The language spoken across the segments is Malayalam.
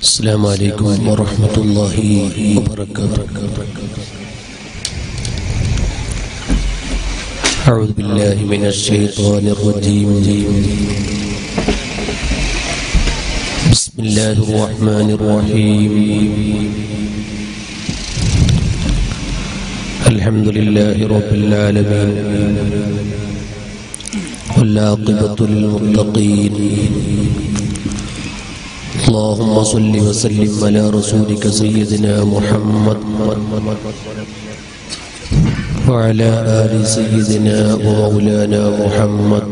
السلام عليكم ورحمة الله وبركاته أعوذ بالله من الشيطان الرجيم بسم الله الرحمن الرحيم الحمد لله رب العالمين والعاقبة للمتقين اللهم صل وسلم على رسولك سيدنا محمد وعلى آل سيدنا ومولانا محمد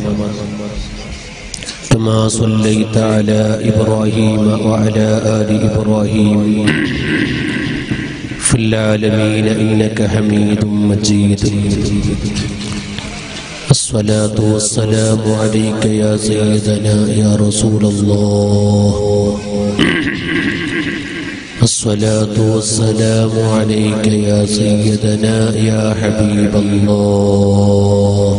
كما صليت على إبراهيم وعلى آل إبراهيم في العالمين إنك حميد مجيد الصلاة والسلام عليك يا سيدنا يا رسول الله الصلاة والسلام عليك يا سيدنا يا حبيب الله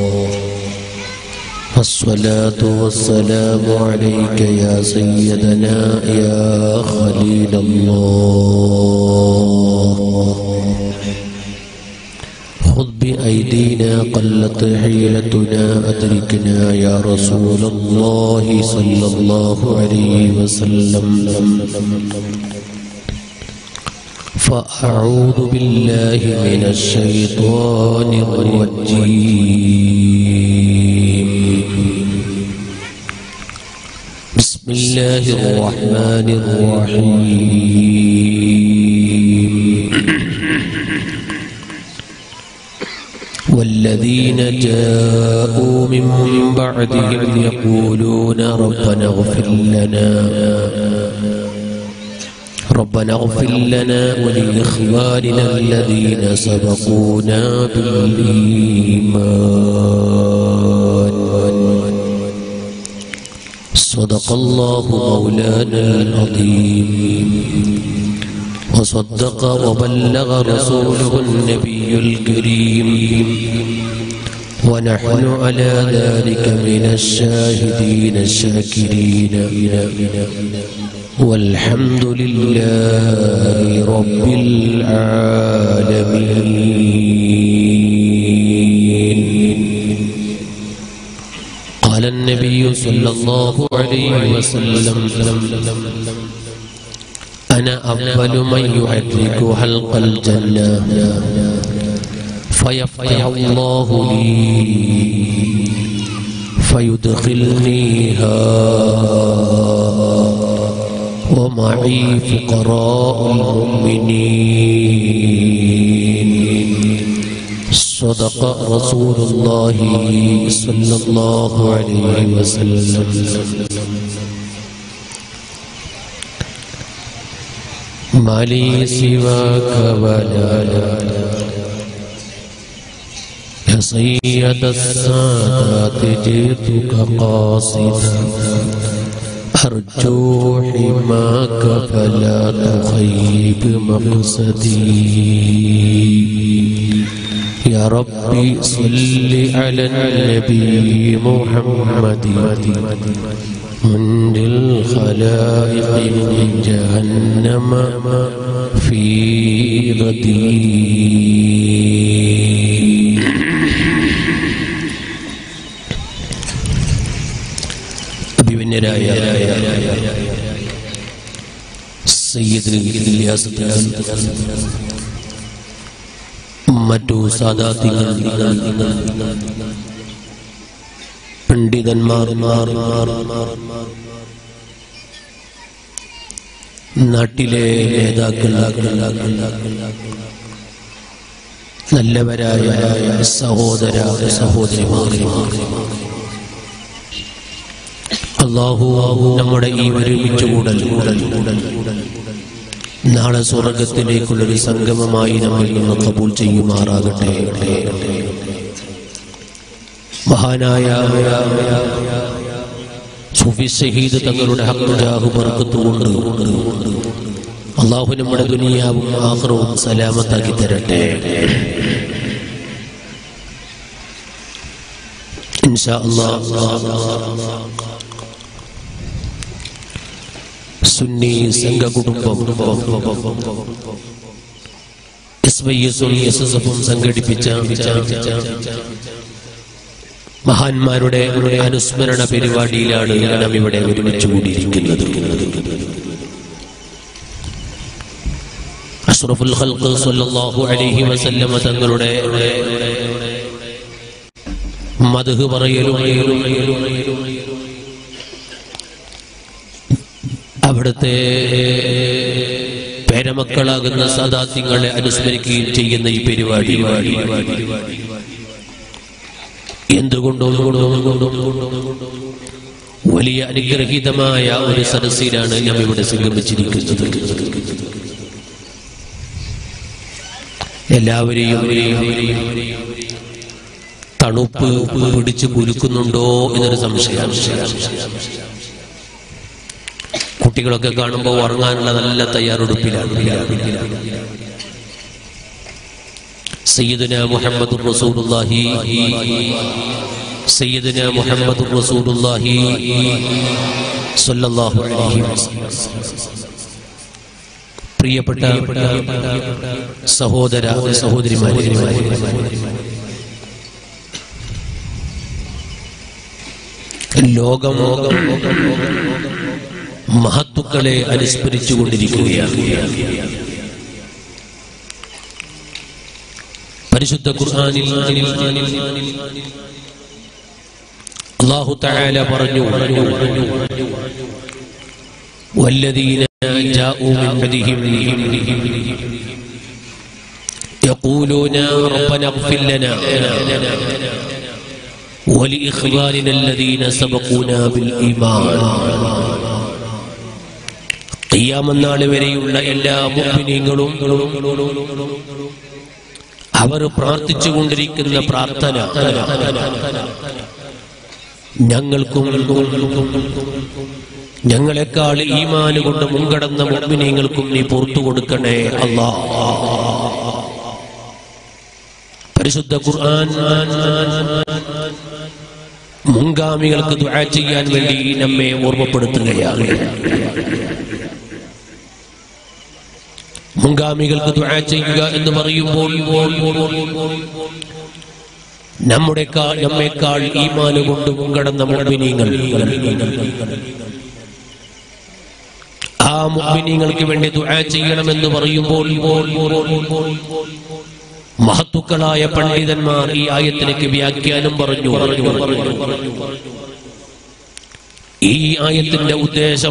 الصلاة والسلام عليك يا سيدنا يا خليل الله خذ بأيدينا قلت حيلتنا أدركنا يا رسول الله صلى الله عليه وسلم فأعوذ بالله من الشيطان الرجيم بسم الله الرحمن الرحيم والذين جاءوا من بعدهم يقولون ربنا اغفر لنا ربنا اغفر لنا ولإخواننا الذين سبقونا بالإيمان صدق الله مولانا العظيم وصدق وبلغ رسوله النبي الكريم ونحن على ذلك من الشاهدين الشاكرين والحمد لله رب العالمين قال النبي صلى الله عليه وسلم أنا أول من يحرك حلق الجنة فيفتح الله لي فيدخلنيها ومعي فقراء المؤمنين صدق رسول الله صلى الله عليه وسلم ما لي سواك ولا لا يا سيد السادات جئتك قاصدا أرجو حماك فلا تخيب مقصدي يا ربي صل على النبي محمد من الخلائق من جهنم في غدي അഭിമന്യരായ സയ്യിദ് ഇല്യാസ് മറ്റു സാദാത്യങ്ങൾ പണ്ഡിതന്മാർ നാട്ടിലെ നേതാക്കൾ നല്ലവരായ സഹോദര സഹോദരിമാർ അള്ളാഹു നമ്മുടെ ഈ ഒരുമിച്ച് കൂടൽ നാളെ സ്വർഗത്തിലേക്കുള്ളൊരു സംഗമമായി നമ്മിൽ നിന്ന് കബൂൾ ചെയ്യുമാറാകട്ടെ മഹാനായ സുഫി ഷഹീദ് തങ്ങളുടെ ഹക്കുജാഹു ബർക്കത്തുകൊണ്ട് അള്ളാഹു നമ്മുടെ ദുനിയാവും ആഹ്റവും സലാമത്താക്കി തരട്ടെ ഇൻഷാ അല്ലാഹ് സുന്നി സംഘ കുടുംബം എസ് വൈ എസും എസ് എസ് എഫും സംഘടിപ്പിച്ച മഹാന്മാരുടെ അനുസ്മരണ പരിപാടിയിലാണ് നാം ഇവിടെ ഒരുമിച്ച് കൂടിയിരിക്കുന്നത് അഷ്റഫുൽ ഖൽഖ് സല്ലല്ലാഹു അലൈഹി വസല്ലമ തങ്ങളുടെ മദ്ഹ് പറയലും അവിടുത്തെ പേരമക്കളാകുന്ന സദാത്യങ്ങളെ അനുസ്മരിക്കുകയും ചെയ്യുന്ന ഈ പരിപാടി എന്തുകൊണ്ടും വലിയ അനുഗ്രഹീതമായ ഒരു സദസ്സിലാണ് ഞാൻ ഇവിടെ സംഗമിച്ചിരിക്കുന്നത് എല്ലാവരെയും തണുപ്പ് പിടിച്ചു കുലുക്കുന്നുണ്ടോ എന്നൊരു സംശയം കുട്ടികളൊക്കെ കാണുമ്പോൾ ഉറങ്ങാനുള്ള നല്ല തയ്യാറെടുപ്പിലാണ് സയ്യിദുന മുഹമ്മദ് റസൂലുള്ളാഹി സയ്യിദുന മുഹമ്മദ് റസൂലുള്ളാഹി സ്വല്ലല്ലാഹു അലൈഹി വസല്ലം പ്രിയപ്പെട്ട സഹോദര സഹോദരിമാരെ ലോകം മഹത്തുക്കളെ അനുസ്മരിച്ചുകൊണ്ടിരിക്കുകയാണ് പരിശുദ്ധ ഖുർആനിൽ അല്ലാഹു തആല പറഞ്ഞു والذين جاءوا من بعدهم يقولون ربنا اغفر لنا ولإخواننا الذين سبقونا بالإيمان ഖിയാമനാൾ വരെയുള്ള എല്ലാ മുഅ്മിനീങ്ങളും അവർ പ്രാർത്ഥിച്ചുകൊണ്ടിരിക്കുന്ന പ്രാർത്ഥന ഞങ്ങൾക്കും ഞങ്ങളെക്കാൾ ഈമാന് കൊണ്ട് മുൻകടന്ന മുഅ്മിനീങ്ങൾക്കും നീ പുറത്തു കൊടുക്കണേ അല്ലാ പരിശുദ്ധ ഖുർആൻ മുൻഗാമികൾക്ക് ദുആ ചെയ്യാൻ വേണ്ടി നമ്മെ ഓർമ്മപ്പെടുത്തുകയാണ് മുൻഗാമികൾക്ക് ദുആ ചെയ്യുക എന്ന് പറയുമ്പോൾ നമ്മുടെ നമ്മേക്കാൾ ഈമാന് കൊണ്ട് മുൻകടന്ന മുഅ്മിനീങ്ങൾ ആ മുഅ്മിനീങ്ങൾക്ക് വേണ്ടി ദുആ ചെയ്യണമെന്ന് പറയുമ്പോൾ മഹത്തുക്കളായ പണ്ഡിതന്മാർ ഈ ആയത്തിലേക്ക് വ്യാഖ്യാനം പറഞ്ഞു ഈ ആയത്തിന്റെ ഉദ്ദേശം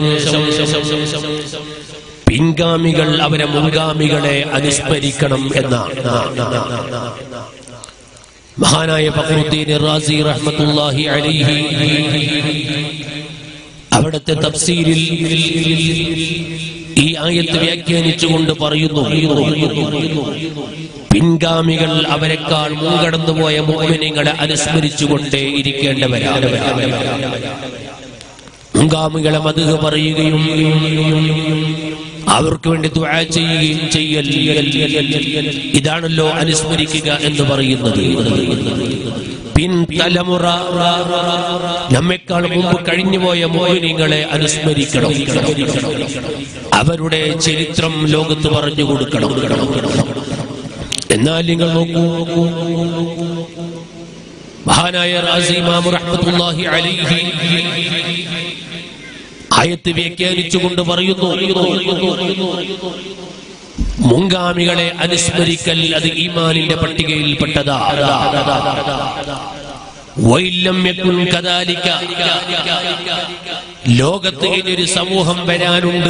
പിൻഗാമികൾ അവരെ മുൻഗാമികളെ അനുസ്മരിക്കണം എന്നാണ് മഹാനായ ഫഖറുദ്ദീൻ റാസി റഹ്മത്തുള്ളാഹി അലൈഹി അവിടുത്തെ തഫ്സീരിൽ ഈ ആയത്ത് വ്യാഖ്യാനിച്ചുകൊണ്ട് പറയുന്നു പിൻഗാമികൾ അവരെക്കാൾ മുൻകടന്നുപോയ മോമിനിങ്ങളെ അനുസ്മരിച്ചുകൊണ്ടേ ഇരിക്കേണ്ടവരാണ് മുൻഗാമികളെ മതുക പറയുകയും അവർക്ക് വേണ്ടി ദുആ ചെയ്യുകയും ചെയ്യൽ ഇതാണല്ലോ അനുസ്മരിക്കുക എന്ന് പറയുന്നത് പിൻതലമുറ നമ്മെക്കാൾ മുമ്പ് കഴിഞ്ഞുപോയ മോഹിനികളെ അനുസ്മരിക്കണം അവരുടെ ചരിത്രം ലോകത്ത് പറഞ്ഞു കൊടുക്കണം എന്നാൽ നിങ്ങൾ നോക്കൂ മഹാനായ റാസി മാമു റഹ്മത്തുള്ളാഹി അലൈഹി ആയത്ത് വ്യാഖ്യാനിച്ചുകൊണ്ട് പറയുന്നു മുൻഗാമികളെ അനുസ്മരിക്കൽ അത് ഈമാനിന്റെ പട്ടികയിൽപ്പെട്ടതാ വൈലം യകുൻ കദാലിക ലോകത്ത് ഇനിയൊരു സമൂഹം വരാനുണ്ട്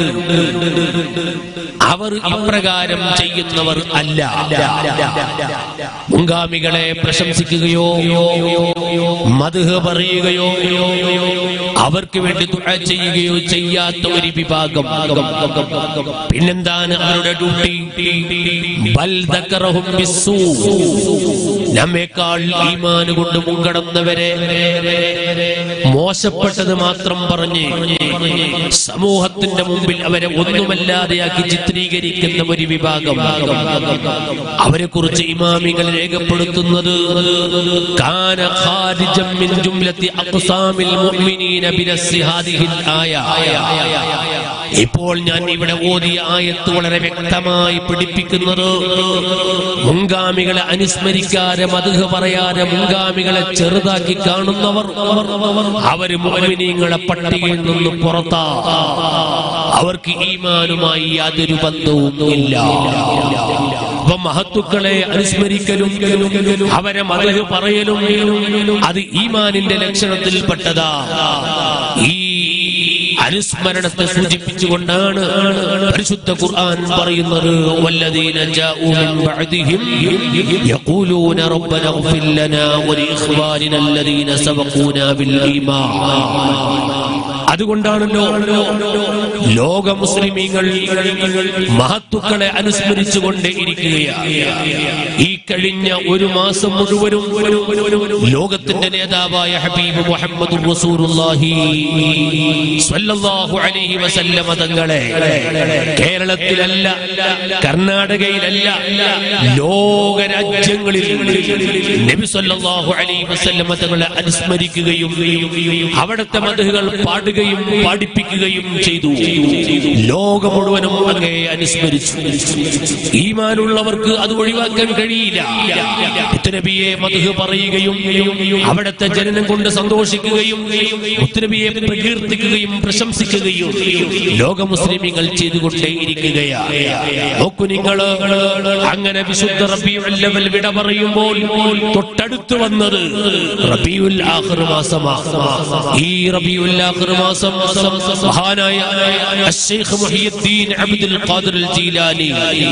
അവർ ഇപ്രകാരം ചെയ്യുന്നവർ അല്ല മുൻഗാമികളെ പ്രശംസിക്കുകയോ മധുഹ പറയുകയോ അവർക്ക് വേണ്ടി ദുആ ചെയ്യുകയോ ചെയ്യാത്ത ഒരു വിഭാഗം പിന്നെന്താണ് അവരുടെ ഡ്യൂട്ടി ബൽ ദക്കറഹും ബിസ്സൂ നമ്മേക്കാൾ ഈമാന് കൊണ്ട് മുൻകടന്നവരെ മോശപ്പെട്ടത് മാത്രം പറഞ്ഞ് സമൂഹത്തിന്റെ മുമ്പിൽ അവരെ ഒന്നുമല്ലാതെയാക്കി ചിത്രീകരിക്കുന്ന ഒരു വിഭാഗം അവരെ കുറിച്ച് ഇമാമികൾ രേഖപ്പെടുത്തുന്നത് കാന ഖാരിജം മിൻ ജുംലത്തി അഖ്സാമിൽ മുഅ്മിനീന ബിനസ്സി ഹാദിഹിൽ ആയ ഇപ്പോൾ ഞാൻ ഇവിടെ ഓതിയ ആയത്ത് വളരെ വ്യക്തമായി പിടിപ്പിക്കുന്നത് മുൻഗാമികളെ അനുസ്മരിക്കാതെ മധുഹ പറയാതെ മുൻഗാമികളെ ചെറുതാക്കി കാണുന്നവർ അവര് മുഅ്മിനീങ്ങളെ പട്ടികയിൽ നിന്ന് പുറത്താ അവർക്ക് ഈമാനുമായി യാതൊരു ബന്ധവും ഇല്ല അപ്പൊ മഹത്തുക്കളെ അനുസ്മരിക്കലും അവരെ മതക് പറയലും അത് ഈമാനിന്റെ ലക്ഷണത്തിൽപ്പെട്ടതാ ഈ അനുസ്മരണത്തെ സൂചിപ്പിച്ചുകൊണ്ടാണ് പരിശുദ്ധ ഖുർആൻ പറയുന്നത് വല്ലദീന ജാഉ മിൻ ബഅദിഹിം യഖൂലൂന റബ്ബന اغفر لنا ولإخواننا الذين سبقونا بالإيمان അതുകൊണ്ടാണല്ലോ ലോക മുസ്ലിമീങ്ങൾ മഹത്തുക്കളെ അനുസ്മരിച്ചുകൊണ്ട് ഇരിക്കുകയാണ് ഈ കഴിഞ്ഞ ഒരു മാസം മുഴുവനും ലോകത്തിന്റെ നേതാവായ ഹബീബ് മുഹമ്മദ് റസൂലുള്ളാഹി സ്വല്ലല്ലാഹു അലൈഹി വസല്ലമ തങ്ങളെ കേരളത്തിലല്ല കർണാടകയിലല്ല ലോക രാജ്യങ്ങളിൽ നബി സല്ലല്ലാഹു അലൈഹി വസല്ലമ തങ്ങളെ അനുസ്മരിക്കുകയും അവിടുത്തെ മതകൾ പാടുകയും പാടിപ്പിക്കുകയും ചെയ്തു ലോകം മുഴുവനും അങ്ങേ അനുസ്മരിച്ചു ഈമാനുള്ളവർക്ക് അത് ഒഴിവാക്കാൻ കഴിയില്ല മുത്തനബിയെ മധു പറയുകയും അവിടുത്തെ ജനനം കൊണ്ട് സന്തോഷിക്കുകയും മുത്തനബിയെ പ്രകീർത്തിക്കുകയും പ്രശംസിക്കുകയും ലോക മുസ്ലിമീങ്ങൾ ചെയ്തുകൊണ്ടേയിരിക്കുകയാണ് നോക്കു നിങ്ങൾ അങ്ങനെ വിശുദ്ധ റബിയുൽ ലെവൽ വിട പറയുമ്പോൾ തൊട്ടടുത്ത് വന്നത് റബിയുൽ ആഖിർ മാസമാണ് ഈ റബിയുൽ ആഖിർ മാസം മഹാനായ الشيخ محي الدين عبد القادر الجيلاني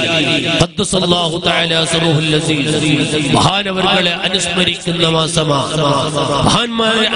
قدس الله تعالى سره العزيز മഹാനവരുകളെ അനുസ്മരിക്കുന്ന മാസമാണ് മഹാന്മാരെ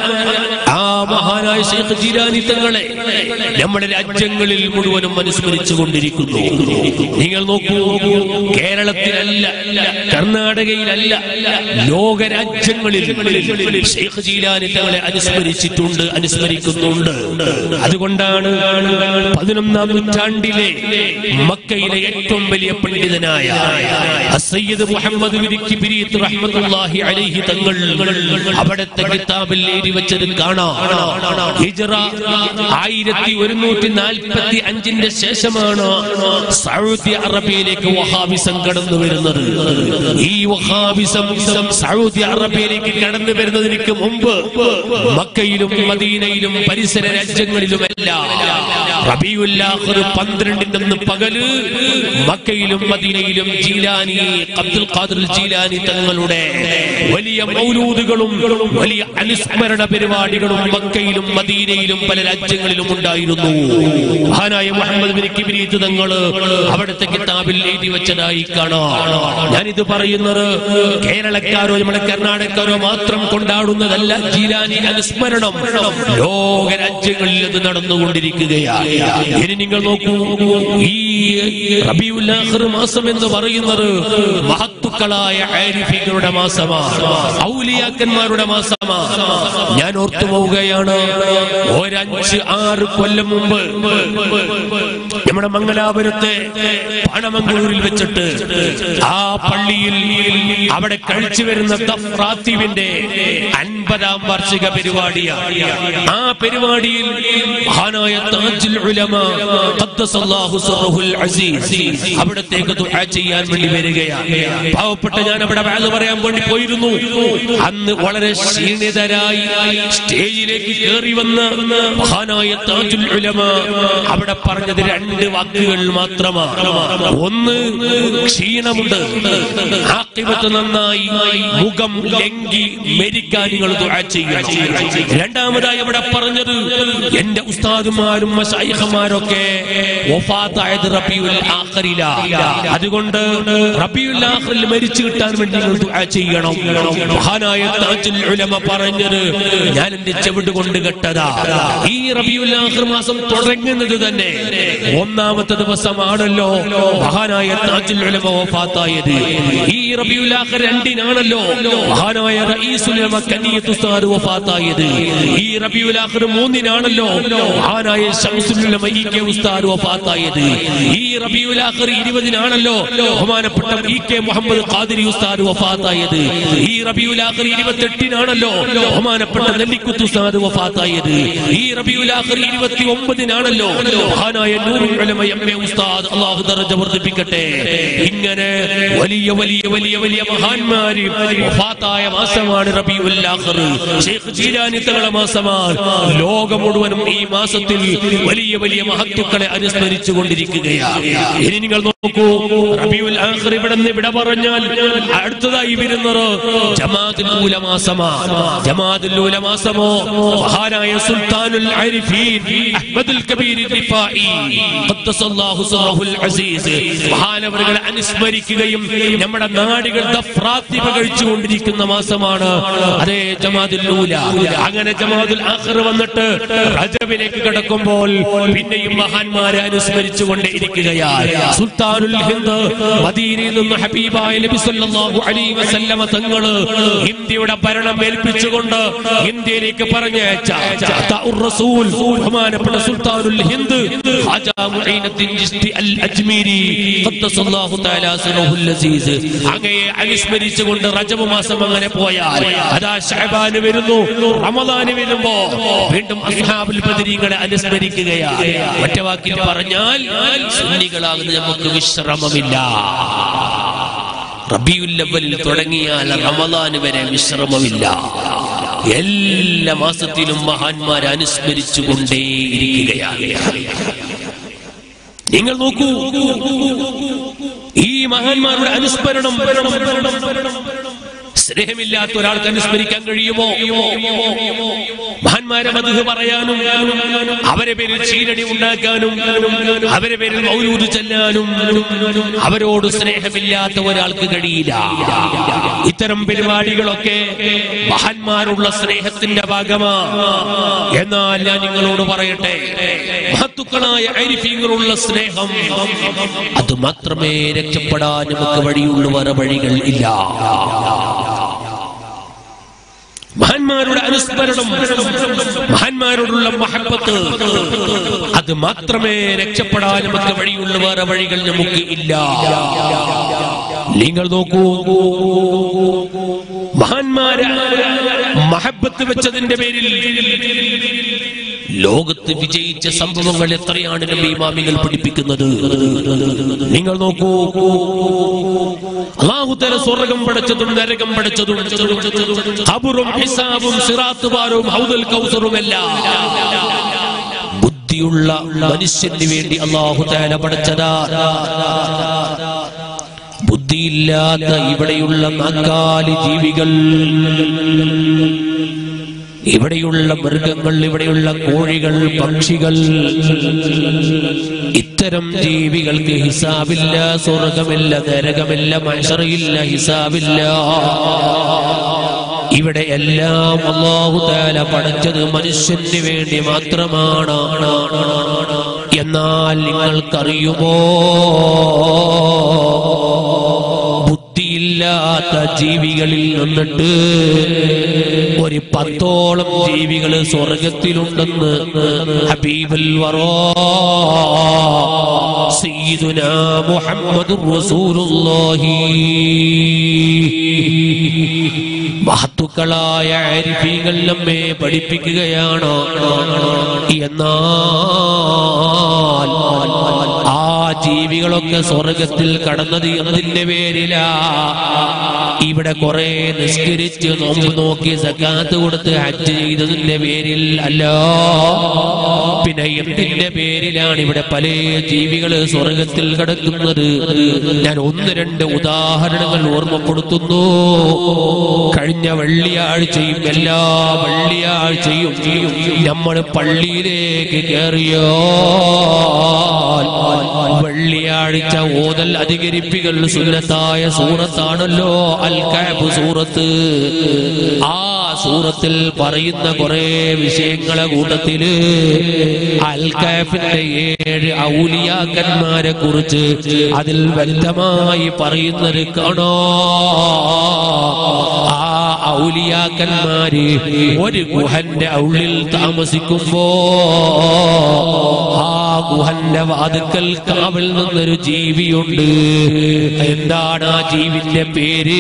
ആ മഹാനായ ഷെയ്ഖ് ജീലാനി തങ്ങളെ നമ്മുടെ രാജ്യങ്ങളിൽ മുഴുവനും അനുസ്മരിച്ചു കൊണ്ടിരിക്കുന്നു നിങ്ങൾ നോക്കൂ കേരളത്തിലല്ല കർണാടകയിലല്ല ലോക രാജ്യങ്ങളിൽ ഷെയ്ഖ് ജീലാനി തങ്ങളെ അനുസ്മരിച്ചിട്ടുണ്ട് അനുസ്മരിക്കുന്നുണ്ട് അതുകൊണ്ടാണ് പതിനൊന്നാം നൂറ്റാണ്ടിലെ മക്കയിലെ ഏറ്റവും വലിയ പണ്ഡിതനായ സയ്യിദ് മുഹമ്മദ് ബിൻ കിബ്രീത്ത് റഹ്മത്തുള്ളാഹി അലൈഹി തങ്ങൾ അവിടുത്തെ കിതാബിൽ എഴുതി വെച്ചത് കാണാം ഹിജ്റ ആയിരത്തി ഒരുന്നൂറ്റി നാൽപ്പത്തി അഞ്ചിന്റെ ശേഷമാണ് സൗദി അറേബ്യയിലേക്ക് വഹാബിസം കടന്നു വരുന്നത് ഈ വഹാബിസം സൗദി അറേബ്യയിലേക്ക് കടന്നു വരുന്നതിന് മുമ്പ് മക്കയിലും മദീനയിലും പരിസര രാജ്യങ്ങളിലുമെല്ലാം റബിയുല്ലാഹർ പന്ത്രണ്ടിന്റെ അന്ന് പകല് മക്കയിലും മദീനയിലും ജീലാനി അബ്ദുൽ ഖാദിർ ജീലാനി തങ്ങളുടെ വലിയ മൗലൂദുകളും വലിയ അനുസ്മരണ പരിപാടികളും മക്കയിലും മദീനയിലും പല രാജ്യങ്ങളിലും ഉണ്ടായിരുന്നു മഹാനായ മുഹമ്മദ് ബിൻ കിബ്രീത്ത് തങ്ങൾ അവിടുത്തെ കിതാബിൽ എഴുതി വെച്ചതായി കാണാം ഞാനിത് പറയുന്നത് കേരളക്കാരോ നമ്മുടെ കർണാടകക്കാരോ മാത്രം കൊണ്ടാടുന്നതല്ല ജീലാനി അനുസ്മരണം ലോക രാജ്യങ്ങളിൽ ഇത് നടന്നുകൊണ്ടിരിക്കുകയാണ് ഇനി നിങ്ങൾ നോക്കൂ ഈ റബിയുൽ ആഖിർ മാസം എന്ന് പറയുന്നത് മഹത്തുക്കളായ ആരിഫികളുടെ മാസമാണ് ഔലിയാക്കന്മാരുടെ മാസമാണ് ഞാൻ ഓർത്തു പോവുകയാണ് ഒരഞ്ച് ആറ് കൊല്ലം മുമ്പ് നമ്മുടെ മംഗലാപുരത്തെ പണമംഗളൂരിൽ വെച്ചിട്ട് ആ പള്ളിയിൽ അവിടെ കഴിച്ചു വരുന്ന ദഫ്രാത്തീവിന്റെ അൻപതാം വാർഷിക പരിപാടിയാണ് ആ പരിപാടിയിൽ മഹാനായ താജുൽ ഉലമ ഖദ്ദസല്ലാഹു സിർറുൽ അസീസ് അവിടത്തേക്ക് ദുആ ചെയ്യാൻ വേണ്ടി വരികയാണ് പാവപ്പെട്ട ഞാൻ അവിടെ വാല് പറയാൻ വേണ്ടി പോയിരുന്നു അന്ന് വളരെ ക്ഷീണിതരായി സ്റ്റേജിലേക്ക് കയറി വന്ന മഹാനായ താജുൽ ഉലമ അവിടെ പറഞ്ഞത് രണ്ട് വാക്കുകൾ മാത്രമാണ് ഒന്ന് ക്ഷീണമുണ്ട് ആക്കിബത്ത് നന്നായി മുഖം ലംഘി മരിക്കാൻ നിങ്ങൾ ദുആ ചെയ്യണം രണ്ടാമതായി അവിടെ പറഞ്ഞത് എന്റെ ഉസ്താദുമാരും മശായിഖമാരൊക്കെ വഫാത്തായത് റബിയുൽ ആഖിറില അതുകൊണ്ട് റബിയുൽ ആഖിറിൽ മരിച്ചു കിട്ടാൻ വേണ്ടി നിങ്ങൾ ദുആ ചെയ്യണം മഹാനായ താജുൽ ഉലമ പറഞ്ഞത് ഞാൻ എന്റെ ചെവിട് കൊണ്ട് കേട്ടതാ ഈ റബിയുൽ ആഖിർ മാസം തുടങ്ങുന്നത് തന്നെ ഒന്നാമത്തെ ദിവസമാണല്ലോ മഹാനായ താജുൽ ഉലമ വഫാത്തായത് ഈ റബിയുൽ ആഖിർ രണ്ടിനാണല്ലോ മഹാനായ റഈസുൽ ഉലമ കനിയത്ത് ഉസ്താദ് വഫാത്തായത് ഈ റബിയുൽ ആഖിർ മൂന്നിനാണല്ലോ മഹാനായ ശംസുൽ ഇ കെ ഉസ്താദ് വഫാത്തായത് ഈ റബിയുൽ ആഖിർ ഇരുപതിനാണല്ലോ ബഹുമാനപ്പെട്ട ഇ കെ മുഹമ്മദ് ഖാദിരി ഉസ്താദ് വഫാത്തായത് ഈ റബിയുൽ ആഖിർ ഇരുപത്തെട്ടിനാണല്ലോ ബഹുമാനപ്പെട്ട നെല്ലിക്കുത്ത് ഉസ്താദ് വഫാത്തായത് ഈ റബിയുൽ ആഖിർ ഇരുപത്തി ഒമ്പതിനാണല്ലോ മഹാനായ നൂറുൽ ഉലമ എം എ ഉസ്താദ് അള്ളാഹു ദർജ വർദ്ധിപ്പിക്കട്ടെ ഇങ്ങനെ വലിയ വലിയ വലിയ വലിയ മഹാന്മാര് വഫാത്തായ മാസമാണ് റബിയുൽ ആഖിർ ഷെയ്ഖ് ജീലാനി തങ്ങളുടെ മാസമാണ് ലോകം മുഴുവനും ഈ മാസത്തിൽ വലിയ വലിയ മഹത്തുക്കളെ അനുസ്മരിച്ചു കൊണ്ടിരിക്കുകയാണ് ഇനി നിങ്ങൾ നോക്കൂ റബിയുൽ ആഖിർ ഇവിടെ നിന്ന് ഇവിടെ പറഞ്ഞാൽ അടുത്തതായി വരുന്നത് ജമാഅത്തുൽ ഊല മാസമാണ് ജമാഅത്തുൽ ഊല മാസമോ മഹാനായ സുൽത്താനുൽ ആരിഫീൻ അഹ്മദുൽ കബീർ റിഫായി ഖദ്ദസല്ലാഹു സിറഹുൽ അസീസ് മഹാനവറുകളെ അനുസ്മരിക്കുകയും നമ്മുടെ നാടുകൾ ദഫ്രാത്തിബ കഴിച്ചുകൊണ്ടിരിക്കുന്ന മാസമാണ് അതേ ജമാഅത്തുൽ ഊല അങ്ങനെ ജമാഅത്തുൽ ആഖിർ വന്നിട്ട് റജബിലേക്ക് കടക്കുമ്പോൾ പിന്നെയും മഹാന്മാരെ അനുസ്മരിച്ചുകൊണ്ട് ഇരിക്കുകയാണ് സുൽത്താനുൽ ഹിന്ദ് മദീനയിൽ നിന്ന് ഹബീബായ നബി സല്ലല്ലാഹു അലൈഹി വസല്ലമ തങ്ങള് ഇന്ത്യയുടെ ഭരണം ഏൽപ്പിച്ചുകൊണ്ട് ഇന്ത്യയിലേക്ക് പറഞ്ഞയച്ച അതാഉർ റസൂൽ ബഹുമാനപ്പെട്ട സുൽത്താനുൽ ഹിന്ദ് ഖാജ മുഈനുദ്ദീൻ ചിശ്തി അൽ അജ്മീരി ഖദ്ദസല്ലാഹു തആല സിറഹുൽ അസീസ് അങ്ങയെ അനുസ്മരിച്ചുകൊണ്ട് റജബ് മാസം അങ്ങനെ പോയാൽ അതാ ശഅബാൻ വരുന്നു റമദാൻ വരുമ്പോ വീണ്ടും അസ്ഹാബുൽ ബദരീങ്ങളെ അനുസ്മരിക്കുകയാണ് ഒറ്റ വാക്കിൽ പറഞ്ഞാൽ സുന്നികളാകുന്ന നമുക്ക് വിശ്രമമില്ല റബിയുൽ അവലിൽ തുടങ്ങിയാൽ റമദാന് വരെ വിശ്രമമില്ല എല്ലാ മാസത്തിലും മഹാന്മാരെ അനുസ്മരിച്ചു കൊണ്ടേയിരിക്കുകയാണ് നിങ്ങൾ നോക്കൂ ഈ മഹാന്മാരുടെ അനുസ്മരണം സ്നേഹമില്ലാത്ത ഒരാൾക്ക് അനുസ്മരിക്കാൻ കഴിയുമോ മഹാന്മാരെ മധു പറയാനും അവരെ പേരിൽ ചീരടി ഉണ്ടാക്കാനും അവരെ പേരിൽ മൗലൂദ് ചെല്ലാനും അവരോട് സ്നേഹമില്ലാത്ത ഒരാൾക്ക് കഴിയില്ല ഇത്തരം പരിപാടികളൊക്കെ മഹാന്മാരുള്ള സ്നേഹത്തിന്റെ ഭാഗമാ എന്നാൽ ഞാൻ നിങ്ങളോട് പറയട്ടെ മഹത്തുക്കളായ ഐരിഫീങ്ങളുള്ള സ്നേഹം അത് മാത്രമേ രക്ഷപ്പെടാൻ നമുക്ക് വഴിയുള്ളൂ വേറെ വഴികൾ ഇല്ല മഹാന്മാരുടെ അനുസ്മരണം മഹാന്മാരോടുള്ള മഹബത്ത് അത് മാത്രമേ രക്ഷപ്പെടാൻ നമുക്ക് വഴിയുള്ളൂ വേറെ വഴികൾ നമുക്ക് ഇല്ല നിങ്ങൾ നോക്കൂ മഹാന്മാരെ മഹബത്ത് വെച്ചതിന്റെ പേരിൽ ലോകത്ത് വിജയിച്ച സംഭവങ്ങൾ എത്രയാണ് നബി ഇമാമികൾ പഠിപ്പിക്കുന്നത് നിങ്ങൾ നോക്കൂ അള്ളാഹുത്തല സ്വർഗം പഠിച്ചതും നരകം പഠിച്ചതും ഖബറും ഹിസാബും സിറാത്ത് പാറും ഹൗദുൽ കൗസറും എല്ലാം ബുദ്ധിയുള്ള മനുഷ്യന് വേണ്ടി അള്ളാഹു താല പഠിച്ചതാ ബുദ്ധിയില്ലാത്ത ഇവിടെയുള്ള നാക്കാലി ജീവികൾ ഇവിടെയുള്ള മൃഗങ്ങൾ ഇവിടെയുള്ള കോഴികൾ പക്ഷികൾ ഇത്തരം ജീവികൾക്ക് ഹിസാബില്ല സ്വർഗമില്ല നരകമില്ല മഷറിയില്ല ഹിസാബില്ല ഇവിടെ എല്ലാം അള്ളാഹു താല പഠിച്ചത് മനുഷ്യന് വേണ്ടി മാത്രമാണ് എന്നാൽ നിങ്ങൾക്കറിയുമോ ബുദ്ധിയില്ലാത്ത ജീവികളിൽ നിന്നിട്ട് ഒരു പത്തോളം ജീവികൾ സ്വർഗത്തിലുണ്ടെന്ന് ഹബീബുൽ വറോ സയ്യിദുനാ മുഹമ്മദുർ റസൂലുള്ളാഹി മഹത്തുക്കളായ ആരിഫീങ്ങൾ നമ്മെ പഠിപ്പിക്കുകയാണ് എന്നാൽ ആ ജീവികളൊക്കെ സ്വർഗത്തിൽ കടന്നത് എന്നതിന്റെ പേരിലാ ഇവിടെ കുറെ നിസ്കരിച്ച് നോമ്പ് നോക്കി സക്കാത്ത് കൊടുത്ത് ഹജ്ജ് ചെയ്തതിന്റെ പേരിൽ അല്ല പിന്നെ എന്തിന്റെ പേരിലാണ് ഇവിടെ പല ജീവികള് സ്വർഗത്തിൽ കിടക്കുന്നത് ഞാൻ ഒന്ന് രണ്ട് ഉദാഹരണങ്ങൾ ഓർമ്മപ്പെടുത്തുന്നു കഴിഞ്ഞ വെള്ളിയാഴ്ചയും എല്ലാ വെള്ളിയാഴ്ചയും നമ്മൾ പള്ളിയിലേക്ക് കയറിയോ വെള്ളിയാഴ്ച ഓതൽ അധികരിപ്പികൾ സുന്നത്തായ സൂറത്താണല്ലോ അൽ കാബ് സൂറത്ത് ആ സൂറത്തിൽ പറയുന്ന കുറെ വിഷയങ്ങളെ കൂട്ടത്തില് അൽ കാഫിന്റെ ഏഴ് ഔലിയാക്കന്മാരെ കുറിച്ച് അതിൽ വ്യക്തമായി പറയുന്നത് കാണോ ആ ഔലിയാക്കന്മാര് ഒരു ഗുഹന്റെ ഉള്ളിൽ താമസിക്കുമ്പോ ആ ഗുഹന്റെ വാതുക്കൽ കാവൽ നിന്നൊരു ജീവിയുണ്ട് എന്താണ് ആ ജീവിന്റെ പേര്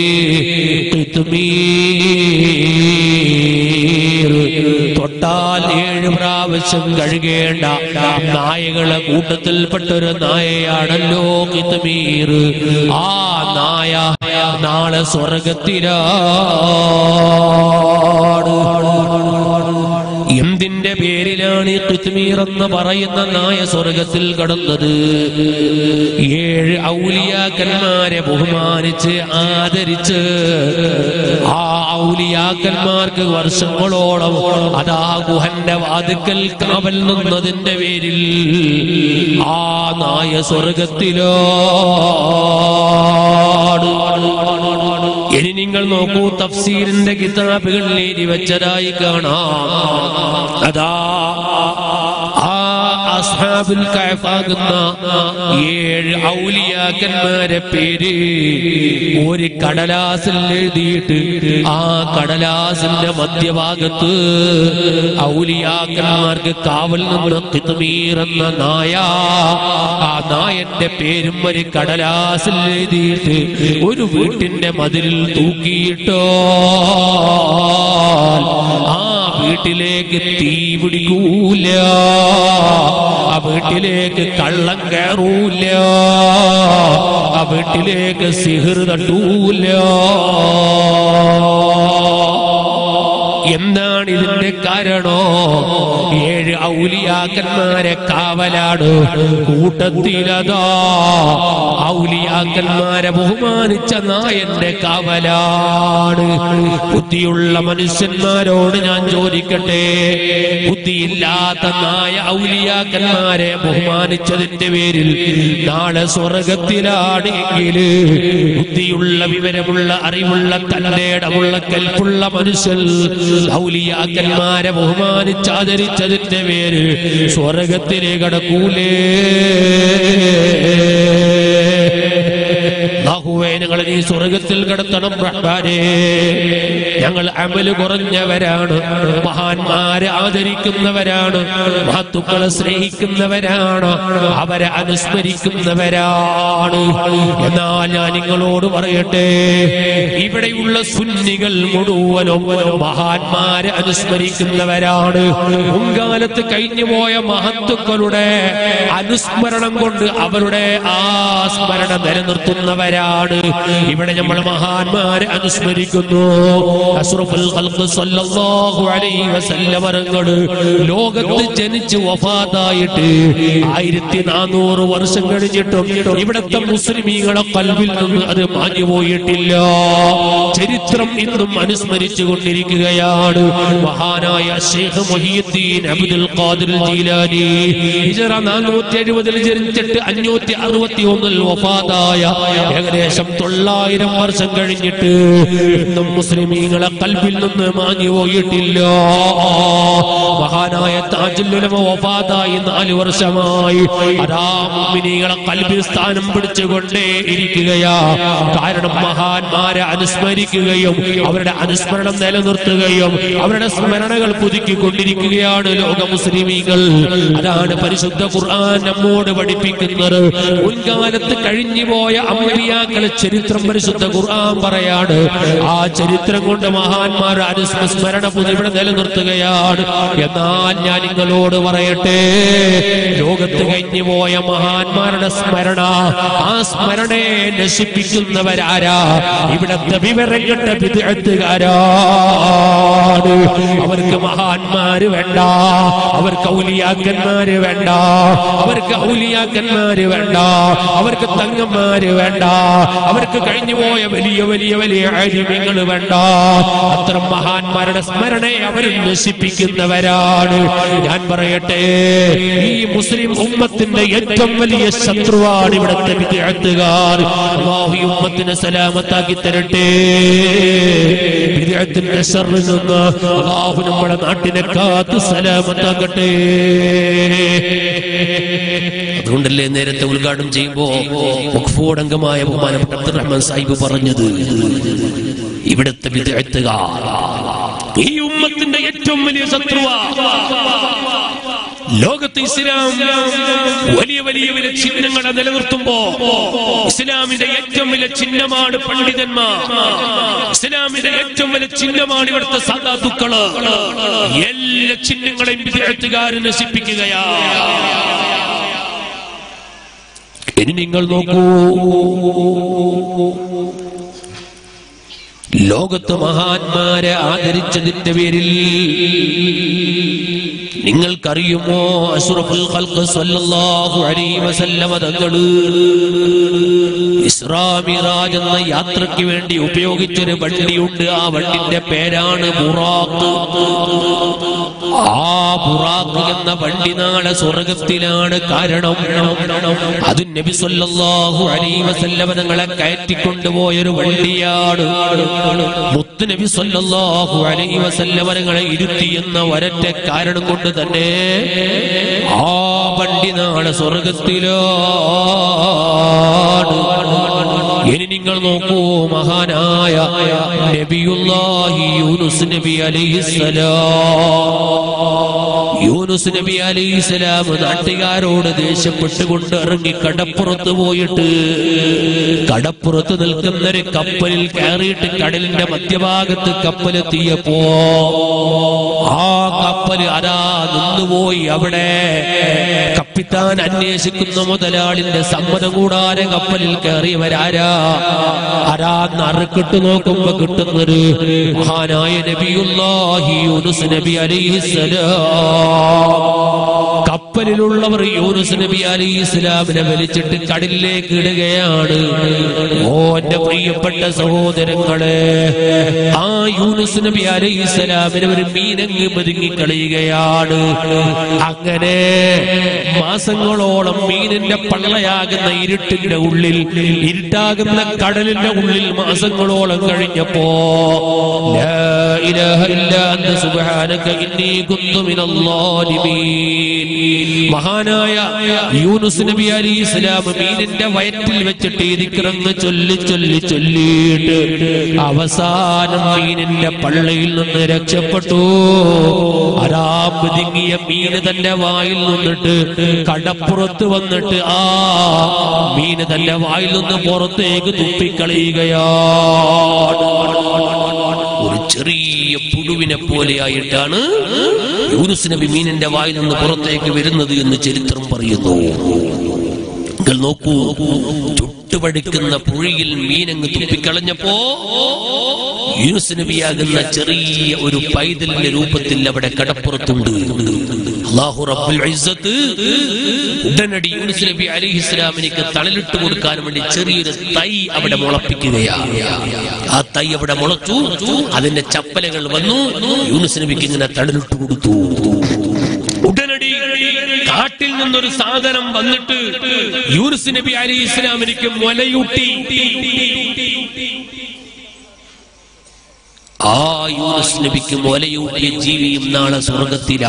കിത്മീർ. തൊട്ടാൽ ഏഴ് പ്രാവശ്യം കഴുകേണ്ട നായകളെ കൂട്ടത്തിൽപ്പെട്ടൊരു നായയാണല്ലോ കിത്മീർ ആ നായ നാളെ സ്വർഗത്തിലാണ് എന്തിന്റെ പേരിലാണ് ഈ കിത്മീർ എന്ന് പറയുന്ന നായ സ്വർഗത്തിൽ കടന്നത് ഏഴ് ഔലിയാക്കന്മാരെ ബഹുമാനിച്ച് ആദരിച്ച് ആ ഔലിയാക്കന്മാർക്ക് വർഷങ്ങളോളം അതാ ഗുഹന്റെ വാതുക്കൽ കാവൽ നിന്നതിന്റെ പേരിൽ ആ നായ സ്വർഗത്തിലോ ഇനി നിങ്ങൾ നോക്കൂ തഫ്സീറിന്റെ കിതാബുകളിൽ എഴുതി വെച്ചതായി കാണാം അതാ ആ അസ്ഹാബുൽ കഹഫാകുന്ന ഏഴ് ഔലിയാക്കന്മാരെ പേര് ഒരു കടലാസിൽ എഴുതിയിട്ട് ആ കടലാസിന്റെ മധ്യഭാഗത്ത് ഔലിയാക്കന്മാർക്ക് കാവൽ നിന്ന് കിത്മീർ എന്ന നായ ആ നായന്റെ പേരും ഒരു കടലാസിൽ എഴുതിയിട്ട് ഒരു വീട്ടിന്റെ മതിലിൽ തൂക്കിയിട്ടോ ആ വീട്ടിലേക്ക് തീ പിടിക്കൂല ആ വീട്ടിലേക്ക് കള്ളം കയറൂല ആ വീട്ടിലേക്ക് സിഹിർ തട്ടൂല എന്താണ് ഇതിന്റെ കാരണോ ഏഴ് ഔലിയാക്കന്മാരെ കാവലാണ് കൂട്ടത്തിലതാ ഔലിയാക്കന്മാരെ ബഹുമാനിച്ച നായന്റെ കാവലാണ് ബുദ്ധിയുള്ള മനുഷ്യന്മാരോട് ഞാൻ ചോദിക്കട്ടെ ബുദ്ധിയില്ലാത്ത നായ ഔലിയാക്കന്മാരെ ബഹുമാനിച്ചതിന്റെ പേരിൽ നാളെ സ്വർഗത്തിലാണെങ്കിൽ ബുദ്ധിയുള്ള വിവരമുള്ള അറിവുള്ള തന്നേടമുള്ള കൽപ്പുള്ള മനുഷ്യൻ ഔലിയാക്കന്മാരെ ബഹുമാനിച്ചാദരിച്ചതിന്റെ പേര് സ്വർഗത്തിലെ കടക്കൂലേ ബാഹുവേ ഞങ്ങൾ നീ സ്വർഗത്തിൽ കടത്തണം റഹ്മാനേ ഞങ്ങൾ അമല് കുറഞ്ഞവരാണ് മഹാന്മാരെ ആദരിക്കുന്നവരാണ് മഹത്തുക്കളെ സ്നേഹിക്കുന്നവരാണ് അവരെ അനുസ്മരിക്കുന്നവരാണ് എന്നാൽ ഞാൻ നിങ്ങളോട് പറയട്ടെ ഇവിടെയുള്ള സുന്നികൾ മുഴുവനും മഹാന്മാരെ അനുസ്മരിക്കുന്നവരാണ് മുൻകാലത്ത് കഴിഞ്ഞുപോയ മഹത്തുക്കളുടെ അനുസ്മരണം കൊണ്ട് അവരുടെ ആ സ്മരണ നിലനിർത്തുന്നവരാണ് ഇവിടെ നമ്മൾ മഹാന്മാരെ അനുസ്മരിക്കുന്നു അഷ്റഫുൽ ഖൽഖ് സല്ലല്ലാഹു അലൈഹി വസല്ലം അവരുകൾ ലോകത്ത് ജനിച്ച് വഫാത്തായിട്ട് ആയിരത്തി നാനൂറ് വർഷം കഴിഞ്ഞിട്ടും ഇവിടത്തെ മുസ്ലിമീങ്ങളെ കൽവിൽ നിന്ന് അത് മാഞ്ഞു പോയിട്ടില്ല ചരിത്രം ഇന്നും അനുസ്മരിച്ചു കൊണ്ടിരിക്കുകയാണ് മഹാനായ ഷെയ്ഖ് മൊഹീദ്ദീൻ അബ്ദുൽ ഖാദിർ ജീലാനി ഹിജറ നാനൂറ്റി എഴുപതിൽ ജനിച്ചിട്ട് അഞ്ഞൂറ്റി അറുപത്തി ഒന്നിൽ വഫാതായ ഏകദേശം തൊള്ളായിരം വർഷം കഴിഞ്ഞിട്ട് ഇന്നും മുസ്ലിമീങ്ങളെ കൽബിൽ നിന്ന് മാഞ്ഞു പോയിട്ടില്ല മഹാനായ താജുല്ലുലമ വഫാതായി നാല് വർഷമായി അതാ മുഅ്മിനീങ്ങളെ കൽബിൽ സ്ഥാനം പിടിച്ചുകൊണ്ടേ ഇരിക്കുകയാ കാരണം മഹാന്മാരെ അനുസ്മരിക്കുകയും അവരുടെ അനുസ്മരണം നിലനിർത്തുകയും അവരുടെ സ്മരണകൾ പുതുക്കിക്കൊണ്ടിരിക്കുകയാണ് ലോക മുസ്ലിമീങ്ങൾ അതാണ് പരിശുദ്ധ ഖുർആൻ നമ്മോട് പഠിപ്പിക്കുന്നത് മുൻകാലത്ത് കഴിഞ്ഞുപോയ അമ്പിയാക്കളെ ചരിത്രം പരിശുദ്ധ ഖുർആൻ പറയാണ് ആ ചരിത്രം കൊണ്ട് മഹാന്മാർ അനുസ്മരണ പുതിവിടെ നിലനിർത്തുകയാണ് എന്നാൽ ഞാൻ നിങ്ങളോട് പറയട്ടെ ലോകത്ത് കഴിഞ്ഞുപോയ മഹാന്മാരുടെ സ്മരണ ആ സ്മരണയെ നശിപ്പിക്കുന്നവരാരാ ഇവിടത്തെ വിവരം കെട്ട വിദഗ്ധകാരാണ് അവർക്ക് മഹാന്മാര് വേണ്ട അവർക്ക് ഔലിയാക്കന്മാര് വേണ്ട അവർക്ക് ഔലിയാക്കന്മാര് വേണ്ട അവർക്ക് തങ്ങന്മാര് വേണ്ട അവർക്ക് കഴിഞ്ഞുപോയ വലിയ വലിയ വലിയ ആര്യങ്ങൾ വേണ്ട അത്തരം മഹാന്മാരുടെ സ്മരണയെ അവർ നശിപ്പിക്കുന്നവരാണ് ഞാൻ പറയട്ടെ ഈ മുസ്ലിം ഉമ്മത്തിന്റെ ഏറ്റവും വലിയ ശത്രുവാണ് ഇവിടുത്തെ വിദ്യാർത്ഥികാർ അള്ളാഹു ഈ ഉമ്മത്തിനെ സലാമത്താക്കി തരട്ടെ വിദ്യാർത്ഥിന്റെ ഷറിൽ നിന്ന് അള്ളാഹു നമ്മുടെ നാട്ടിനെ കാത്ത് സലാമത്താക്കട്ടെ അതുകൊണ്ടല്ലേ നേരത്തെ ഉദ്ഘാടനം ചെയ്യുമ്പോ മുഖ്ഫോടംഗമായ ബഹുമാനപ്പെട്ട അബ്ദുറഹ്മാൻ സാഹിബ് പറഞ്ഞത് ഇവിടുത്തെ വിദഗ്ധകാർ ഈ ഉമ്മത്തിന്റെ ഏറ്റവും വലിയ ശത്രുവാ ലോകത്ത് ഇസ്ലാം വലിയ വലിയ വലിയ ചിഹ്നങ്ങളെ നിലനിർത്തുമ്പോ ഇസ്ലാമിന്റെ ഏറ്റവും വലിയ ചിഹ്നമാണ് പണ്ഡിതന്മാർ ഇസ്ലാമിന്റെ ഏറ്റവും വലിയ ചിഹ്നമാണ് ഇവിടുത്തെ സാധാത്തുക്കള് എല്ലാ ചിഹ്നങ്ങളെയും വിദ്യാർത്ഥികാരെ നശിപ്പിക്കുകയാ ഇനി നിങ്ങൾ നോക്കൂ ലോകത്ത് മഹാന്മാരെ ആദരിച്ചതിന്റെ പേരിൽ നിങ്ങൾക്കറിയുമോ അഷ്റഫുൽ ഖൽഖ് സല്ലല്ലാഹു അലൈഹി വസല്ലമ തങ്ങള് ഇസ്രാ മിറാജ് എന്ന യാത്രയ്ക്ക് വേണ്ടി ഉപയോഗിച്ചൊരു വണ്ടിയുണ്ട് ആ വണ്ടിന്റെ പേരാണ് ബുറാഖ് ആ ബുറാഖ് എന്ന വണ്ടി നാളെ സ്വർഗത്തിലാണ് കാരണം അത് നബി സല്ലല്ലാഹു അലൈഹി വസല്ലമ തങ്ങളെ കയറ്റിക്കൊണ്ടുപോയൊരു വണ്ടിയാണ് മുത്ത് നബി സല്ലല്ലാഹു അലൈഹി വസല്ലമ തങ്ങളെ ഇരുത്തി എന്ന ഒരൊറ്റ കാരണം കൊണ്ട് തന്നെ ആ വണ്ടി നാളെ സ്വർഗത്തിലാണ് ഇനി നിങ്ങൾ നോക്കൂ മഹാനായ നബിയുല്ലാഹി യൂനുസ് നബി അലൈഹിസ്സലാം യൂനുസ് നബി അലൈഹിസ്സലാം നാട്ടുകാരോട് ദേഷ്യപ്പെട്ടുകൊണ്ട് ഇറങ്ങി കടപ്പുറത്ത് പോയിട്ട് കടപ്പുറത്ത് നിൽക്കുന്ന ഒരു കപ്പലിൽ കയറിയിട്ട് കടലിന്റെ മധ്യഭാഗത്ത് കപ്പലെത്തിയപ്പോ ആ കപ്പല് അതാ നിന്നുപോയി അവിടെ കപ്പിത്താൻ അന്വേഷിക്കുന്ന മുതലാളിന്റെ സമ്മതം കൂടാതെ കപ്പലിൽ കയറിയവരാരാ ആരാ നറുക്കിട്ട് നോക്കുമ്പോ കിട്ടുന്നൊരു മഹാനായ നബിയുല്ലാഹി യൂനുസ് നബി അലൈഹിസ്സലാം കപ്പലിലുള്ളവർ യൂനുസ് നബി അലി ഇസ്ലാമിനെ വലിച്ചിട്ട് കടലിലേക്ക് ഇടുകയാണ് ഓ എന്റെ പ്രിയപ്പെട്ട സഹോദരങ്ങളെ ആ യൂനുസ് നബി അലി ഇസ്ലാമിനെ ഒരു മീനങ്ങ് പതുങ്ങി കളയുകയാണ് അങ്ങനെ മാസങ്ങളോളം മീനിന്റെ പള്ളയാകുന്ന ഇരുട്ടിന്റെ ഉള്ളിൽ ഇരുട്ടാകുന്ന കടലിന്റെ ഉള്ളിൽ മാസങ്ങളോളം കഴിഞ്ഞപ്പോ ലാ ഇലാഹ ഇല്ലാ അന്ത സുബ്ഹാനക ഇന്നി കുന്തു മിനൽ ളാലിമീൻ മഹാനായ യൂനുസ് നബി അലി ഇസ്ലാം മീനിന്റെ വയറ്റിൽ വെച്ചിട്ട് ഇതിക്കിറങ്ങ് ചൊല്ലി ചൊല്ലി ചൊല്ലിയിട്ട് അവസാനം മീനിന്റെ പള്ളയിൽ നിന്ന് രക്ഷപ്പെട്ടു അരാപതിങ്ങിയ മീന് തന്റെ വായിൽ നിന്നിട്ട് കടപ്പുറത്ത് വന്നിട്ട് ആ മീന് തന്റെ വായിൽ നിന്ന് പുറത്തേക്ക് തുപ്പിക്കളയുകയാണ് ഒരു ചെറിയ പുഴുവിനെ പോലെയായിട്ടാണ് യൂനുസ് നബി മീനിന്റെ വായിൽ നിന്ന് പുറത്തേക്ക് വരുന്നത് എന്ന് ചരിത്രം പറയുന്നു നിങ്ങൾ നോക്കൂ ചുട്ടുപടിക്കുന്ന പുഴിയിൽ മീനങ്ങ് തുപ്പിക്കളഞ്ഞപ്പോ യൂനുസ് നബിയാകുന്ന ചെറിയ ഒരു പൈതലിന്റെ രൂപത്തിൽ അവിടെ കടപ്പുറത്തുണ്ട് അല്ലാഹു റബ്ബുൽ ഇസ്സത്ത് ഉടനടി യൂനുസ് നബി അലൈഹി ഇസ്ലാമിനിക്ക് തണലിട്ട് കൊടുക്കാൻ വേണ്ടി ചെറിയൊരു തൈ അവിടെ മുളപ്പിക്കുകയാണ് ആ തൈ അവിടെ മുളച്ചു അതിന്റെ ചപ്പലകൾ വന്നു യൂനുസ് നബിക്ക് ഇങ്ങനെ തണലിട്ട് കൊടുത്തു ഉടനടി കാട്ടിൽ നിന്നൊരു സാധനം വന്നിട്ട് യൂനുസ് നബി അലി ഇസ്ലാമിനിക്ക് മുലയൂട്ടി ആ യൂനുസ് നബിക്ക് മുലയൂട്ടിയ ജീവിയും നാളെ സ്വർഗത്തിലാ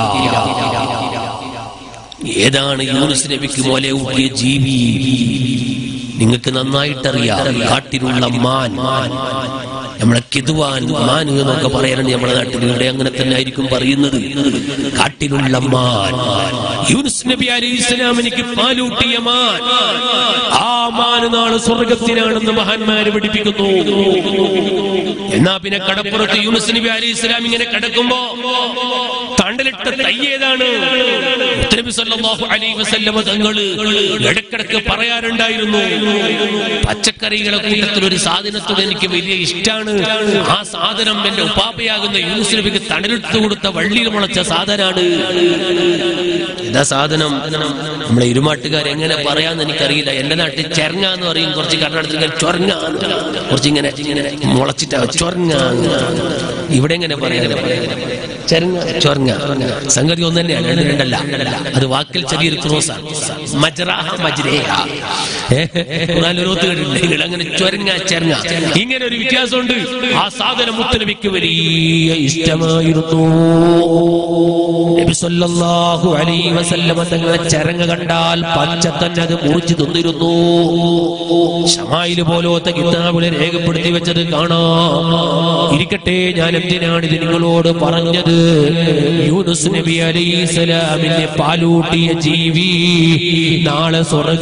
ഏതാണ് യൂനുസ് നബിക്ക് മുലയൂട്ടിയ ജീവി നിങ്ങൾക്ക് നന്നായിട്ടറിയാം കാട്ടിലുള്ള മാൻ നമ്മളെ കിതുവാൻ മാൻ എന്നൊക്കെ പറയാറുണ്ട് നമ്മുടെ നാട്ടിൽ ഇവിടെ അങ്ങനെ തന്നെ ആയിരിക്കും പറയുന്നത് കാട്ടിലുള്ള മാൻ യൂനുസ് നബി അലൈഹി ഇസ്ലാമിനിക്ക് പാലൂട്ടിയ മാൻ ആ മാൻ നാളെ സ്വർഗത്തിലാണെന്ന് മഹാന്മാര് പഠിപ്പിക്കുന്നു എന്നാ പിന്നെ കടപ്പുറത്ത് യൂനുസ് നബി അലൈഹി ഇസ്ലാം ഇങ്ങനെ കിടക്കുമ്പോ തണ്ടലിട്ട തൈ ഏതാണ് നബി സല്ലല്ലാഹു അലൈഹി വസല്ലമ തങ്ങള് ഇടക്കിടക്ക് പറയാറുണ്ടായിരുന്നു പച്ചക്കറികളെ കൂട്ടത്തിൽ ഒരു സാധനത്തോട് എനിക്ക് വലിയ ഇഷ്ടമാണ് ആ സാധനം എന്റെ ഉപ്പാപ്പയാകുന്ന യൂനുസ് നബിക്ക് തണലിട്ട് കൊടുത്ത വള്ളിയിൽ മുളച്ച സാധനമാണ് എന്താ സാധനം നമ്മളെ ഇരുമാട്ടുകാർ എങ്ങനെ പറയാന്ന് എനിക്കറിയില്ല എന്റെ നാട്ടിൽ ചെറങ്ങ എന്ന് പറയും കുറച്ച് കർണാടകത്തിൽ ഇങ്ങനെ ചൊറങ്ങ കുറച്ച് ഇങ്ങനെ ഇങ്ങനെ മുളച്ചിട്ടാ ചൊറങ്ങ ഇവിടെ എങ്ങനെ പറയാ ചെരങ്ങ ചൊരങ്ങ സംഗതി ഒന്ന് തന്നെയാണ് രണ്ട് രണ്ടല്ല അത് വാക്കിൽ ചെറിയൊരു ക്രോസാണ് മജ്റാഹ മജ്രേഹ ഏ, ഖുർആനിൽ ഒരു ഒത്ത് കേട്ടിട്ടുണ്ട്. നിങ്ങൾ അങ്ങനെ ചൊരങ്ങ ചെരങ്ങ ഇങ്ങനെ ഒരു വ്യത്യാസമുണ്ട് ആ സാധനം മുത്തനബിക്ക് വലിയ ഇഷ്ടമായിരുന്നു നബി സല്ലല്ലാഹു അലൈഹി വസല്ലമ തങ്ങളെ ചരങ്ങ കണ്ടാൽ പച്ച തന്നെ അത് മുറിച്ചു തിന്നിരുന്നു ഷമായില് പോലത്തെ കിതാബിലെ രേഖപ്പെടുത്തി വെച്ചത് കാണാം ഇരിക്കട്ടെ ഞാൻ എന്തിനാണ് ഇത് നിങ്ങളോട് പറഞ്ഞത് യൂനുസ് നബി അലൈഹിസ്സലാമിനെ പാലൂട്ടിയ ജീവി നാളെ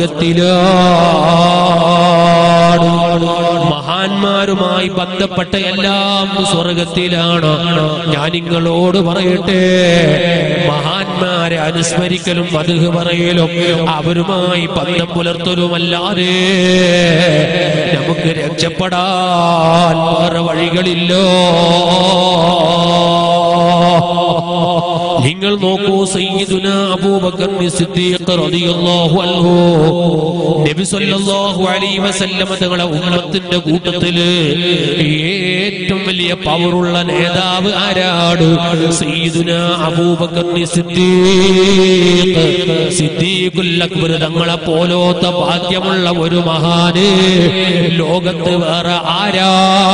സ്വർഗത്തിലാണ് മഹാന്മാരുമായി ബന്ധപ്പെട്ട എല്ലാം സ്വർഗത്തിലാണ് ഞാൻ നിങ്ങളോട് പറയട്ടെ മഹാന്മാരെ അനുസ്മരിക്കലും മധു പറയലും അവരുമായി ബന്ധം പുലർത്തലുമല്ലാതെ നമുക്ക് രക്ഷപ്പെടാൻ വേറെ വഴികളില്ലോ നിങ്ങൾ നോക്കൂ സയ്യിദുന അബൂബക്കർ സിദ്ദീഖ് റളിയല്ലാഹു അൻഹു നബി സല്ലല്ലാഹു അലൈഹി വസല്ലമ തങ്ങളെ ഉമ്മത്തിന്റെ കൂട്ടത്തില് ഏറ്റവും വലിയ പവറുള്ള നേതാവ് ആരാണ് സയ്യിദുന അബൂബക്കർ സിദ്ദീഖ് സിദ്ദീഖുൽ അക്ബർ തങ്ങളെ പോലോത്ത ഭാഗ്യമുള്ള ഒരു മഹാന് ലോകത്ത് വേറെ ആരാ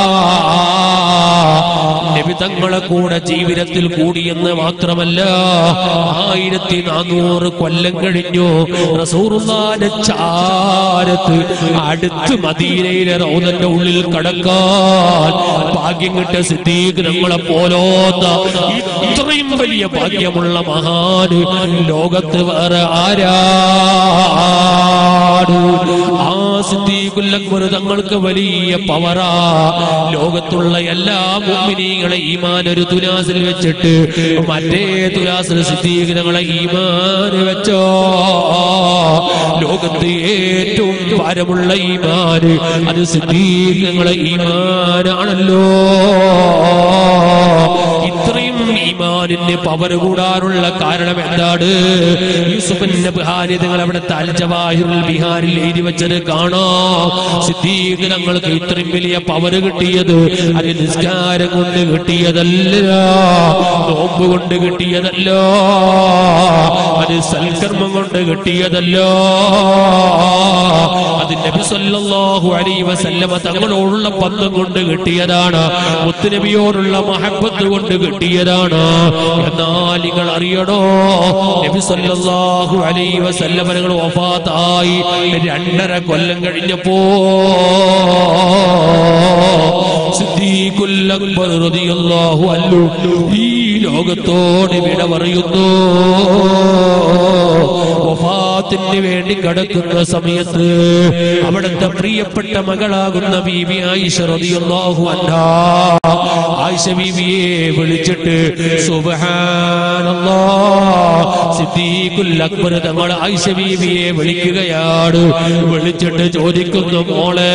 നബി തങ്ങളെ കൂടെ ജീവിതത്തിൽ കൂടിയെന്ന് മാത്രമല്ല ആയിരത്തി നാനൂറ് കൊല്ലം കഴിഞ്ഞു റസൂറുല്ലാന്റെ ചാരത്ത് അടുത്ത് മദീനയിലെ റൗദന്റെ ഉള്ളിൽ കടക്കാൻ ഭാഗ്യം കിട്ട സിദ്ദീഖ് നമ്മളെ പോലോത്ത ഇത്രയും വലിയ ഭാഗ്യമുള്ള മഹാന് ലോകത്ത് വേറെ ആരാണ് ആ സിദ്ദീഖുൽ അക്ബർ തങ്ങൾക്ക് വലിയ പവറാ ലോകത്തുള്ള എല്ലാ മുഅ്മിനീങ്ങളെ ഈമാൻ ഒരു തുലാസിൽ വെച്ചിട്ട് മറ്റേ തുലാസിൽ സിദ്ദീഖ് തങ്ങളെ ഈമാൻ വെച്ചോ ലോകത്ത് ഏറ്റവും ഭാരമുള്ള ഈമാൻ അത് സിദ്ദീഖ് തങ്ങളെ ഈമാനാണല്ലോ ഇത്രയും ഈമാനിന് പവർ കൂടാനുള്ള കാരണം എന്താണ് യൂസുഫിന്റെ ബിഹാരി നിങ്ങൾ അവിടെ താൽജവാഹിറുൽ ബിഹാരിൽ എഴുതി വെച്ചത് കാണാം സിദ്ദീഖ് തങ്ങൾക്ക് ഇത്രയും വലിയ പവർ കിട്ടിയത് അത് നിസ്കാരം കൊണ്ട് കിട്ടിയതല്ല നോമ്പ് കൊണ്ട് കിട്ടിയതല്ല അത് സൽക്കർമ്മം കൊണ്ട് കിട്ടിയതല്ല അത് നബി സല്ലല്ലാഹു അലൈഹി വസല്ലമ തങ്ങളോടുള്ള ബന്ധം കൊണ്ട് കിട്ടിയതാണ് മുത്തുനബിയോടുള്ള മഹബത്ത് കൊണ്ട് കിട്ടിയതാണ് എന്നാൽ നിങ്ങൾ അറിയണോ നബി സല്ലല്ലാഹു അലൈഹി വസല്ലമ നിങ്ങൾ വഫാത്തായി രണ്ടര കൊല്ലം കഴിഞ്ഞപ്പോ സിദ്ദീഖുൽ അക്ബർ റളിയല്ലാഹു അൻഹു ഈ ലോകത്തോട് വിട പറയുന്നു വഫാത്തിന് വേണ്ടി കടക്കുന്ന സമയത്ത് അവിടുത്തെ പ്രിയപ്പെട്ട മകളാകുന്ന ബീബി ആയിഷ റളിയല്ലാഹു അൻഹാ ആയിഷ ബീബിയെ വിളിച്ചിട്ട് സുബ്ഹാനല്ലാഹ് സിദ്ദീഖുൽ അക്ബർ തങ്ങൾ ആയിഷ ബീബിയെ വിളിക്കുകയാണ് വിളിച്ചിട്ട് ചോദിക്കുന്നു മോളെ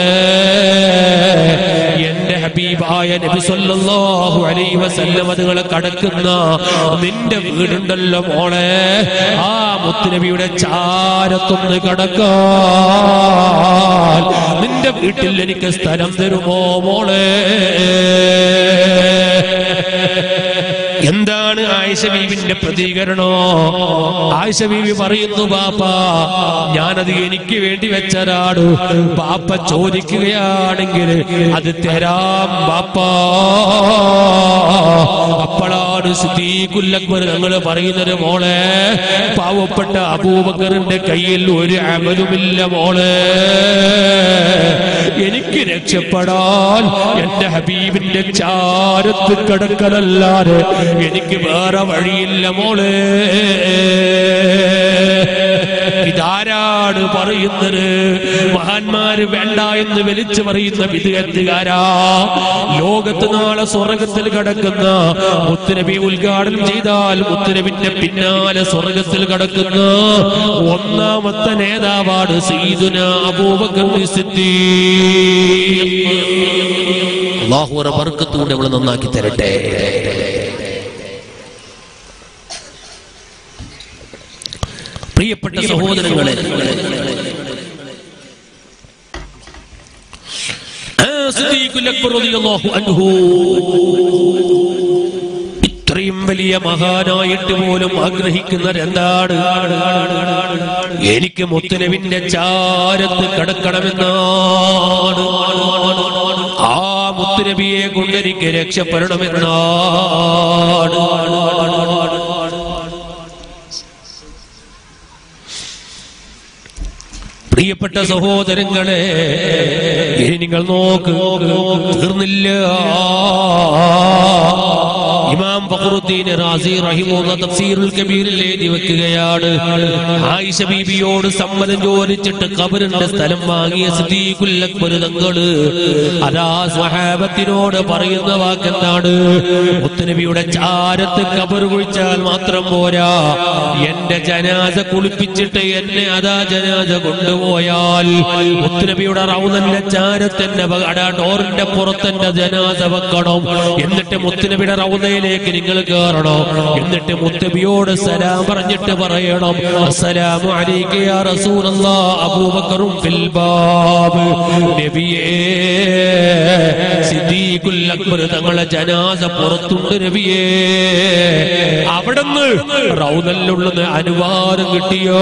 എന്റെ ഹബീബായ നബി സല്ലല്ലാഹു അലൈഹി വസല്ലം അതുങ്ങളെ കടക്കുന്ന നിന്റെ വീടുണ്ടല്ലോ മോളെ ആ മുത്തുനബിയുടെ ചാരത്തൊന്ന് കടക്കാൻ നിന്റെ വീട്ടിൽ എനിക്ക് സ്ഥലം തരുമോ മോളെ എന്താണ് ആയിഷ ബീവിന്റെ പ്രതികരണോ ആയിഷ ബീവി പറയുന്നു ബാപ്പ ഞാനത് എനിക്ക് വേണ്ടി വെച്ചതാണ് ബാപ്പ ചോദിക്കുകയാണെങ്കിൽ അത് തരാം ബാപ്പ അപ്പോഴാണ് സിദ്ദീഖുല്ലക്ബർ ഞങ്ങൾ പറയുന്നത് മോളെ പാവപ്പെട്ട അബൂബക്കറിന്റെ കയ്യിൽ ഒരു അമലുമില്ല മോളെ എനിക്ക് രക്ഷപ്പെടാൻ എന്റെ ഹബീബിന്റെ ചാരത്ത് കിടക്കലല്ലാതെ എനിക്ക് വേറെ വഴിയില്ല മോളെ ഇതാരാണ് പറയുന്നത് മഹാന്മാര് വേണ്ട എന്ന് വലിച്ചു പറയുന്ന വിധുകത്തുകാരാ ലോകത്ത് നാളെ സ്വർഗത്തിൽ കിടക്കുന്ന മുത്തുനബി ഉദ്ഘാടനം ചെയ്താൽ മുത്തുനബിന്റെ പിന്നാലെ സ്വർഗത്തിൽ കിടക്കുന്ന ഒന്നാമത്തെ നേതാവാണ് സീദുന അബൂബക്കർ സിദ്ദീഖ് അള്ളാഹുറ ബർക്കത്തുകൊണ്ട് അവളെ നന്നാക്കി തരട്ടെ പ്രിയപ്പെട്ട സഹോദരങ്ങളെ ആ സിദ്ദീഖുൽ അക്ബർ റളിയല്ലാഹു അൻഹു ഇത്രയും ഇത്രയും വലിയ മഹാനായിട്ട് പോലും ആഗ്രഹിക്കുന്നത് എന്താണ് എനിക്ക് മുത്തലവിന്റെ ചാരത്ത് കടക്കണമെന്നാണ് ആ മുത്തുനബിയെ കൊണ്ടെനിക്ക് രക്ഷപ്പെടണമെന്നാണ് പ്രിയപ്പെട്ട സഹോദരങ്ങളെ ഇനി നിങ്ങൾ നോക്ക് തീർന്നില്ല ഇമാം ഫഖറുദ്ദീൻ റാസി റഹിമുള്ള തഫ്സീറുൽ കബീറിൽ എഴുതി വെക്കുകയാണ് ആയിഷ ബീബിയോട് സമ്മതം ചോദിച്ചിട്ട് ഖബറിന്റെ സ്ഥലം വാങ്ങിയ സിദ്ദീഖുൽ അക്ബർ തങ്ങള് അതാ സ്വഹാബത്തിനോട് പറയുന്ന വാക്കെന്താണ് മുത്തുനബിയുടെ ചാരത്ത് ഖബർ കുഴിച്ചാൽ മാത്രം പോരാ എന്റെ ജനാസ കുളിപ്പിച്ചിട്ട് എന്നെ അതാ ജനാസ കൊണ്ടുപോയാൽ മുത്തുനബിയുടെ റൗദന്റെ ചാരത്തിന്റെ അടാ ഡോറിന്റെ പുറത്തെന്റെ ജനാസ വെക്കണം എന്നിട്ട് മുത്തുനബിയുടെ റൗദയിലേക്ക് നിങ്ങൾ കയറണം എന്നിട്ട് മുത്തുനബിയോട് സലാം പറഞ്ഞിട്ട് പറയണം അസ്സലാമു അലൈക യാ റസൂലല്ലാഹ് അബൂബക്കറും ഫിൽ ബാബ് നബിയേ സിദ്ദീഖുൽ അക്ബർ തങ്ങളെ ജനാസ പുറത്തുണ്ട് നബിയേ അവിടുന്ന് റൗദല്ലുള്ളത് അനുവാദം കിട്ടിയോ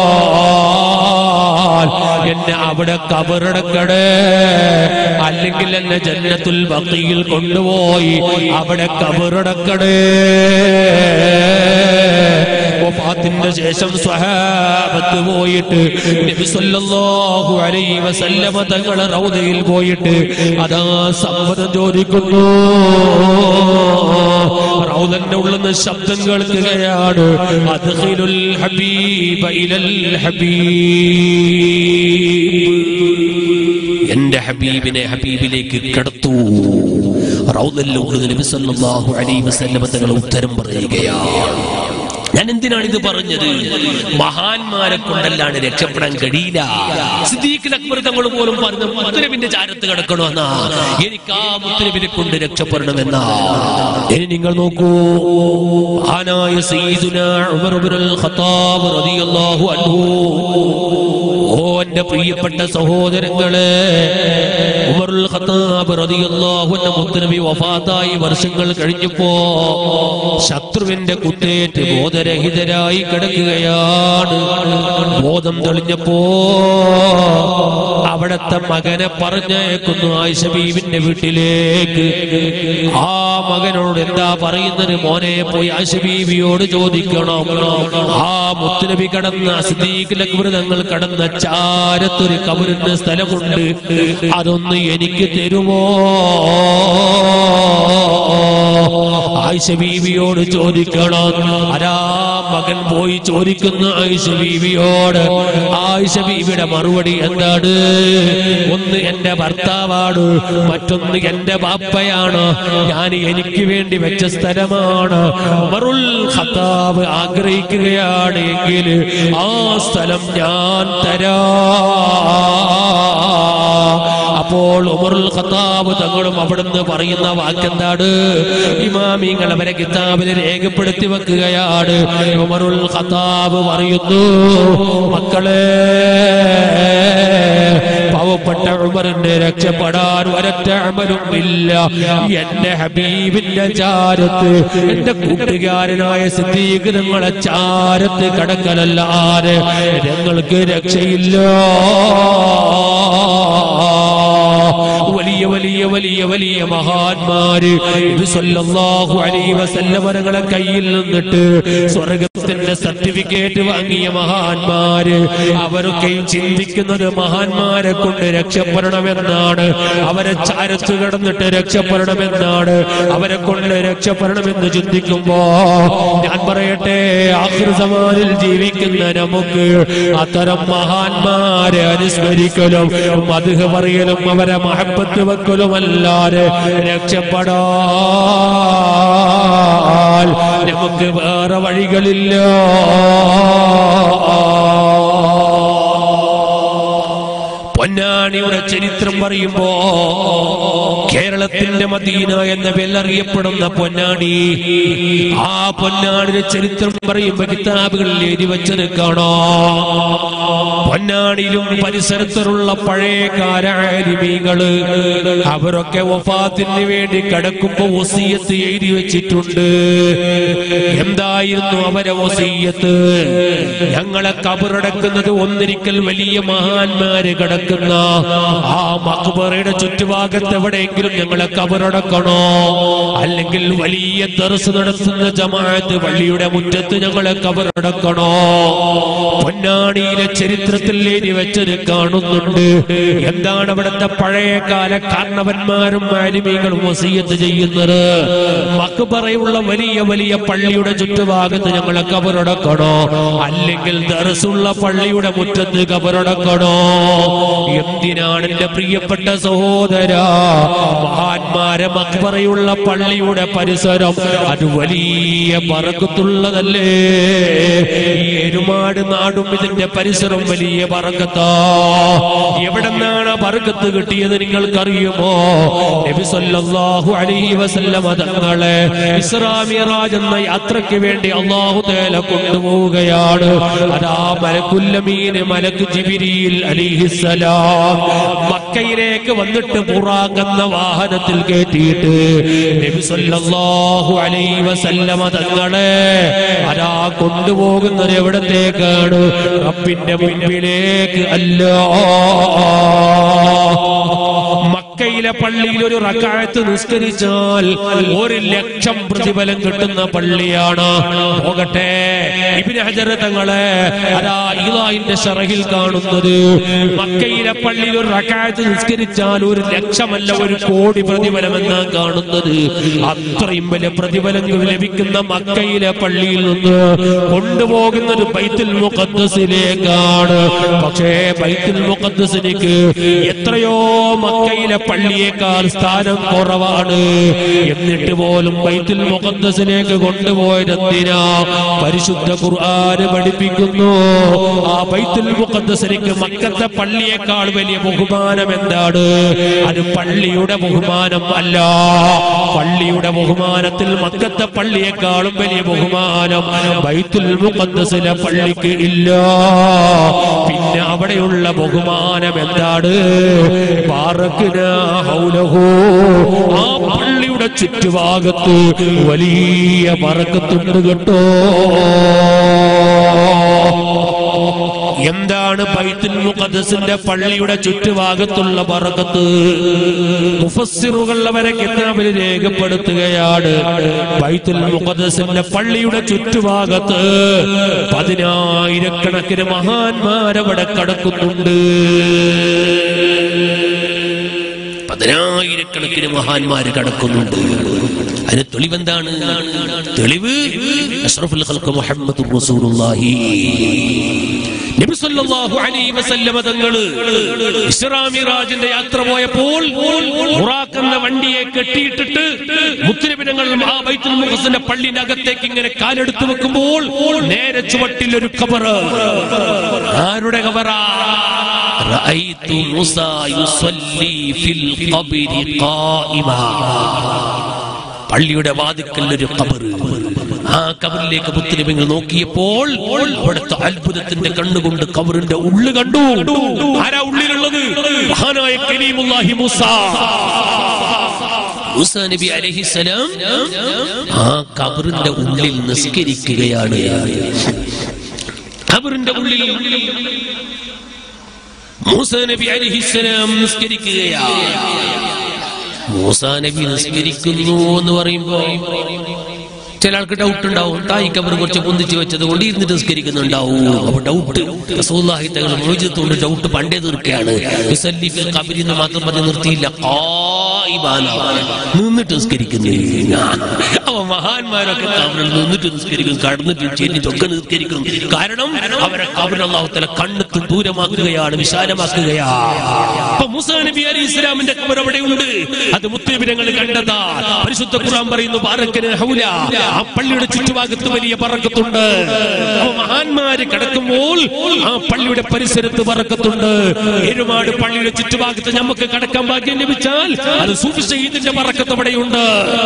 എന്നെ അവിടെ കബറടക്കടേ അല്ലെങ്കിൽ എന്നെ ജന്നത്തുൽ ബഖിയിൽ കൊണ്ടുപോയി അവിടെ കബറടക്കടേ വഫാത്തിന്റെ ശേഷം സ്വഹാബത്ത് പോയിട്ട് നബി സല്ലല്ലാഹു അലൈഹി വസല്ലമ തങ്ങളെ റൗദയിൽ പോയിട്ട് അതാ സമ്മതം ചോദിക്കുന്നു റൗദന്റെ ഉള്ളിൽ നിന്ന് ശബ്ദം കേൾക്കുകയാണ് അദ്ഖിലുൽ ഹബീബ ഇലൽ ഹബീബ് എന്റെ ഹബീബിനെ ഹബീബിലേക്ക് കടത്തു റൗദല്ലുള്ളത് നബി സല്ലല്ലാഹു അലൈഹി വസല്ലമ തങ്ങൾ ഉത്തരം പറയുകയാണ് ഞാൻ എന്തിനാണ് ഇത് പറഞ്ഞത് മഹാന്മാരെ കൊണ്ടല്ലാണ്ട് രക്ഷപ്പെടാൻ കഴിയില്ല സിദ്ദീഖ് അക്ബർ തങ്ങൾ പോലും പറഞ്ഞു മുത്തലബിന്റെ ചാരത്ത് കിടക്കണമെന്നാ എനിക്ക് ആ മുത്തലബിനെ കൊണ്ട് രക്ഷപ്പെടണമെന്നാ ഇനി നിങ്ങൾ നോക്കൂ ആനായ സയ്യിദുന ഉമർ ഇബ്നുൽ ഖത്താബ് റളിയല്ലാഹു അൻഹു ഓ എന്റെ പ്രിയപ്പെട്ട സഹോദരങ്ങളെ ഉമറുൽ ഖത്താബ് റളിയല്ലാഹു അൻഹു മുത്തനബി വഫാത്തായി വർഷങ്ങൾ കഴിഞ്ഞപ്പോ ശത്രുവിന്റെ കുത്തേറ്റ് ബോധരഹിതരായി കിടക്കുകയാണ് ബോധം തെളിഞ്ഞപ്പോ അവിടത്തെ മകനെ പറഞ്ഞയക്കുന്നു ആയിഷ ബീവിന്റെ വീട്ടിലേക്ക് ആ മകനോട് എന്താ പറയുന്നത് മോനെ പോയി ആയിഷ ബീവിയോട് ചോദിക്കണം ആ മുത്തുനബി കടന്ന സിദ്ദീഖ് അക്ബർ തങ്ങൾ കടന്ന ചാരത്തൊരു കബറിന്റെ സ്ഥലമുണ്ട് അതൊന്ന് എനിക്ക് തരുമോ ആയിഷ ബീവിയോട് ചോദിക്കണം അരാ മകൻ പോയി ചോദിക്കുന്ന ആയിഷ ബീവിയോട് ആയിഷ ബീവിയുടെ മറുപടി എന്താണ് ഒന്ന് എന്റെ ഭർത്താവാണ് മറ്റൊന്ന് എന്റെ ബാപ്പയാണ് ഞാൻ എനിക്ക് വേണ്ടി വെച്ച സ്ഥലമാണ് ഉമറുൽ ഖത്താബ് ആഗ്രഹിക്കുകയാണ് എങ്കിൽ ആ സ്ഥലം ഞാൻ തരാ അപ്പോൾ ഉമറുൽ ഖത്താബ് തങ്ങളും അവിടുന്ന് പറയുന്ന വാക്കെന്താണ് ഇമാമിങ്ങൾ അവരെ കിതാബിൽ രേഖപ്പെടുത്തി വെക്കുകയാണ് ഉമറുൽ ഖത്താബ് പറയുന്നു മക്കളെ പാവപ്പെട്ട ഉമറിന് രക്ഷപ്പെടാൻ ഒരൊറ്റ അമലും ഇല്ല എന്റെ ഹബീബിന്റെ ചാരത്ത് എന്റെ കൂട്ടുകാരനായ സിദ്ദീഖ് നിങ്ങളെ ചാരത്ത് കടക്കലല്ലാതെ ഞങ്ങൾക്ക് രക്ഷയില്ല വലിയ വലിയ വലിയ വലിയ മഹാന്മാര് നബി സല്ലല്ലാഹു അലൈഹി വസല്ലമ തങ്ങളെ കയ്യിൽ നിന്നിട്ട് സ്വർഗത്തിന്റെ സർട്ടിഫിക്കറ്റ് വാങ്ങിയ മഹാന്മാര് അവരൊക്കെയും ചിന്തിക്കുന്നത് മഹാന്മാരെ കൊണ്ട് രക്ഷപ്പെടണമെന്നാണ് അവരെ ചാരത്ത് കിടന്നിട്ട് രക്ഷപ്പെടണമെന്നാണ് അവരെ കൊണ്ട് രക്ഷപ്പെടണമെന്ന് ചിന്തിക്കുമ്പോ ഞാൻ പറയട്ടെ ആഹൃസമാനിൽ ജീവിക്കുന്ന നമുക്ക് അത്തരം മഹാന്മാരെ അനുസ്മരിക്കലും മധുഹ പറയലും അവരെ മഹബത്ത് വെക്കലുമല്ലാതെ രക്ഷപ്പെടാൻ നമുക്ക് വേറെ വഴികളില്ല പൊന്നാണിയുടെ ചരിത്രം പറയുമ്പോ കേരളത്തിന്റെ മദീന എന്ന പേരിലറിയപ്പെടുന്ന പൊന്നാടി ആ പൊന്നാടിയുടെ ചരിത്രം പറയുമ്പോ കിതാബുകളിൽ എഴുതി വെച്ചത് കാണോ പൊന്നാടിയിലും പരിസരത്തുള്ള പഴയകാല ആലിമീങ്ങള് അവരൊക്കെ വഫാത്തിന് വേണ്ടി കിടക്കുമ്പോ വസീയത്ത് എഴുതി വെച്ചിട്ടുണ്ട് എന്തായിരുന്നു അവരെ വസീയത്ത് ഞങ്ങളെ കബറടക്കുന്നത് ഒന്നിരിക്കൽ വലിയ മഹാന്മാര് കിടക്കുന്ന ആ മക്ബറയുടെ ചുറ്റുഭാഗത്ത് എവിടെയെങ്കിലും ഞങ്ങളെ കബറടക്കണോ അല്ലെങ്കിൽ വലിയ തെറസ് നടത്തുന്ന ജമാഅത്ത് പള്ളിയുടെ മുറ്റത്ത് ഞങ്ങളെ കബറടക്കണോ പൊന്നാണിയിലെ ചരിത്രത്തിൽ എഴുതി വെച്ചത് കാണുന്നുണ്ട് എന്താണ് അവിടുത്തെ പഴയകാല കാരണവന്മാരും മാലിമീങ്ങളും വസീയത്ത് ചെയ്യുന്നത് മക്ബറയുള്ള വലിയ വലിയ പള്ളിയുടെ ചുറ്റുഭാഗത്ത് ഞങ്ങളെ കബറടക്കണോ അല്ലെങ്കിൽ ദർസുള്ള പള്ളിയുടെ മുറ്റത്ത് കബറടക്കണോ എന്തിനാണ് എന്റെ പ്രിയപ്പെട്ട സഹോദര മഹാന്മാരെ മക്ബറയുള്ള പള്ളിയുടെ പരിസരം അത് വലിയ പറക്കത്തുള്ളതല്ലേ ഈ എരുമാട് നാടും ഇതിന്റെ പരിസരം വലിയ പറക്കത്താ എവിടെന്നാണ് ആ പറക്കത്ത് കിട്ടിയത് നിങ്ങൾക്കറിയുമോ നബി സല്ലല്ലാഹു അലൈഹി വസല്ലമ തങ്ങളെ ഇസ്രാ മിറാജ് എന്ന യാത്രയ്ക്ക് വേണ്ടി അള്ളാഹു തേല കൊണ്ടുപോവുകയാണ് അതാ മലക്കുല്ലമീന് മലക്ക് ജിബിരിയിൽ അലിഹിസലാം മക്കയിലേക്ക് വന്നിട്ട് പുറാങ്ങുന്ന വാഹനത്തിൽ കയറ്റിയിട്ട് നബി സല്ലല്ലാഹു അലൈഹി വസല്ലമ തങ്ങളെ അതാ കൊണ്ടുപോകുന്നത് എവിടത്തേക്കാണ് റബ്ബിന്റെ മുൻപിലേക്ക് അല്ല മക്കയിലെ പള്ളിയിൽ ഒരു റക്കായത്ത് നിസ്കരിച്ചാൽ ഒരു ലക്ഷം പ്രതിഫലം കിട്ടുന്ന പള്ളിയാണ് പോകട്ടെ ഇബിന് ഹജർ തങ്ങളെ അതാ ഇലാഹിന്റെ ഷറഹിൽ കാണുന്നത് മക്കയിലെ പള്ളിയിൽ ഒരു റക്കായത്ത് നിസ്കരിച്ചാൽ ഒരു ലക്ഷമല്ല ഒരു കോടി പ്രതിഫലം എന്നാണ് കാണുന്നത് അത്രയും വലിയ പ്രതിഫലങ്ങൾ ലഭിക്കുന്ന മക്കയിലെ പള്ളിയിൽ നിന്ന് കൊണ്ടുപോകുന്നത് ബൈത്തുൽ മുഖദ്സിലേക്കാണ് പക്ഷേ ബൈത്തുൽ മുഖദ്സിലേക്ക് എത്രയോ മക്കയിലെ പള്ളിയേക്കാൾ സ്ഥാനം കുറവാണ് എന്നിട്ട് പോലും ബൈത്തുൽ മുഖദ്സിലേക്ക് കൊണ്ടുപോയത് എന്തിനാ പരിശുദ്ധ ഖുർആന് പഠിപ്പിക്കുന്നു ആ ബൈത്തുൽ മുഖദ്സിലേക്ക് മക്കത്തെ പള്ളിയേക്കാൾ വലിയ ബഹുമാനം എന്താണ് അത് പള്ളിയുടെ ബഹുമാനം അല്ല പള്ളിയുടെ ബഹുമാനത്തിൽ മക്കത്തെ പള്ളിയേക്കാളും വലിയ ബഹുമാനം ബൈത്തുൽ മുഖദ്സിലെ പള്ളിക്ക് ഇല്ല പിന്നെ അവിടെയുള്ള ബഹുമാനം എന്താണ് ബാറക്കിന ഹൗലഹു. ആ പള്ളിയുടെ ചുറ്റുഭാഗത്ത് വലിയ പറക്കത്തുണ്ട് കേട്ടോ എന്താണ് ബൈത്തുൽ മുഖദ്സിന്റെ പള്ളിയുടെ ചുറ്റുഭാഗത്തുള്ള പറക്കത്ത് മുഫസ്സിറുകൾ അവരെ കിതാബിൽ രേഖപ്പെടുത്തുകയാണ് ബൈത്തുൽ മുഖദ്സിന്റെ പള്ളിയുടെ ചുറ്റുഭാഗത്ത് പതിനായിരക്കണക്കിന് മഹാന്മാരവിടെ കടക്കുന്നുണ്ട് പതിനായിരക്കണക്കിന് മഹാന്മാര് കടക്കുന്നുണ്ട് അതിന് തെളിവെന്താണ് തെളിവ് അഷ്റഫുൽ ഖൽഖ് മുഹമ്മദ് റസൂലുള്ളാഹി നബി സല്ലല്ലാഹു അലൈഹി വസല്ലമ തങ്ങള് ഇസ്രാ മിറാജിന്റെ യാത്ര പോയപ്പോൾ ബുറാഖ് എന്ന വണ്ടിയെ കെട്ടിയിട്ടിട്ട് മുത്തുനബി തങ്ങൾ ആ ബൈത്തുൽ മുഖസിന്റെ പള്ളിന്റെ അകത്തേക്ക് ഇങ്ങനെ കാലെടുത്ത് വെക്കുമ്പോൾ നേരെ ചുവട്ടിൽ ഒരു കബറ് ആരുടെ കബറാ رأيت موسى يصلي في القبر قائما പള്ളിയുടെ വാതിക്കൽ ഒരു കബറ് ആ കബറിലേക്ക് മുത്തലിമിങ്ങൾ നോക്കിയപ്പോൾ അവിടുത്തെ അത്ഭുതത്തിന്റെ കണ്ണുകൊണ്ട് കബറിന്റെ ഉള്ളു കണ്ടു ആരാ ഉള്ളിലുള്ളത് മഹാനായ കലീമുല്ലാഹി മൂസ മൂസ നബി അലൈഹിസ്സലാം ആ കബറിന്റെ ഉള്ളിൽ നിസ്കരിക്കുകയാണ് കബറിന്റെ ഉള്ളിൽ മൂസ നബി അലൈഹിസ്സലാം നിസ്കരിക്കുകയാണ് മൂസാ നബി നിസ്കരിക്കുന്നു എന്ന് പറയുമ്പോ ചില ആൾക്ക് ഡൗട്ട് ഉണ്ടാവും തായിക്ക് അവർ കുറച്ച് പൊന്തിച്ച് വെച്ചത് കൊണ്ട് ഇരുന്നിട്ട് നിസ്കരിക്കുന്നുണ്ടാവും അപ്പൊ ഡൗട്ട് റസൂലുള്ളാഹി തങ്ങൾ മോചിതത്തോണ്ട് ഡൗട്ട് പണ്ടേ തീർക്കുകയാണ് യുസല്ലി ഫിൽ ഖബരി എന്ന് മാത്രം പറഞ്ഞ് നിർത്തിയില്ല ഖായിബാന. നിന്നിട്ട് നിസ്കരിക്കുന്നു അപ്പൊ മഹാന്മാരൊക്കെ കബറിൽ നിന്നിട്ട് നിസ്കരിക്കും കടന്നിട്ട് ചെന്നിട്ടൊക്കെ നിസ്കരിക്കും കാരണം അവരെ കബറിൽ അള്ളാഹു തല കണ്ണെത്തും ദൂരമാക്കുകയാണ് വിശാലമാക്കുകയാണ് അപ്പൊ മൂസാ നബി അലി ഇസ്ലാമിന്റെ കബർ അവിടെയുണ്ട് അത് മുത്തബിരങ്ങൾ കണ്ടതാ പരിശുദ്ധ ഖുർആൻ പറയുന്നു ബാറക്കന് ഹൗല ആ പള്ളിയുടെ ചുറ്റുഭാഗത്ത് വലിയ പറക്കത്തുണ്ട് അപ്പൊ മഹാന്മാര് കിടക്കുമ്പോൾ ആ പള്ളിയുടെ പരിസരത്ത് പറക്കത്തുണ്ട് എരുമാട് പള്ളിയുടെ ചുറ്റുഭാഗത്ത് നമുക്ക് കടക്കാൻ ഭാഗ്യം ലഭിച്ചാൽ അത് സൂഫി ഷഹീദിന്റെ പറക്കത്ത് അവിടെയുണ്ട്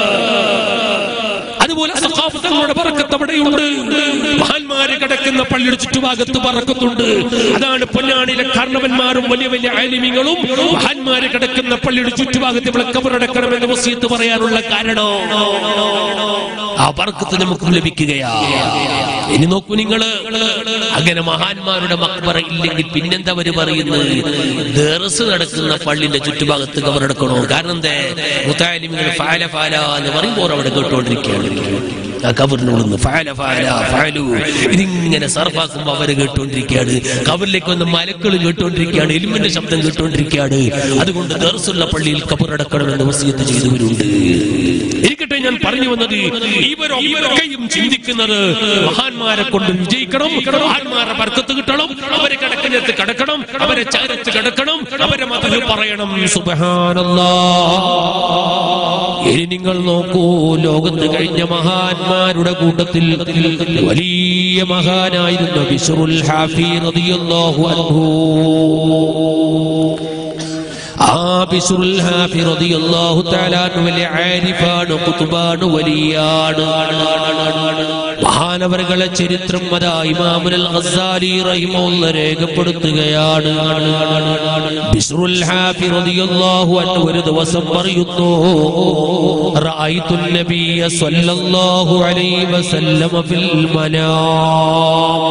അതുപോലെ സഖാഫത്തങ്ങളുടെ പറക്കത്ത് അവിടെയുണ്ട് മഹാന്മാര് കിടക്കുന്ന പള്ളിയുടെ ചുറ്റുഭാഗത്ത് പറക്കത്തുണ്ട് അതാണ് പൊന്നാണിയിലെ കാരണവന്മാരും വലിയ വലിയ ആലിമികളും മഹാന്മാര് കിടക്കുന്ന പള്ളിയുടെ ചുറ്റുഭാഗത്ത് ഇവിടെ കബറടക്കണമെന്ന് വസീത്ത് പറയാനുള്ള കാരണം ആ പറക്കത്ത് നമുക്ക് ലഭിക്കുകയാ ഇനി നോക്കൂ നിങ്ങള് അങ്ങനെ മഹാന്മാരുടെ മക്ബറ ഇല്ലെങ്കിൽ പിന്നെന്താ അവര് പറയുന്നത് ദർസ് നടക്കുന്ന പള്ളിന്റെ ചുറ്റുഭാഗത്ത് കബറടക്കണോ കാരണം എന്തേ മുത്താലിമികൾ ഫാല ഫാല എന്ന് പറയുമ്പോൾ അവിടെ കേട്ടുകൊണ്ടിരിക്കുകയാണ് ആ കബറിനോടുന്ന് ഫാല ഫാല ഫാലു ഇതിങ്ങനെ സർഫാക്കുമ്പോ അവര് കേട്ടുകൊണ്ടിരിക്കുകയാണ് കബറിലേക്ക് വന്ന് മലക്കൾ കേട്ടുകൊണ്ടിരിക്കുകയാണ് എലിമിന്റെ ശബ്ദം കേട്ടുകൊണ്ടിരിക്കുകയാണ് അതുകൊണ്ട് ദർസുള്ള പള്ളിയിൽ കബറടക്കണമെന്ന് വസിയത്ത് ചെയ്തവരുണ്ട് ഇരിക്കട്ടെ ഞാൻ പറഞ്ഞു വന്നത് ഇവരൊക്കെയും ചിന്തിക്കുന്നത് മഹാന്മാരെ കൊണ്ട് വിജയിക്കണം മഹാന്മാരെ ബർക്കത്ത് കിട്ടണം അവരെ കിടക്കുന്നിടത്ത് കിടക്കണം അവരെ ചാരത്ത് കിടക്കണം അവരെ മതം പറയണം സുബഹാനല്ലാ ഇനി നിങ്ങൾ നോക്കൂ ലോകത്ത് കഴിഞ്ഞ മഹാന്മാരുടെ കൂട്ടത്തിൽ വലിയ മഹാനായിരുന്നു ബിശ്റുൽ ഹാഫി റളിയല്ലാഹു അൻഹു ആ ബിശ്റുൽ ഹാഫി റളിയല്ലാഹു തആല അൻഹു വലിയ ആരിഫാണ് ഖുതുബാണ് വലിയാണ് മഹാനവറുകളെ ചരിത്രം അതാ ഇമാമുൽ ഗസാലി റഹിമഹുല്ല രേഖപ്പെടുത്തുകയാണ് ബിശ്റുൽ ഹാഫി റളിയല്ലാഹു അൻഹു ഒരു ദിവസം പറയുന്നു റഅയ്തു നബിയ സ്വല്ലല്ലാഹു അലൈഹി വസല്ലമ ഫിൽ മനാം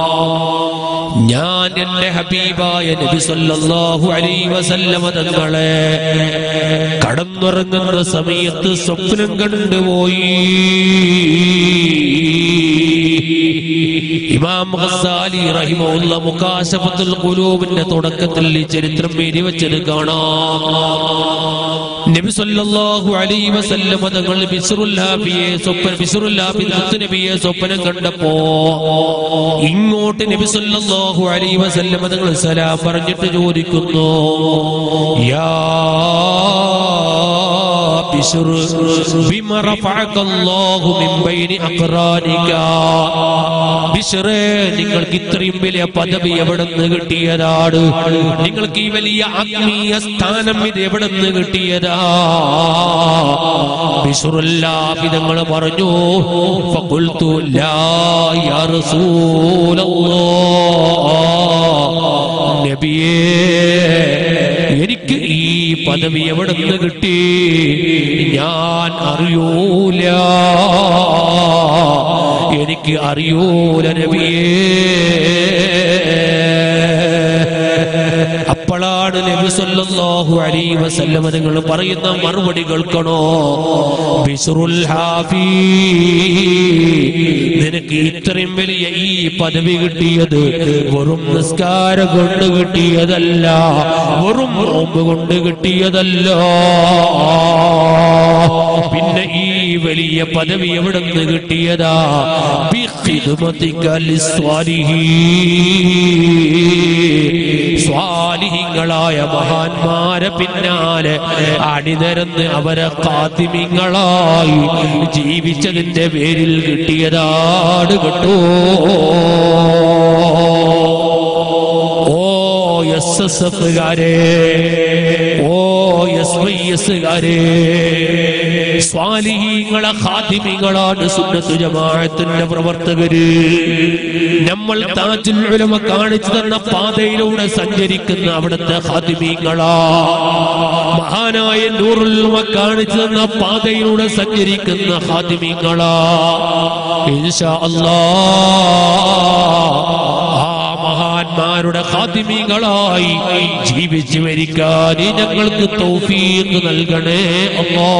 ഞാൻ എന്റെ ഹബീബായ നബി സല്ലല്ലാഹു അലൈഹി വസല്ലമ തങ്ങളെ കടന്നുറങ്ങുന്ന സമയത്ത് സ്വപ്നം കണ്ടുപോയി ഇമാം ഖസാലി റഹിമഹുല്ല മുകാശഫത്തുൽ ഖുലൂബിന്റെ തുടക്കത്തിൽ ഈ ചരിത്രം എഴുതി വെച്ചത് കാണാം നബി സല്ലല്ലാഹു അലൈഹി വസല്ലമ തങ്ങൾ ബിസ്റുൽ ഹാബിയെ സ്വപ്ന ബിസ്റുൽ ഹാബി മുത്ത് നബിയെ സ്വപ്നം കണ്ടപ്പോ ഇങ്ങോട്ട് നബി സല്ലല്ലാഹു അലൈഹി വസല്ലമ തങ്ങൾ സലാം പറഞ്ഞിട്ട് ചോദിക്കുന്നു യാ ബിസ്ർ ബിമ റഫഅക അല്ലാഹു മിൻ ബൈനി അഖ്റാനിക ബിസ്റേ നിങ്ങൾക്ക് ഇത്രയും വലിയ പദവി എവിടെ നിന്ന് കിട്ടിയതാണ് നിങ്ങൾക്ക് ഈ വലിയ ആത്മീയ സ്ഥാനം ഇത് എവിടെ നിന്ന് കിട്ടിയതാ ബിസ്റുല്ലാപിതങ്ങൾ പറഞ്ഞു ഫഖുൽതു ലാ യാ റസൂലല്ലാഹ് നബിയേ എനിക്ക് ഈ പദവി എവിടെ നിന്ന് കിട്ടി ഞാൻ അറിയൂല എനിക്ക് അറിയൂല നബിയേ അപ്പോഴാണ് നബി സല്ലല്ലാഹു അലൈഹി വസല്ലം നിങ്ങൾ പറയുന്ന മറുപടി കേൾക്കണോ ബിസ്റുൽ ഹാഫി നിനക്ക് ഇത്രയും വലിയ ഈ പദവി കിട്ടിയത് വെറും നിസ്കാരം കൊണ്ട് കിട്ടിയതല്ല വെറും നോമ്പ് കൊണ്ട് കിട്ടിയതല്ല പിന്നെ ഈ വലിയ പദവി എവിടെ നിന്ന് കിട്ടിയതാ ബിഖിദ്മതിക ലിസ്വാലിഹീൻ സ്വാലിഹിങ്ങളായ മഹാന്മാരെ പിന്നാലെ അണിനിരന്ന് അവരെ കാത്തിമിങ്ങളായി ജീവിച്ചതിന്റെ പേരിൽ കിട്ടിയതാണ് കേട്ടോ ഓ എസ് എസ് എഫുകാരെ ഓ എസ് വൈ എസുകാരെ സ്വാലിഹീങ്ങളെ ഖാദിമികളാണ് സുന്നത്ത് ജമാഅത്തിന്റെ പ്രവർത്തകര് നമ്മൾ താജുൽ ഉലമ കാണിച്ചു തന്ന പാതയിലൂടെ സഞ്ചരിക്കുന്ന അവിടുത്തെ ഖാദിമീങ്ങളാ മഹാനായ നൂറുൽ ഉലമ കാണിച്ചു തന്ന പാതയിലൂടെ സഞ്ചരിക്കുന്ന ഖാദിമീങ്ങളാ ഇൻഷാ അല്ലാ ആ മഹാന്മാരുടെ ഖാദിമീങ്ങളായി ജീവിച്ചു മരിക്കാൻ ഞങ്ങൾക്ക് തൗഫീഖ് നൽകണേ അല്ലാ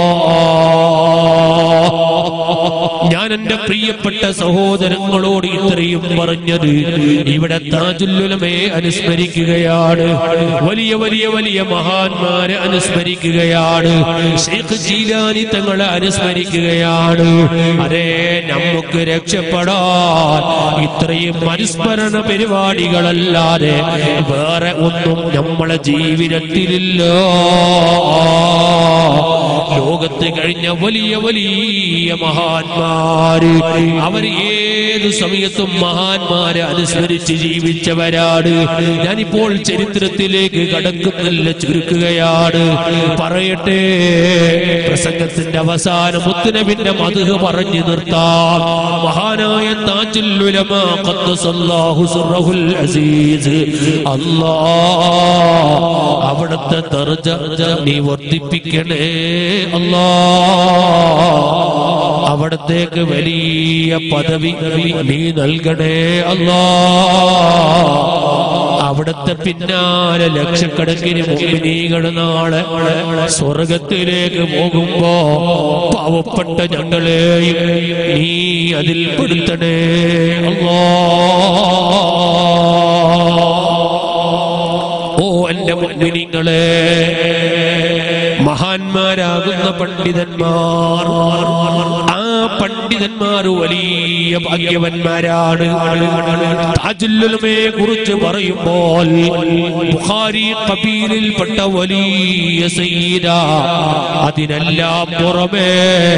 ഞാൻ എന്റെ പ്രിയപ്പെട്ട സഹോദരങ്ങളോട് ഇത്രയും പറഞ്ഞത് ഇവിടെ താജുല്ലുലമയെ അനുസ്മരിക്കുകയാണ് വലിയ വലിയ വലിയ മഹാന്മാരെ അനുസ്മരിക്കുകയാണ് ഷെയ്ഖ് ജീലാനി തങ്ങളെ അനുസ്മരിക്കുകയാണ് അതേ നമുക്ക് രക്ഷപ്പെടാൻ ഇത്രയും അനുസ്മരണ പരിപാടികളല്ല അല്ലാതെ വേറെ ഒന്നും നമ്മളെ ജീവിതത്തിലില്ല ലോകത്ത് കഴിഞ്ഞ വലിയ വലിയ മഹാന്മാര് അവർ ഏത് സമയത്തും മഹാന്മാരെ അനുസ്മരിച്ച് ജീവിച്ചവരാണ് ഞാനിപ്പോൾ ചരിത്രത്തിലേക്ക് കടക്കുന്നില്ല ചുരുക്കുകയാണ് പറയട്ടെ പ്രസംഗത്തിന്റെ അവസാനം മുത്തുനബിന്റെ മധുഹ പറഞ്ഞു നിർത്താം മഹാനായ താജുൽ ഉലമാ ഖദ്ദസല്ലാഹു സിർറഹുൽ അസീസ് അല്ലാ അവിടുത്തെ ദർജ നീ വർദ്ധിപ്പിക്കണേ അല്ലാ അവിടത്തേക്ക് വലിയ പദവി നീ നൽകണേ അല്ലാ അവിടുത്തെ പിന്നാലെ ലക്ഷക്കണക്കിന് മുമ്പിനീകൾ നാളെ സ്വർഗത്തിലേക്ക് പോകുമ്പോ പാവപ്പെട്ട ഞങ്ങളെയും നീ അതിൽ പെടുത്തണേ അല്ലാ ഓ എന്റെ മുഗ്മിനിങ്ങളെ മഹാന്മാരാകുന്ന പണ്ഡിതന്മാർ ആ പണ്ഡിതന്മാർ വലിയ ഭാഗ്യവന്മാരാണ് താജുല്ലുലമയെ കുറിച്ച് പറയുമ്പോൾ ബുഖാരി കബീലിൽപ്പെട്ട വലിയ സയ്യിദ അതിനെല്ലാം പുറമേ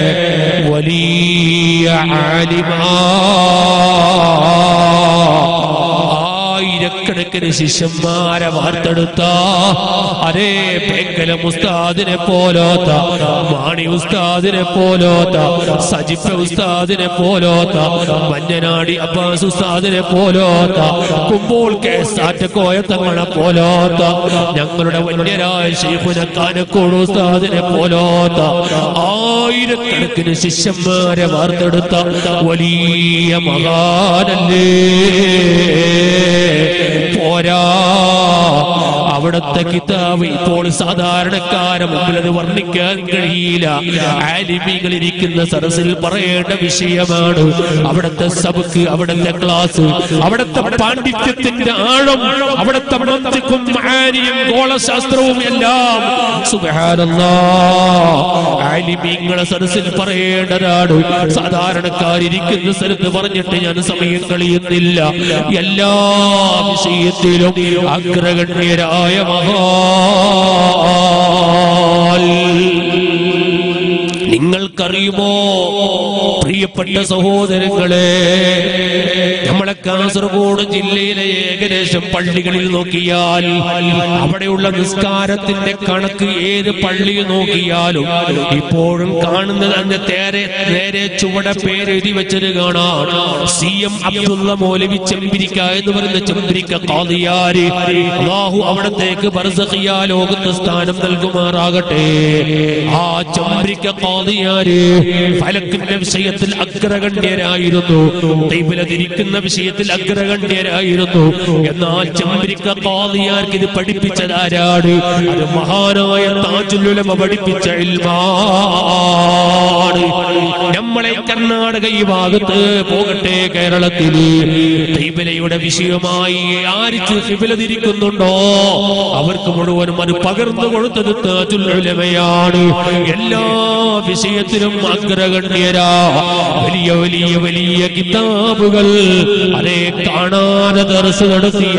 വലിയ ആലിമാ ആയിരക്കണക്കിന് ശിഷ്യന്മാരെ വാർത്തെടുത്ത അതേ പെങ്കല ഉസ്താദിനെ പോലോത്ത മാണി ഉസ്താദിനെ പോലോത്ത സജിഫ ഉസ്താദിനെ പോലോത്ത മഞ്ഞനാടി അബ്ബാസ് ഉസ്താദിനെ പോലോത്ത കുമ്പോൾ കേസാറ്റ കോയത്തങ്ങളെ പോലോത്ത ഞങ്ങളുടെ വന്യരായ ശൈഖുന കാനക്കോട് ഉസ്താദിനെ പോലോത്ത ആയിരക്കണക്കിന് ശിഷ്യന്മാരെ വാർത്തെടുത്ത വലിയ മഹാനല്ലേ പോരാ അവിടുത്തെ കിതാബ് ഇപ്പോൾ സാധാരണക്കാരെ മുമ്പിൽ അത് വർണ്ണിക്കാൻ കഴിയില്ല ആലിമികൾ ഇരിക്കുന്ന സദസ്സിൽ പറയേണ്ട വിഷയമാണ് അവിടുത്തെ സബക്ക് അവിടുത്തെ ക്ലാസ് അവിടുത്തെ പാണ്ഡിത്യത്തിന്റെ ആഴം അവിടുത്തെ മന്ത്രിക്കും ആനിയും ഗോളശാസ്ത്രവും എല്ലാം സുബഹാനല്ലാ ആലിമീങ്ങളെ സദസ്സിൽ പറയേണ്ടതാണ് സാധാരണക്കാരിരിക്കുന്ന സ്ഥലത്ത് പറഞ്ഞിട്ട് ഞാൻ സമയം കളയുന്നില്ല എല്ലാ വിഷയത്തിലും അഗ്രഗണ്യരായ മഹാൽ നിങ്ങൾക്കറിയുമോ പ്രിയപ്പെട്ട സഹോദരങ്ങളെ നമ്മളെ കാസർഗോഡ് ജില്ലയിലെ ഏകദേശം പള്ളികളിൽ നോക്കിയാൽ അവിടെയുള്ള നിസ്കാരത്തിന്റെ കണക്ക് ഏത് പള്ളിയിൽ നോക്കിയാലും ഇപ്പോഴും കാണുന്നത് അതിന്റെ നേരെ നേരെ ചുവടെ പേരെഴുതി വെച്ചത് കാണാം സി എം അബ്ദുള്ള മൗലവി ചെമ്പിരിക്ക എന്ന് പറയുന്ന ചെമ്പിരിക്ക കാതിയാര് അള്ളാഹു അവിടത്തേക്ക് ബർസഖിയ ലോകത്ത് സ്ഥാനം നൽകുമാറാകട്ടെ ആ ചെമ്പിരിക്ക കാതിയാര് ഫലക്കിന്റെ വിഷയത്തിൽ അഗ്രഗണ്യരായിരുന്നു ദൈവലതിരിക്കുന്ന വിഷയത്തിൽ അഗ്രഗണ്യരായിരുന്നു എന്നാൽ ചെമ്പിരിക്ക കാതിയാർക്ക് ഇത് പഠിപ്പിച്ചതാരാണ് അത് മഹാനായ താജുലുലമ പഠിപ്പിച്ച ഇൽമാണ് നമ്മളെ കർണാടക ഈ ഭാഗത്ത് പോകട്ടെ കേരളത്തില് ദൈവലയുടെ വിഷയമായി ആരിച്ച് ഹിബിലതിരിക്കുന്നുണ്ടോ അവർക്ക് മുഴുവനും അത് പകർന്നു കൊടുത്തത് താജുലുലമയാണ് എല്ലാ വിഷയത്തിലും അഗ്രഗണ്യരാ വലിയ വലിയ വലിയ കിതാബുകൾ അതേ കാണാതെ ദർസ് നടത്തിയ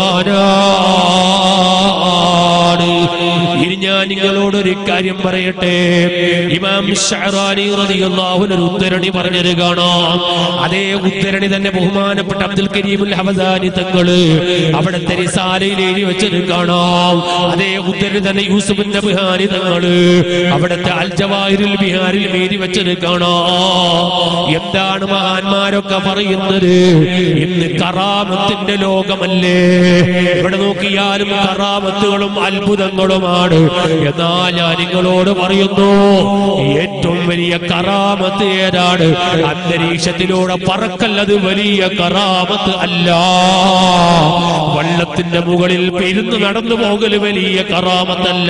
മഹാനാണ് ഇനി ഞാൻ നിങ്ങളോടൊരു കാര്യം പറയട്ടെ ഇമാം ഷഹറാനി റളിയല്ലാഹു അൻഹു ഒരു ഉദ്ധരണി പറഞ്ഞത് കാണാം അതേ ഉദ്ധരണി തന്നെ ബഹുമാനപ്പെട്ട അബ്ദുൽ കരീമുൽ ഹമദാനി തങ്ങള് അവിടുത്തെ റിസാലയിൽ എഴുതി വെച്ചത് കാണാം അതേ ഉദ്ധരണി തന്നെ യൂസുഫിന്റെ ബിഹാരി തങ്ങള് അവിടുത്തെ അൽ ജവാഹിറുൽ ബിഹാരിൽ എഴുതി വെച്ചത് കാണാം എന്താണ് മഹാന്മാരൊക്കെ പറയുന്നത് ഇന്ന് കറാമത്തിന്റെ ലോകമല്ലേ ഇവിടെ നോക്കിയാലും കറാമത്തുകളും അത്ഭുതങ്ങളുമാണ് എന്നാൽ ഞാൻ നിങ്ങളോട് പറയുന്നു ഏറ്റവും വലിയ കറാമത്ത് ഏതാണ് അന്തരീക്ഷത്തിലൂടെ പറക്കല്ലത് വലിയ കറാമത്ത് അല്ല വള്ളത്തിന്റെ മുകളിൽ പെരുന്ന് നടന്നു പോകല് വലിയ കറാമത്തല്ല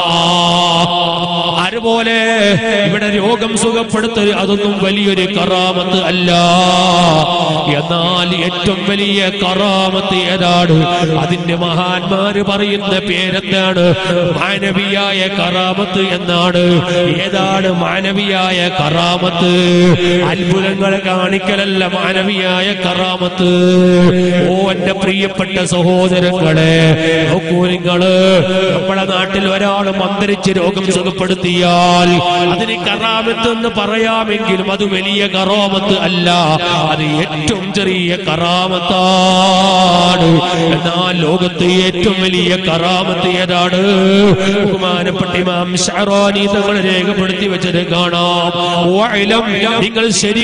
അതുപോലെ ഇവിടെ രോഗം സുഖപ്പെടുത്തൽ അതൊന്നും വലിയൊരു കറാമത്ത് അല്ല എന്നാൽ ഏറ്റവും വലിയ കറാമത്ത് ഏതാണ് അതിന്റെ മഹാന്മാര് പറയുന്ന പേരെന്താണ് മാനവീയ മാനവിയായ കറാമത്ത് എന്നാണ് ഏതാണ് മാനവിയായ കറാമത്ത് അത്ഭുതങ്ങളെ കാണിക്കലല്ല മാനവിയായ കറാമത്ത് ഓ എന്റെ പ്രിയപ്പെട്ട സഹോദരങ്ങളെ നോക്കൂ നിങ്ങള് നമ്മുടെ നാട്ടിൽ ഒരാൾ മന്ത്രിച്ച് രോഗം സുഖപ്പെടുത്തിയാൽ അതിന് കറാമത്ത് എന്ന് പറയാമെങ്കിലും അത് വലിയ കറാമത്ത് അല്ല അത് ഏറ്റവും ചെറിയ കറാമത്താണ് എന്നാൽ ലോകത്ത് ഏറ്റവും വലിയ കറാമത്ത് ഏതാണ് ബഹുമാനപ്പെട്ട ഇമാം ഷഹറാനി തങ്ങൾ രേഖപ്പെടുത്തി വെച്ചത് കാണാം വഅലം, നിങ്ങൾ ശരി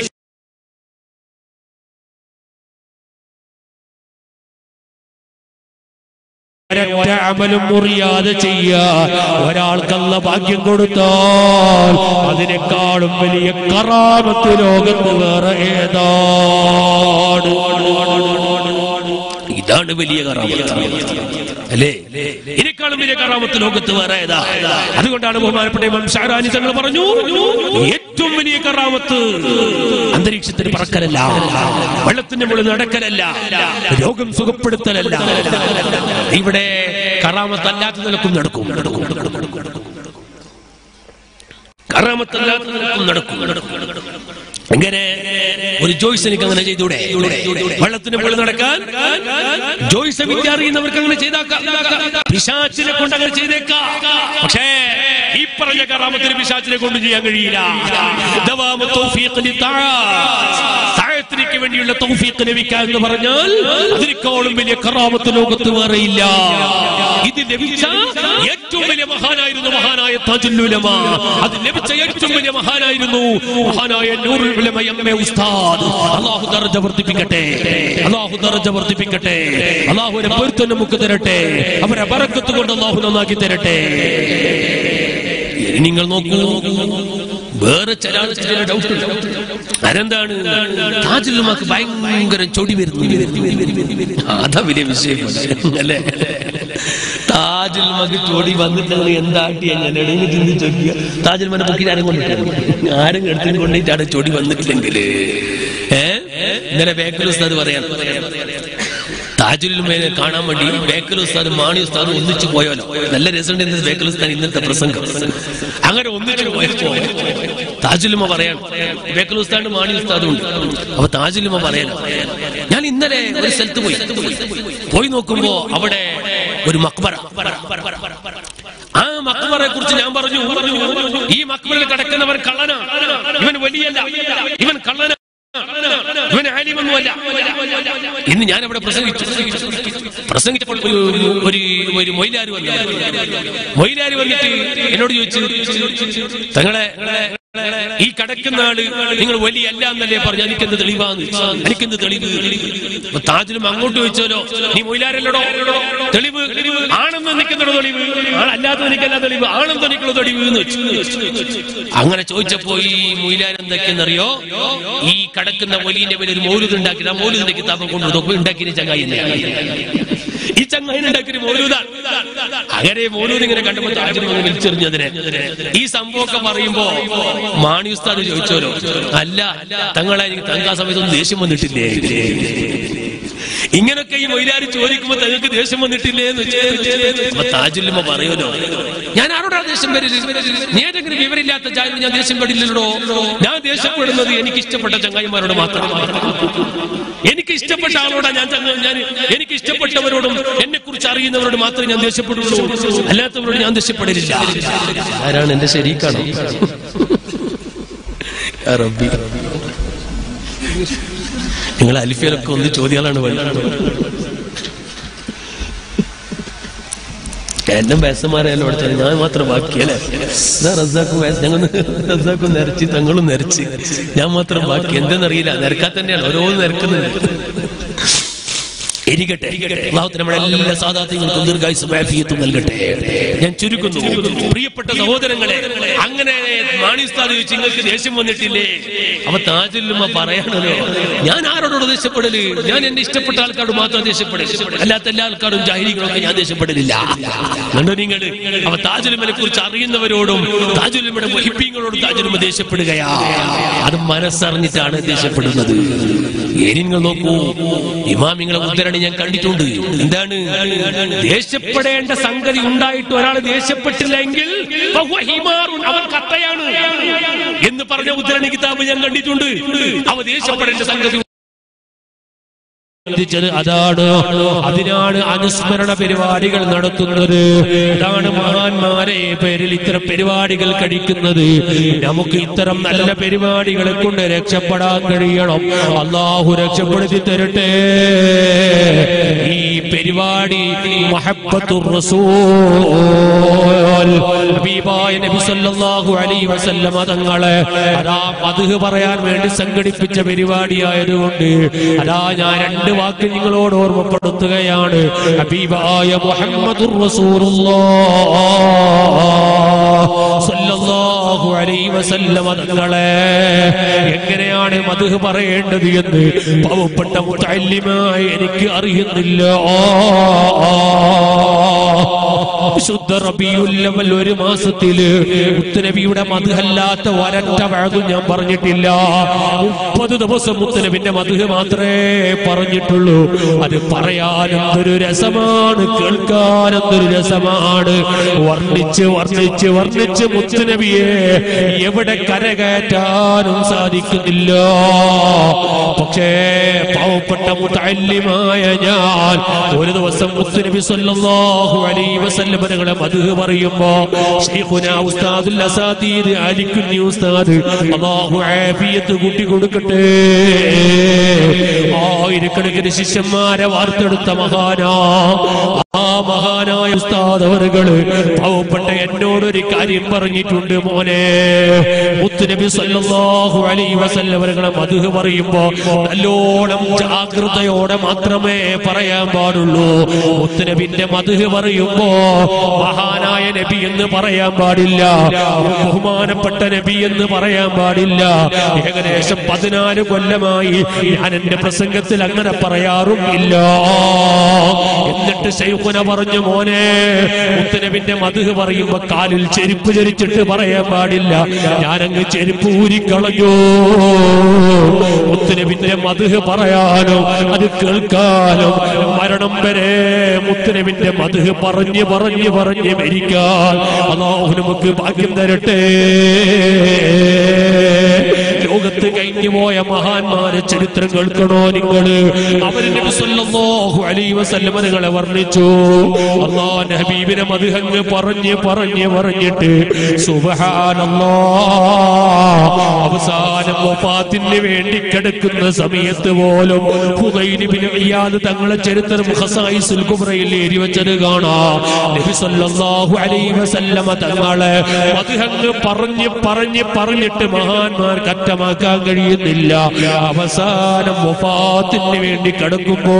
ഒരൊറ്റ അമലും മുറിയാതെ ചെയ്യാൻ ഒരാൾക്കല്ല ഭാഗ്യം കൊടുത്താൽ അതിനേക്കാളും വലിയ കറാമത്ത് ലോകത്ത് വേറെ ഏതാണ് ഇതാണ് വലിയ കറാമത്ത് അല്ലേ ഇതിനേക്കാളും വലിയ കറാമത്ത് ലോകത്ത് വേറെ ഏതാ അതുകൊണ്ടാണ് ബഹുമാനപ്പെട്ട ഇമാം ഷാരാനി തങ്ങൾ പറഞ്ഞു ഏറ്റവും വലിയ കറാമത്ത് അന്തരീക്ഷത്തിന് പറക്കലല്ല വെള്ളത്തിന്റെ മുകളിൽ നടക്കലല്ല രോഗം സുഖപ്പെടുത്തലല്ല ഇവിടെ കറാമത്തല്ലാത്ത നിലക്കും നടക്കും നടക്കും കറാമത്തല്ലാത്ത നിലക്കും നടക്കും എങ്ങനെ ഒരു ജോയ്സ് എനിക്ക് അങ്ങനെ ചെയ്തൂടെ വെള്ളത്തിന് മുകളിൽ നടക്കാൻ ജോയ്സ് വിദ്യ അറിയുന്നവർക്ക് അങ്ങനെ ചെയ്താക്കാം പിശാച്ചിനെ കൊണ്ട് അങ്ങനെ ചെയ്തേക്കാം പക്ഷേ ഈ പറഞ്ഞ കറാമത്തിന് പിശാച്ചിനെ കൊണ്ട് ചെയ്യാൻ കഴിയില്ല ദവാമു തൗഫീഖ് ലിത്താഅത്ത്. താഴത്തിലേക്ക് വേണ്ടിയുള്ള തൗഫീഖ് ലഭിക്കുക എന്ന് പറഞ്ഞാൽ അതിനേക്കാളും വലിയ കറാമത്ത് ലോകത്ത് വേറെയില്ല ഇത് ലഭിച്ച ഏറ്റവും വലിയ മഹാനായിരുന്നു മഹാനായ താജുൽ ഉലമ അത് ലഭിച്ച ഏറ്റവും വലിയ മഹാനായിരുന്നു മഹാനായ നൂറുൽ ഉലമ എം എ ഉസ്താദ് അള്ളാഹു ദർജ വർദ്ധിപ്പിക്കട്ടെ അള്ളാഹു ദർജ വർദ്ധിപ്പിക്കട്ടെ അള്ളാഹുവിനെ പൊരുത്തം നമുക്ക് തരട്ടെ അവരെ ബറക്കത്ത് കൊണ്ട് അള്ളാഹു നന്നാക്കി തരട്ടെ ഇനി നിങ്ങൾ നോക്കൂ വേറെ ചില ആളുകളുടെ ഡൗട്ട് അതെന്താണ് താജുലുമാക്ക് ഭയങ്കര ചൊടി വരുന്നു അതാ വലിയ വിഷയം അല്ലേ താജുൽ മക് ചൊടി വന്നിട്ട് എന്താട്ടിയ ഞാൻ എടങ്ങ് ചിന്തിച്ച് നോക്കിയ താജുൽ മനെ പൊക്കി ആരും കൊണ്ടിട്ട് ആരും എടുത്തിട്ട് കൊണ്ടിട്ട് അവിടെ ചൊടി വന്നിട്ടില്ലെങ്കിൽ ഏ ഇന്നലെ ബേക്കൽ ഉസ്താദ് പറയാൻ താജുൽ മേനെ കാണാൻ വേണ്ടി ബേക്കൽ ഉസ്താദ് മാണി ഉസ്താദ് ഒന്നിച്ചു പോയാലോ നല്ല രസമുണ്ട് ഇന്നത്തെ ബേക്കൽ ഉസ്താദ് ഇന്നത്തെ പ്രസംഗം അങ്ങനെ ഒന്നിച്ചു പോയപ്പോ താജുലുമ പറയാൻ ബേക്കൽ ഉസ്താദ് മാണി ഉസ്താദും ഉണ്ട് അപ്പൊ താജുലുമ പറയാൻ ഞാൻ ഇന്നലെ ഒരു സ്ഥലത്ത് പോയി പോയി നോക്കുമ്പോ അവിടെ ഒരു മക്ബറ ആ മക്ബറെ കുറിച്ച് ഞാൻ പറഞ്ഞു ഈ മക്ബറിൽ കിടക്കുന്നവൻ കള്ളനാ ഇവൻ വലിയല്ല ഇവൻ കള്ളനാ ഇവൻ ആലിമൊന്നുമല്ല ഇന്ന് ഞാൻ അവിടെ പ്രസംഗിച്ചു പ്രസംഗിച്ചപ്പോൾ ഒരു ഒരു ഒരു മൊയിലാര് വന്നു മൊയിലാര് വന്നിട്ട് എന്നോട് ചോദിച്ചു തങ്ങളെ ഈ കടക്കുന്ന ആള് നിങ്ങൾ വലിയ അല്ല എന്നല്ലേ പറഞ്ഞു എനിക്കെന്ത് തെളിവാന്ന് എനിക്കെന്ത് തെളിവ് അപ്പൊ താജിലും അങ്ങോട്ട് ചോദിച്ചോലോ നീ മൊയിലാരല്ലടോ തെളിവ് ആണെന്ന് നിൽക്കുന്നടോ തെളിവ് ആളല്ലാത്ത എനിക്കല്ല തെളിവ് ആണെന്ന് എനിക്കുള്ള തെളിവ് എന്ന് വെച്ചു അങ്ങനെ ചോദിച്ചപ്പോ ഈ മൊയിലാർ എന്തൊക്കെയെന്നറിയോ ഈ കടക്കുന്ന വലിയന്റെ പേര് ഒരു മൗലൂദ് ഉണ്ടാക്കി ആ മൗലൂദിന്റെ കിതാബം കൊണ്ടു ഉണ്ടാക്കിയ ചങ്ങായി തന്നെയാണ് ഈ ചങ്ങായിന് ഉണ്ടാക്കിയൊരു മൗലൂദാണ് അങ്ങനെ മൗലൂദ് ഇങ്ങനെ കണ്ടപ്പോൾ താജിലും ഇങ്ങനെ വലിച്ചെറിഞ്ഞതിനെ ഈ സംഭവമൊക്കെ പറയുമ്പോ മാണി ഉസ്താദ് ചോദിച്ചോലോ അല്ല തങ്ങളെ എനിക്ക് തങ്കാ സമയത്തൊന്നും ദേഷ്യം വന്നിട്ടില്ലേ ഇങ്ങനൊക്കെ ഈ മൊയിലാരി ചോദിക്കുമ്പോ തങ്ങൾക്ക് ദേഷ്യം വന്നിട്ടില്ലേ എന്ന് വെച്ച് താജുല്ലുമ പറയുമല്ലോ ഞാൻ ആരോടാ ദേഷ്യം വരില്ല നീ ഏതെങ്കിലും വിവരമില്ലാത്ത ജാലിൽ ഞാൻ ദേഷ്യം പെടില്ലല്ലോ ഞാൻ ദേഷ്യപ്പെടുന്നത് എനിക്ക് ഇഷ്ടപ്പെട്ട ചങ്ങായിമാരോട് മാത്രമാണ് എനിക്ക് ഇഷ്ടപ്പെട്ട ആളോടാ ഞാൻ ചങ്ങ- ഞാൻ എനിക്ക് ഇഷ്ടപ്പെട്ടവരോടും എന്നെ കുറിച്ച് അറിയുന്നവരോട് മാത്രമേ ഞാൻ ദേഷ്യപ്പെടുള്ളൂ അല്ലാത്തവരോട് ഞാൻ ദേഷ്യപ്പെടില്ല ആരാണ് എന്റെ ശരീക്കാണോ യാ റബ്ബി നിങ്ങൾ അലിഫിയലൊക്കെ ഒന്ന് ചോദ്യങ്ങളാണ് വേണ്ടത് എന്നെ ബേസന്മാരെല്ലാം പഠിച്ചാൽ ഞാൻ മാത്രം ബാക്കിയല്ലേ എന്നാ റസാക്കും ബേസ് ഞങ്ങൾ റസാക്കും നിരച്ച് തങ്ങളും നിരച്ച് ഞാൻ മാത്രം ബാക്കി എന്തെന്നറിയില്ല നിരക്കാൻ തന്നെയാണ് ഓരോന്ന് നിരക്കുന്നുണ്ട് ഇരിക്കട്ടെ അള്ളാഹുത്തിന് നമ്മുടെ എല്ലാ സാധാത്യങ്ങൾക്കും ദീർഘായുസും ആഫിയത്തും നൽകട്ടെ ഞാൻ ചുരുക്കുന്നു പ്രിയപ്പെട്ട സഹോദരങ്ങളെ അങ്ങനെ മാണിസ്ഥാൻ ചോദിച്ചു നിങ്ങൾക്ക് ദേഷ്യം വന്നിട്ടില്ലേ അപ്പൊ താജുല്ലുമ്മ പറയാണല്ലോ ഞാൻ ആരോടോട് ദേഷ്യപ്പെടല് ഞാൻ എന്നെ ഇഷ്ടപ്പെട്ട ആൾക്കാരോട് മാത്രം ദേഷ്യപ്പെടല് അല്ലാത്ത എല്ലാ ആൾക്കാരും ജാഹിരികളൊക്കെ ഞാൻ ദേഷ്യപ്പെടലില്ല കണ്ടോ നിങ്ങൾ അപ്പൊ താജുലുമ്മനെ കുറിച്ച് അറിയുന്നവരോടും താജുലുമ്മയുടെ മുഹിപ്പീങ്ങളോടും താജുലുമ്മ ദേഷ്യപ്പെടുകയാ അത് മനസ്സറിഞ്ഞിട്ടാണ് ദേഷ്യപ്പെടുന്നത് ഇനി നിങ്ങൾ നോക്കൂ ഇമാമിങ്ങളെ ഉദ്ധരണി അങ്ങനെ ഞാൻ കണ്ടിട്ടുണ്ട് എന്താണ് ദേഷ്യപ്പെടേണ്ട സംഗതി ഉണ്ടായിട്ട് ഒരാൾ ദേഷ്യപ്പെട്ടില്ലെങ്കിൽ ഫഹുവ ഹിമാറുൻ, അവൻ കത്തയാണ് എന്ന് പറഞ്ഞ ഉദ്ധരണി കിതാബ് ഞാൻ കണ്ടിട്ടുണ്ട് അവ ദേഷ്യപ്പെടേണ്ട സംഗതി ചിന്തിച്ചത് അതാണ് അതിനാണ് അനുസ്മരണ പരിപാടികൾ നടത്തുന്നത് അതാണ് മഹാന്മാരെ പേരിൽ ഇത്തരം പരിപാടികൾ കഴിക്കുന്നത് നമുക്ക് ഇത്തരം നല്ല പരിപാടികളെ കൊണ്ട് രക്ഷപ്പെടാൻ കഴിയണം അള്ളാഹു രക്ഷപ്പെടുത്തി തരട്ടെ ഈ പരിപാടി മഹബ്ബത്തുർ റസൂൽ ഹബീബായ നബി സല്ലല്ലാഹു അലൈഹി വസല്ലമ തങ്ങളെ അതാ മദ്ഹ് പറയാൻ വേണ്ടി സംഘടിപ്പിച്ച പരിപാടിയായതുകൊണ്ട് അതാ ഞാൻ രണ്ട് വാക്ക് നിങ്ങളോട് ഓർമ്മപ്പെടുത്തുകയാണ് ഹബീബായ മുഹമ്മദുർ റസൂലുള്ളാഹ് സല്ലല്ലാഹു അലൈഹി വസല്ലമ തങ്ങളെ എങ്ങനെയാണ് മദ്ഹ് പറയേണ്ടത് എന്ന് പാവപ്പെട്ട മുത്തല്ലിമായി എനിക്ക് അറിയുന്നില്ല ശുദ്ധ റബിയുല്ലവൽ ഒരു മാസത്തില് മുത്തനബിയുടെ മധുഹല്ലാത്ത ഒരൊറ്റ വഴതും ഞാൻ പറഞ്ഞിട്ടില്ല മുപ്പത് ദിവസം മുത്തനബിന്റെ മധുഹ് മാത്രമേ പറഞ്ഞിട്ടുള്ളൂ അത് പറയാനെന്തൊരു രസമാണ് കേൾക്കാനെന്തൊരു രസമാണ് വർണ്ണിച്ച് വർണ്ണിച്ച് വർണ്ണിച്ച് മുത്തനബിയെ എവിടെ കരകയറ്റാനും സാധിക്കുന്നില്ല പക്ഷേ പാവപ്പെട്ട മുത്തല്യമായ ഞാൻ ഒരു ദിവസം മുത്തനബി സല്ലല്ലാഹു അലൈഹി വസല്ലം തങ്ങളെ മധു പറയുമ്പോ ശൈഖുനാ ഉസ്താദുൽ അസാദീദ് അലിക്കുഞ്ഞി ഉസ്താദ് അല്ലാഹു ആഫിയത്ത് കൂട്ടി കൊടുക്കട്ടെ ആയിരക്കണക്കിന് ശിഷ്യന്മാരെ വാർത്തെടുത്ത മഹാനാ ആ മഹാനായ ഉസ്താദ് അവറുകള് പാവപ്പെട്ട എന്നോടൊരു കാര്യം പറഞ്ഞിട്ടുണ്ട് മോനെ മുത്തുനബി സല്ലല്ലാഹു അലൈഹി വസല്ലം അവരുകളെ മധു പറയുമ്പോ നല്ലോണം ജാഗ്രതയോടെ മാത്രമേ പറയാൻ പാടുള്ളൂ മുത്തുനബിന്റെ മധു പറയുമ്പോ മഹാനായ നബി എന്ന് പറയാൻ പാടില്ല ബഹുമാനപ്പെട്ട നബി എന്ന് പറയാൻ പാടില്ല ഏകദേശം പതിനാല് കൊല്ലമായി ഞാൻ എന്റെ പ്രസംഗത്തിൽ അങ്ങനെ പറയാറും ഇല്ല എന്നിട്ട് ശൈഖുന പറഞ്ഞു മോനെ മുത്തനബിന്റെ മധു പറയുമ്പോ കാലിൽ ചെരുപ്പ് ചരിച്ചിട്ട് പറയാൻ പാടില്ല ഞാനങ്ങ് ചെരുപ്പ് ഊരിക്കളഞ്ഞു മുത്തനബിന്റെ മധു പറയാനോ അത് കേൾക്കാനോ മരണം വരെ മുത്തനബിന്റെ മധു പറഞ്ഞ് പറഞ്ഞ് പറഞ്ഞ് മരിക്കാൻ അള്ളാഹു നമുക്ക് ഭാഗ്യം തരട്ടെ ലോകത്ത് കഴിഞ്ഞു പോയ മഹാന്മാരെ ചരിത്രം കേൾക്കണോ നിങ്ങള് അവര് നബി സല്ലല്ലാഹു അലൈഹി വസല്ലമ നിങ്ങളെ വർണ്ണിച്ചു അള്ളാഹുന്റെ ഹബീബിനെ മധുഹങ്ങ് പറഞ്ഞ് പറഞ്ഞ് പറഞ്ഞിട്ട് സുബ്ഹാനല്ലാഹ് അവസാനം വഫാത്തിന് വേണ്ടി കിടക്കുന്ന സമയത്ത് പോലും ഹുദൈന് ബിൻ ഇയാദ് തങ്ങളെ ചരിത്രം ഖസായിസുൽ കുബ്രയിൽ എഴുതി വെച്ചത് കാണാം നബി സല്ലല്ലാഹു അലൈഹി വസല്ലമ തങ്ങളെ മധുഹങ്ങ് പറഞ്ഞ് പറഞ്ഞ് പറഞ്ഞിട്ട് മഹാന്മാർ കറ്റമാക്കാൻ കഴിയുന്നില്ല അവസാനം വഫാത്തിന് വേണ്ടി കിടക്കുമ്പോ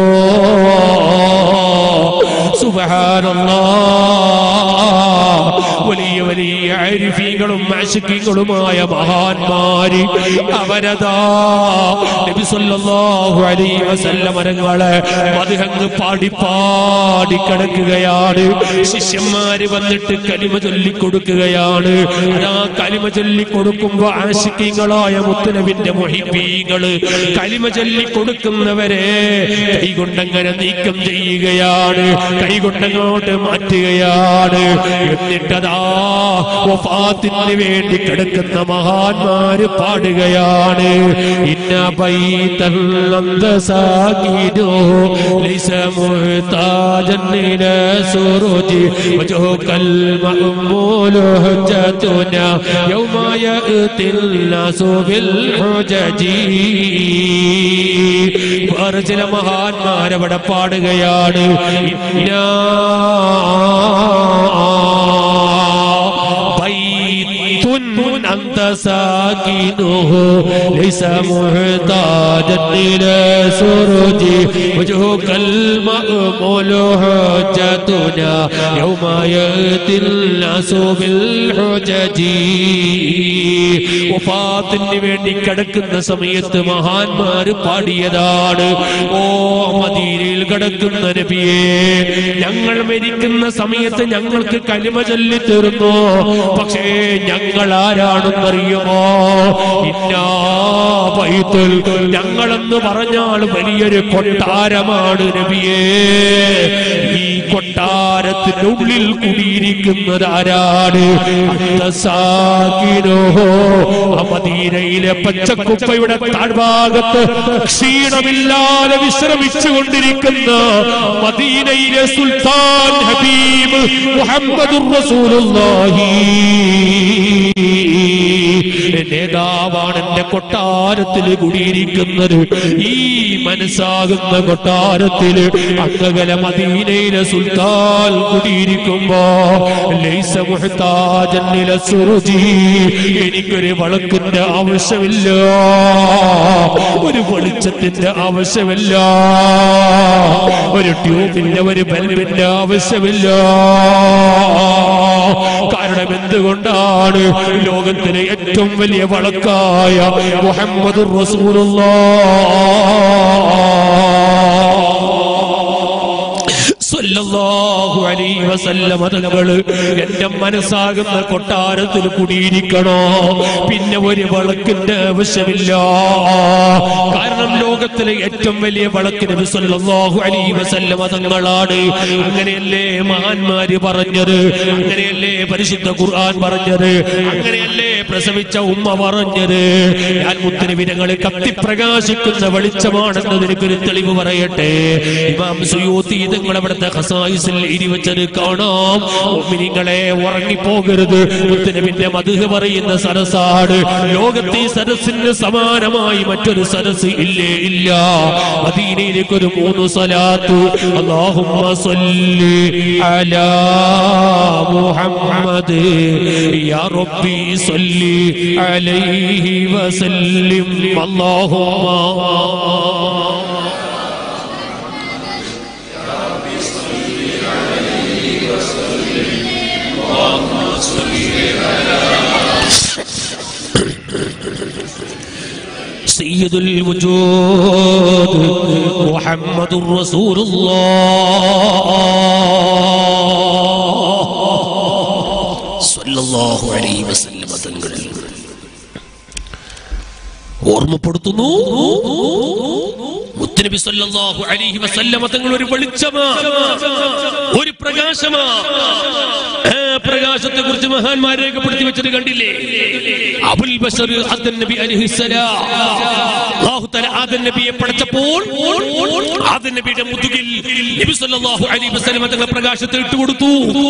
സുബ്ഹാനല്ലാഹ് വലിയ വലിയ അരിഫീകളും ആശിക്കീകളുമായ മഹാന്മാര് അവരതാ നബി സല്ലല്ലാഹു അലൈഹി വസല്ലം മരങ്ങളെ മധുഹങ്ങ് പാടി പാടി കിടക്കുകയാണ് ശിഷ്യന്മാര് വന്നിട്ട് കലിമ ചൊല്ലിക്കൊടുക്കുകയാണ് അതാ കലിമ ചൊല്ലിക്കൊടുക്കുമ്പോ ആശിക്കീങ്ങളായ മുത്തനബിന്റെ മൊഹിബീങ്ങള് കലിമ ചൊല്ലിക്കൊടുക്കുന്നവരെ കൈകൊണ്ടങ്ങനെ നീക്കം ചെയ്യുകയാണ് കൈകൊണ്ടങ്ങോട്ട് മാറ്റുകയാണ് എന്നിട്ടതാ വഫാത്തിന് വേണ്ടി കിടക്കുന്ന മഹാന്മാര് പാടുകയാണ് ഇന്ന ബൈതല്ലന്തസാകിനോ ലൈസ മുഹ്താജൻ ഇല സുറുജി വജഹുകൽ മഅ്മൂലു ഹുജ്ജതുന യൗമ യഅതിൽ നാസു ബിൽ ഹുജജി വേറെ ചില മഹാന്മാരവിടെ പാടുകയാണ് ഇന്നാ بيت أنت ساكنه ليس محتاجا إلى سرج وجهك المأمول حجتنا يوم يأتي الناس بالحجج വഫാത്തിന് വേണ്ടി കിടക്കുന്ന സമയത്ത് മഹാന്മാര് പാടിയതാണ് ഓ മദീനയിൽ കിടക്കുന്ന നബിയെ ഞങ്ങൾ മരിക്കുന്ന സമയത്ത് ഞങ്ങൾക്ക് കലിമ ചൊല്ലി തരുന്നു പക്ഷേ ഞങ്ങൾ ആരാണെന്നറിയുമോ ഇന്നാ ബൈത്തുൽ ഞങ്ങളെന്ന് പറഞ്ഞാൽ വലിയൊരു കൊട്ടാരമാണ് നബിയേ ഈ കൊട്ടാരത്തിന്റെ ഉള്ളിൽ കുടിയിരിക്കുന്നത് ആരാണ് അന്തസാകിനോ ആ മദീനയിലെ പച്ചക്കുപ്പയുടെ താഴ്ഭാഗത്ത് ക്ഷീണമില്ലാതെ വിശ്രമിച്ചു കൊണ്ടിരിക്കുന്ന മദീനയിലെ സുൽത്താൻ ഹബീബ് മുഹമ്മദ് റസൂലുള്ളാഹി നേതാവാണ് എന്റെ കൊട്ടാരത്തിൽ കുടിയിരിക്കുന്നത് ഈ മനസ്സാകുന്ന കൊട്ടാരത്തിൽ അങ്ങകല മദീനയിലെ സുൽത്താൻ കുടിയിരിക്കുമ്പോ ലൈസ മുഹ്താജൻ ഇല സുറുജി എനിക്കൊരു വളക്കിന്റെ ആവശ്യമില്ല ഒരു വെളിച്ചത്തിന്റെ ആവശ്യമില്ല ഒരു ട്യൂബിന്റെ ഒരു ബൽബിന്റെ ആവശ്യമില്ല കാരണം എന്തുകൊണ്ടാണ് ലോകത്തിലെ ഏറ്റവും വലിയ വളക്കായ മുഹമ്മദ് സല്ലല്ലാഹു അലൈഹി വസല്ലമ തങ്ങള് എന്റെ മനസ്സാകുന്ന കൊട്ടാരത്തിൽ കുടിയിരിക്കണോ പിന്നെ ഒരു വിളക്കിന്റെ ആവശ്യമില്ല കാരണം ലോകത്തിലെ ഏറ്റവും വലിയ വിളക്ക് നബി സല്ലല്ലാഹു അലൈഹി വസല്ലമ തങ്ങളാണ് അങ്ങനെയല്ലേ മഹാന്മാര് പറഞ്ഞത് അങ്ങനെയല്ലേ പരിശുദ്ധ ഖുർആൻ പറഞ്ഞത് അങ്ങനെയല്ലേ പ്രസവിച്ച ഉമ്മ പറഞ്ഞത് ഞാൻ മുത്തരവിനങ്ങൾ കത്തിപ്രകാശിക്കുന്ന വെളിച്ചമാണെന്നതിന് ഒരു തെളിവ് പറയട്ടെ ഇമാം സുയൂത്തി നിങ്ങൾ അവിടുത്തെ ഖസായിസിൽ ഇരിവച്ചത് കാണാം മുഅ്മിനീങ്ങളെ ഉറങ്ങിപ്പോകരുത് മുത്തനബിന്റെ മധുഹ് പറയുന്ന സരസാണ് ലോകത്തെ ഈ സരസിന് സമാനമായി മറ്റൊരു സരസ് ഇല്ലേ ഇല്ല മദീനയിലേക്ക് ഒരു മൂന്ന് സലാത്ത് അല്ലാഹുമ്മ സല്ലി അലാ മുഹമ്മദ് യാ റബ്ബി സല്ലി അലൈഹി വസല്ലിം അല്ലാഹുമ്മ سيد الوجود محمد رسول الله صلى الله عليه وسلم തങ്ങൾ ഓർമ്മപ്പെടുത്തുന്നു മുത്തനബി സല്ലല്ലാഹു അലൈഹി വസല്ലമ തങ്ങൾ ഒരു വെളിച്ചമാ ഒരു പ്രകാശമാ ആ പ്രകാശത്തെ കുറിച്ച് മഹാന്മാർ രേഖപ്പെടുത്തി വെച്ചത് കണ്ടില്ലേ അബുൽ ബഷർ ആദം നബി അലൈഹിസ്സലാം അല്ലാഹു തആല ആദം നബിയെ പടച്ചപ്പോൾ ആദം നബിയുടെ മുതുകിൽ നബി സല്ലല്ലാഹു അലൈഹി വസല്ലമ തങ്ങൾ പ്രകാശത്തെ ഇട്ടുകൊടുത്തു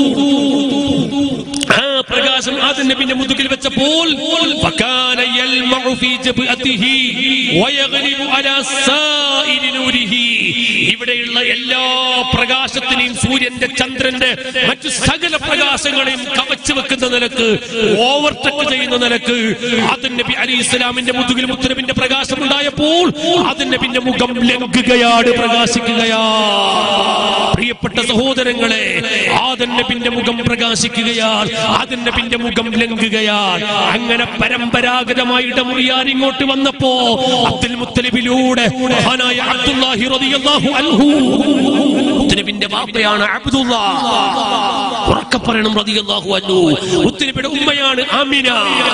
ആ പ്രകാശം ആദം നബിന്റെ മുതുകിൽ വെച്ചപ്പോൾ ഫകാന യൽമഉ ഫീ ജബ്അതിഹി വയഗ്ലിബു അലാ സായിരി നൂരിഹി ഇവിടെയുള്ള എല്ലാ പ്രകാശത്തിനെയും സൂര്യന്റെ ചന്ദ്രന്റെ മറ്റു സകല പ്രകാശങ്ങളെയും കവച്ചു വെക്കുന്ന നിലക്ക് ഓവർടേക്ക് ചെയ്യുന്ന നിലക്ക് ആദം നബി അലി ഇസ്ലാമിന്റെ മുതുകിൽ മുത്തനബിന്റെ പ്രകാശം ഉണ്ടായപ്പോൾ ആദം നബിന്റെ മുഖം ലംഘിക്കുകയാണ് പ്രകാശിക്കുകയാ പ്രിയപ്പെട്ട സഹോദരങ്ങളെ ആദം നബിന്റെ മുഖം പ്രകാശിക്കുകയാൽ ആദം നബിന്റെ മുഖം ലംഘുകയാൽ അങ്ങനെ പരമ്പരാഗതമായി ഇടമുറിയാൻ ഇങ്ങോട്ട് വന്നപ്പോ അബ്ദുൽ മുത്തലിബിലൂടെ മഹാനായ അബ്ദുല്ലാഹി റളിയല്ലാഹു അൻഹു മുത്തലിബിന്റെ വാപ്പയാണ് അബ്ദുല്ല ഉറക്കെ പറയണം റളിയല്ലാഹു അൻഹു മുത്തലിബിയുടെ ഉമ്മയാണ് ആമിന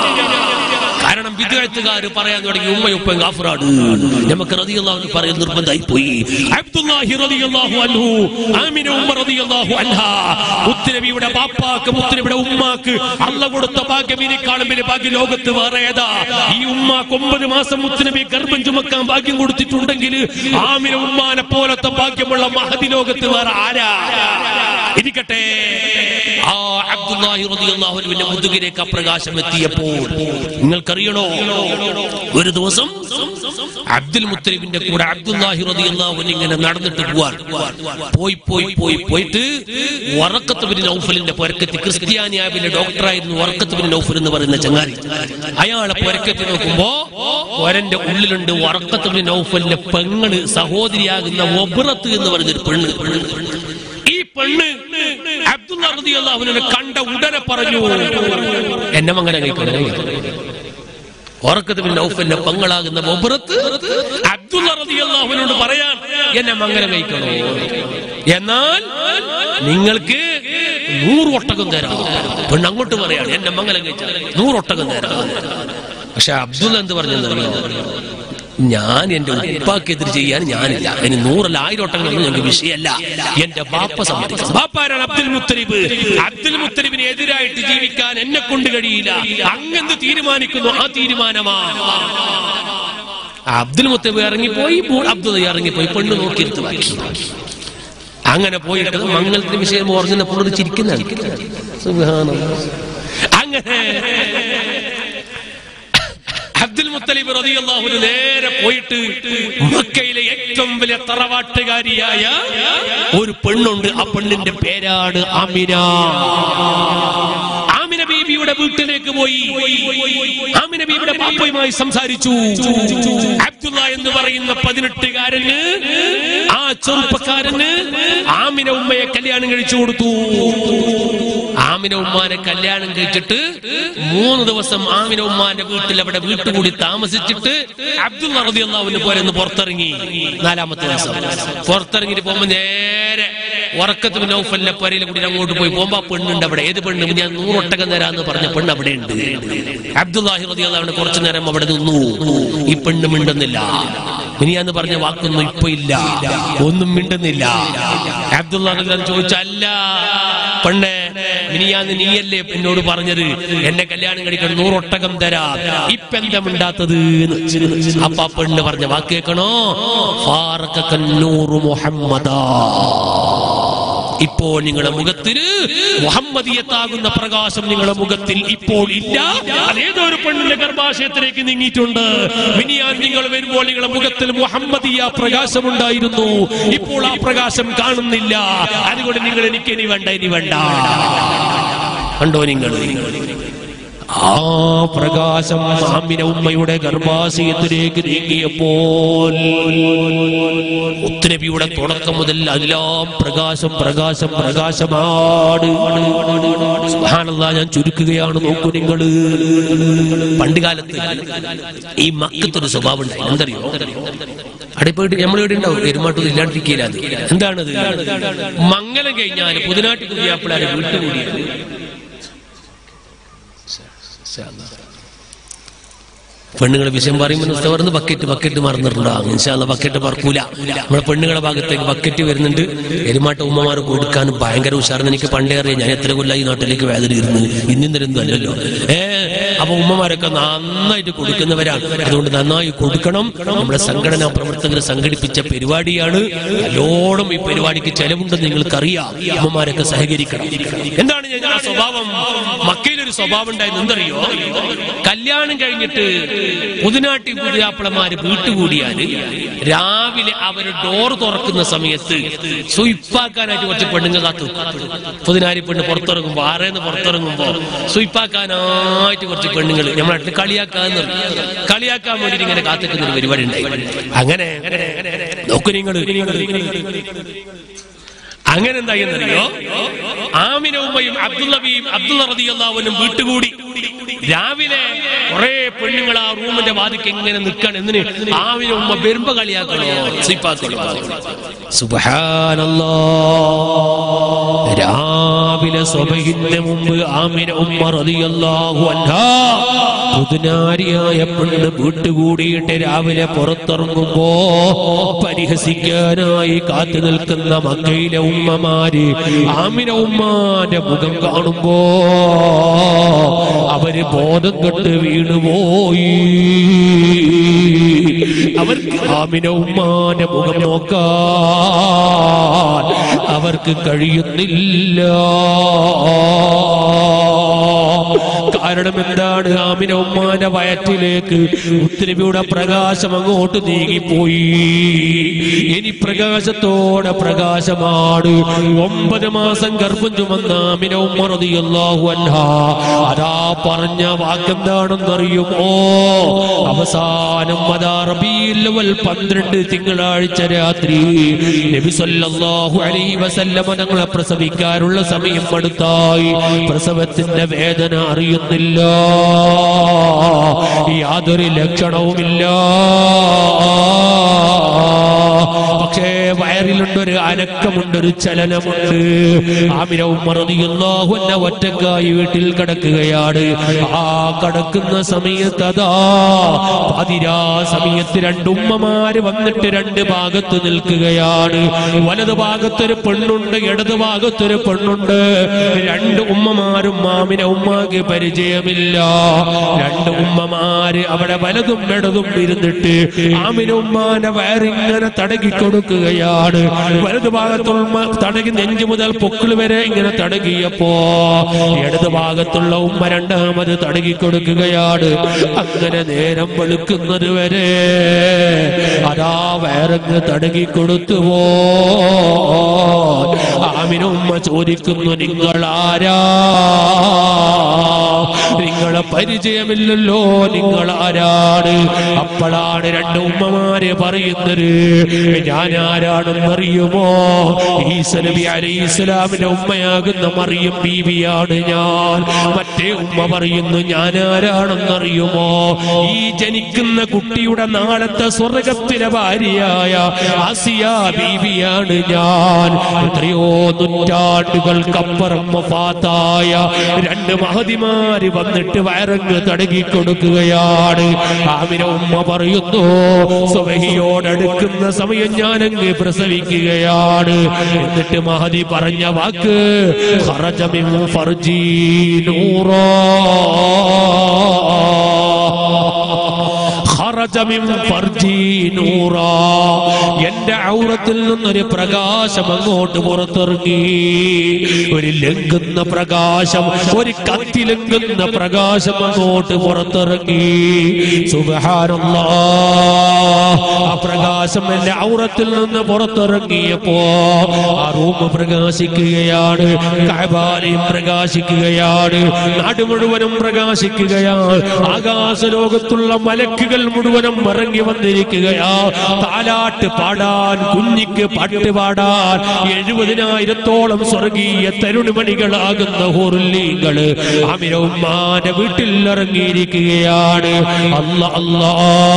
കാരണം വിദ്യാർത്ഥിക്കാർ പറയാൻ തുടങ്ങി ഉമ്മയൊപ്പം ഗാഫറാണ് നമുക്ക് റളിയല്ലാഹു പറയാൻ നിർബന്ധമായി പോയി അബ്ദുല്ലാഹി റളിയല്ലാഹു അൻഹു ആമിന ഉമ്മ റളിയല്ലാഹു അൻഹാ മുത്തനബിയുടെ ബാപ്പാക്ക് മുത്തനബിയുടെ ഉമ്മാക്ക് അള്ള കൊടുത്ത ഭാഗ്യം ഇനി കാണുമ്പോൾ ഭാഗ്യ ലോകത്ത് വേറെ ഏതാ ഈ ഉമ്മാക്ക് ഒമ്പത് മാസം മുത്തനബി ഗർഭം ചുമക്കാൻ ഭാഗ്യം കൊടുത്തിട്ടുണ്ടെങ്കിൽ ആമിന ഉമ്മാനെ പോലത്തെ ഭാഗ്യമുള്ള മഹതി ലോകത്ത് വേറെ ആരാ ഇരിക്കട്ടെ ആ അബ്ദുല്ലാഹി റളിയല്ലാഹു അൻഹുവിന്റെ മുതുകിലേക്ക് ആ പ്രകാശം എത്തിയപ്പോൾ നിങ്ങൾക്കറിയണോ ഒരു ദിവസം അബ്ദുൽ മുത്തലിബിന്റെ കൂടെ അബ്ദുല്ലാഹി റളിയല്ലാഹു അൻഹു ഇങ്ങനെ നടന്നിട്ട് പോവാൻ പോയി പോയി പോയി പോയിട്ട് വറക്കത്ത് ബിൻ നൗഫലിന്റെ പൊരക്കത്തി ക്രിസ്ത്യാനിയാവിലെ ഡോക്ടറായിരുന്നു വറക്കത്ത് ബിൻ നൗഫൽ എന്ന് പറയുന്ന ചങ്ങാതി അയാളെ പൊരക്കത്തി നോക്കുമ്പോ ഒരന്റെ ഉള്ളിലുണ്ട് വറക്കത്ത് ബിൻ നൗഫലിന്റെ പെങ്ങള് സഹോദരിയാകുന്ന ഒബ്രത്ത് എന്ന് പറഞ്ഞൊരു പെണ്ണ് ഈ പെണ്ണ് അബ്ദുള്ള റളിയല്ലാഹുവിനെ കണ്ട ഉടനെ പറഞ്ഞു എന്നെ മങ്ങനെ കഴിക്കണം ഉറക്കത്ത് പിന്നെ ഔഫന്റെ പങ്ങളാകുന്ന ബൊബറത്ത് അബ്ദുള്ള റളിയല്ലാഹുവിനോട് പറയാൻ എന്നെ മംഗലം കഴിക്കണോ എന്നാൽ നിങ്ങൾക്ക് നൂറ് ഒട്ടകം തരാം പെണ്ണ് അങ്ങോട്ട് പറയാണ് എന്നെ മംഗലം കഴിച്ചാൽ നൂറ് ഒട്ടകം തരാം പക്ഷെ അബ്ദുൽ എന്ത് പറഞ്ഞെന്നറിയോ ഞാൻ എന്റെ ഉപ്പാക്കെതിരെ ചെയ്യാൻ ഞാനില്ല ഇനി നൂറല്ല ആയിരം ഒട്ടങ്ങളൊന്നും ഞങ്ങൾക്ക് വിഷയമല്ല എന്റെ ബാപ്പ സമ്മതിക്കും ബാപ്പാരാണ് അബ്ദുൽ മുത്തലിബ് അബ്ദുൽ മുത്തലിബിന് എതിരായിട്ട് ജീവിക്കാൻ എന്നെ കൊണ്ട് കഴിയില്ല അങ്ങെന്ത് തീരുമാനിക്കുന്നു ആ തീരുമാനമാ അബ്ദുൽ മുത്തലിബ് ഇറങ്ങിപ്പോയി ഇപ്പോൾ അബ്ദുൽ ഇറങ്ങിപ്പോയി പെണ്ണ് നോക്കിയെടുത്ത് വാക്കി അങ്ങനെ പോയിട്ട് മംഗളത്തിന് വിഷയം ഓർജിനപ്പോൾ ചിരിക്കുന്നതാണ് സുബ്ഹാനല്ലാഹ്. അങ്ങനെ അബ്ദുൽ മുത്തലിബ് റളിയല്ലാഹു അൻഹു നേരെ പോയിട്ട് മക്കയിലെ ഏറ്റവും വലിയ തറവാട്ടുകാരിയായ ഒരു പെണ്ണുണ്ട് ആ പെണ്ണിന്റെ പേരാണ് ആമിന ആമിന ബീബിയുടെ വീട്ടിലേക്ക് പോയി ആമിന ബീബിയുടെ പാപ്പയുമായി സംസാരിച്ചു അബ്ദുള്ള എന്ന് പറയുന്ന പതിനെട്ടുകാരന് ആ ചെറുപ്പക്കാരന് ആമിന ഉമ്മയെ കല്യാണം കഴിച്ചു കൊടുത്തു ആമിന ഉമ്മാനെ കല്യാണം കഴിച്ചിട്ട് മൂന്ന് ദിവസം ആമിന ഉമ്മാന്റെ വീട്ടിൽ അവിടെ വീട്ടുകൂടി താമസിച്ചിട്ട് അബ്ദുൽ റളിയല്ലാഹുവിന് പോലെ ഒന്ന് പുറത്തിറങ്ങി നാലാമത്തെ ദിവസം പുറത്തിറങ്ങിട്ട് പോകുമ്പോ നേരെ ഉറക്കത്തിന് നൗഫലിന്റെ പരയിൽ കൂടി അങ്ങോട്ട് പോയി പോകുമ്പോ ആ പെണ്ണുണ്ട് അവിടെ ഏത് പെണ്ണ് ഞാൻ നൂറൊട്ടകം തരാന്ന് പറഞ്ഞ പെണ്ണ് അവിടെ ഉണ്ട് അബ്ദുല്ലാഹി റളിയല്ലാഹു കുറച്ചു നേരം അവിടെ നിന്നു ഈ പെണ്ണ് മിണ്ടുന്നില്ല മിനിയാന്ന് പറഞ്ഞ വാക്കൊന്നും ഇപ്പൊ ഇല്ല ഒന്നും മിണ്ടുന്നില്ല അബ്ദുല്ലാഹി ചോദിച്ചു അല്ല പെണ്ണെ മിനിയാന്ന് നീയല്ലേ എന്നോട് പറഞ്ഞത് എന്നെ കല്യാണം കഴിക്കണം നൂറൊട്ടകം തരാ ഇപ്പൊ എന്താ മിണ്ടാത്തത് അപ്പ ആ പെണ്ണ് പറഞ്ഞ വാക്ക് കേൾക്കണോ ഫാറക്കന്നൂറു മുഹമ്മദാ ഇപ്പോൾ നിങ്ങളുടെ മുഖത്തിന് മുഹമ്മദിയത്താകുന്ന പ്രകാശം നിങ്ങളുടെ മുഖത്തിൽ ഇപ്പോൾ ഇല്ല അതേതൊരു പെണ്ണിന്റെ ഗർഭാശയത്തിലേക്ക് നീങ്ങിയിട്ടുണ്ട് മിനിയാൻ നിങ്ങൾ വരുമ്പോൾ നിങ്ങളുടെ മുഖത്തിൽ മുഹമ്മദിയ പ്രകാശമുണ്ടായിരുന്നു ഇപ്പോൾ ആ പ്രകാശം കാണുന്നില്ല അതുകൊണ്ട് നിങ്ങൾ എനിക്ക് ഇനി വേണ്ട ഇനി വേണ്ട കണ്ടോ നിങ്ങൾ ആ പ്രകാശം ആമിന ഉമ്മയുടെ ഗർഭാശയത്തിലേക്ക് നീങ്ങിയപ്പോൾ മുത്തുനബിയുടെ തുടക്കം മുതൽ എല്ലാം പ്രകാശം പ്രകാശം പ്രകാശമാണ് സുബ്ഹാനല്ലാഹ്, ഞാൻ ചുരുക്കുകയാണ് നോക്കൂ നിങ്ങൾ പണ്ട് കാലത്ത് ഈ മക്കത്തൊരു സ്വഭാവം ഉണ്ടായി എന്തറിയോ അവിടെ പോയിട്ട് നമ്മളിവിടെ ഉണ്ടാവും എരുമാട്ടൊന്നും ഇല്ലാണ്ടിരിക്കില്ല അത് എന്താണത് മംഗലം കഴിഞ്ഞാൽ പുതിനാട്ടി പുതിയാപ്പിളാരെ വീട്ടുകൂടിയത് പെണ്ണുങ്ങളെ വിഷയം പറയുമ്പോൾ ഉസ്തവർന്ന് ബക്കറ്റ് ബക്കറ്റ് മറന്നിട്ടുണ്ടാകും ഇൻഷാല്ല ബക്കറ്റ് പറക്കൂല നമ്മുടെ പെണ്ണുങ്ങളെ ഭാഗത്തേക്ക് ബക്കറ്റ് വരുന്നുണ്ട് എരുമാട്ട ഉമ്മമാർ കൊടുക്കാൻ ഭയങ്കര ഉഷാറെന്ന് എനിക്ക് പണ്ടേ അറിയാം ഞാൻ എത്ര കൊല്ലം ഈ നാട്ടിലേക്ക് വേദന ഇരുന്ന് ഇന്നും തരുന്നു അല്ലല്ലോ ഏ അപ്പൊ ഉമ്മമാരൊക്കെ നന്നായിട്ട് കൊടുക്കുന്നവരാണ് അതുകൊണ്ട് നന്നായി കൊടുക്കണം നമ്മുടെ സംഘടനാ പ്രവർത്തകർ സംഘടിപ്പിച്ച പരിപാടിയാണ് നല്ലോണം ഈ പരിപാടിക്ക് ചെലവുണ്ടെന്ന് നിങ്ങൾക്കറിയാം ഉമ്മമാരൊക്കെ സഹകരിക്കണം എന്താണ് ഞാൻ ആ സ്വഭാവം മക്കയിലൊരു സ്വഭാവം ഉണ്ടായിരുന്നു എന്തറിയോ കല്യാണം കഴിഞ്ഞിട്ട് പുതുനാട്ടി പുതിയാപ്പിളമാര് വീട്ടുകൂടിയാല് രാവിലെ അവര് ഡോർ തുറക്കുന്ന സമയത്ത് സുയിപ്പാക്കാനായിട്ട് കുറച്ച് പെണ്ണുങ്ങൾ കാത്തു പുതിനാരി പെണ്ണ് പുറത്തിറങ്ങുമ്പോ ആറേന്ന് പുറത്തിറങ്ങുമ്പോ സുയിപ്പാക്കാനായിട്ട് കുറച്ച് പെണ്ണുങ്ങൾ നമ്മുടെ നാട്ടിൽ കളിയാക്കാന്ന് പറയും. കളിയാക്കാൻ വേണ്ടിട്ട് ഇങ്ങനെ കാത്തിക്കുന്ന ഒരു പരിപാടി ഉണ്ടായി അങ്ങനെ നോക്കു നിങ്ങൾ അങ്ങനെ എന്തായെന്നറിയോ ആമിന ഉമ്മയും അബ്ദുള്ളബിയും അബ്ദുള്ള റതിയല്ലാവനും വീട്ടുകൂടി രാവിലെ കുറെ പെണ്ണുങ്ങൾ ആ റൂമിന്റെ വാതിക്ക് എങ്ങനെ നിൽക്കണം എന്തിന് ആമിന ഉമ്മ വരുമ്പോ കളിയാക്കണോ സിപ്പാക്കണോ സുബ്ഹാനല്ലാ രാവിലെ സ്വബഹിന്റെ മുമ്പ് ആമിന ഉമ്മ റളിയല്ലാഹു അൻഹാ പുതുനാരിയായ പെണ്ണ് വീട്ടുകൂടിയിട്ട് രാവിലെ പുറത്തിറങ്ങുമ്പോ പരിഹസിക്കാനായി കാത്തു നിൽക്കുന്ന മക്കയിലെ ഉമ്മമാര് ആമിന ഉമ്മാന്റെ മുഖം കാണുമ്പോ അവര് ബോധം കെട്ട് വീണുപോയി അവർക്ക് ആമിന ഉമ്മാന്റെ മുഖം നോക്കാൻ അവർക്ക് കഴിയുന്നില്ല കാരണം എന്താണ് ആമിന ഉമ്മാന്റെ വയറ്റിലേക്ക് ഉത്തരവിയുടെ പ്രകാശം അങ്ങോട്ട് നീങ്ങിപ്പോയി ഇനി പ്രകാശത്തോടെ പ്രകാശമാണ് ഒമ്പത് മാസം ഗർഭം ചുമന്ന ആമിന ഉമ്മ റളിയല്ലാഹു അൻഹാ അതാ പറഞ്ഞ വാക്കെന്താണെന്നറിയുമോ അവസാനം അതാ റബീഉൽ അവൽ പന്ത്രണ്ട് തിങ്കളാഴ്ച രാത്രി നബി സല്ലല്ലാഹു അലൈഹി വസല്ലമ തങ്ങളെ പ്രസവിക്കാനുള്ള സമയം അടുത്തായി പ്രസവത്തിന്റെ വേദന അറിയുന്നില്ല ലക്ഷണവുമില്ല യാതൊരു ലക്ഷണവുമില്ല പക്ഷേ വയറിലുണ്ടൊരു അനക്കമുണ്ട് ഒരു ചലനമുണ്ട് ആമിനവും മറതിയുള്ളാഹു എന്നെ ഒറ്റക്കായി വീട്ടിൽ കിടക്കുകയാണ് ആ കിടക്കുന്ന സമയത്ത് അതാ പതിരാ സമയത്ത് രണ്ട് ഉമ്മമാര് വന്നിട്ട് രണ്ട് ഭാഗത്ത് നിൽക്കുകയാണ് വലത് ഭാഗത്തൊരു പെണ്ണുണ്ട് ഇടത് ഭാഗത്തൊരു പെണ്ണുണ്ട് രണ്ട് ഉമ്മമാരും മാമിനെ ഉമ്മാക്ക് പരിചയമില്ല രണ്ട് ഉമ്മമാര് അവിടെ വലതും ഇടതും ഇരുന്നിട്ട് ആമിന ഉമ്മാന്റെ വയറിങ്ങനെ തടകി കൊടുക്കുകയാണ് വലത് ഭാഗത്തുള്ള തടകി നെഞ്ചു മുതൽ പൊക്കിൾ വരെ ഇങ്ങനെ തടകിയപ്പോ ഇടത് ഭാഗത്തുള്ള ഉമ്മ രണ്ടാമത് തടകി കൊടുക്കുകയാണ് അങ്ങനെ നേരം വെളുക്കുന്നത് വരെ അതാ വയറങ്ങ് തടകി കൊടുത്തുവോ ആമിന ഉമ്മ ചോദിക്കുന്നു നിങ്ങൾ ആരാ നിങ്ങളെ പരിചയമില്ലല്ലോ നിങ്ങൾ ആരാണ് അപ്പോഴാണ് രണ്ട് ഉമ്മമാര് പറയുന്നത് ഞാൻ ആരാണെന്നറിയുമോ ഈസ നബി അലൈഹി ഇസ്ലാമിന്റെ ഉമ്മയാകുന്ന മറിയം ബീവിയാണ് ഞാൻ മറ്റേ ഉമ്മ പറയുന്നു ഞാൻ ആരാണെന്നറിയുമോ ഈ ജനിക്കുന്ന കുട്ടിയുടെ നാളത്തെ സ്വർഗത്തിലെ ഭാര്യയായ ആസിയ ബീവിയാണ് ഞാൻ എത്രയോ നൂറ്റാണ്ടുകൾക്കപ്പുറം വഫാത്തായ രണ്ട് മഹതിമാര് വന്നിട്ട് വയറങ്ങ് തടകി കൊടുക്കുകയാണ് ആമിന ഉമ്മ പറയുന്നു സുബഹിയോടടുക്കുന്ന സമയം ഞാനങ്ങ് പ്രസവിക്കുകയാണ് എന്നിട്ട് മഹതി പറഞ്ഞ വാക്ക് ഖറജമിൻ ഫർജി നൂറോ ഖറജമിൻ ഫർജി നൂറാ എന്റെ ഔറത്തിൽ നിന്നൊരു പ്രകാശം അങ്ങോട്ട് പുറത്തിറങ്ങി ഒരു ലംഘുന്ന പ്രകാശം ഒരു കത്തി ലംഘുന്ന പ്രകാശം അങ്ങോട്ട് പുറത്തിറങ്ങി സുബഹാനല്ലാ ആ പ്രകാശം എന്റെ ഔറത്തിൽ നിന്ന് പുറത്തിറങ്ങിയപ്പോ ആ റൂം പ്രകാശിക്കുകയാണ് കഅബാലയം പ്രകാശിക്കുകയാണ് നാട് മുഴുവനും പ്രകാശിക്കുകയാണ് ആകാശ ലോകത്തുള്ള മലക്കുകൾ മുഴുവനും ഇറങ്ങി വന്നിരിക്കുകയാ താലാട്ട് പാടാൻ കുഞ്ഞിക്ക് പാട്ട് പാടാൻ എഴുപതിനായിരത്തോളം സ്വർഗീയ തരുണിമണികളാകുന്ന ഹോറുല്ലീങ്ങള് അമിരവുമാന്റെ വീട്ടിൽ ഇറങ്ങിയിരിക്കുകയാണ് അല്ല അല്ലാ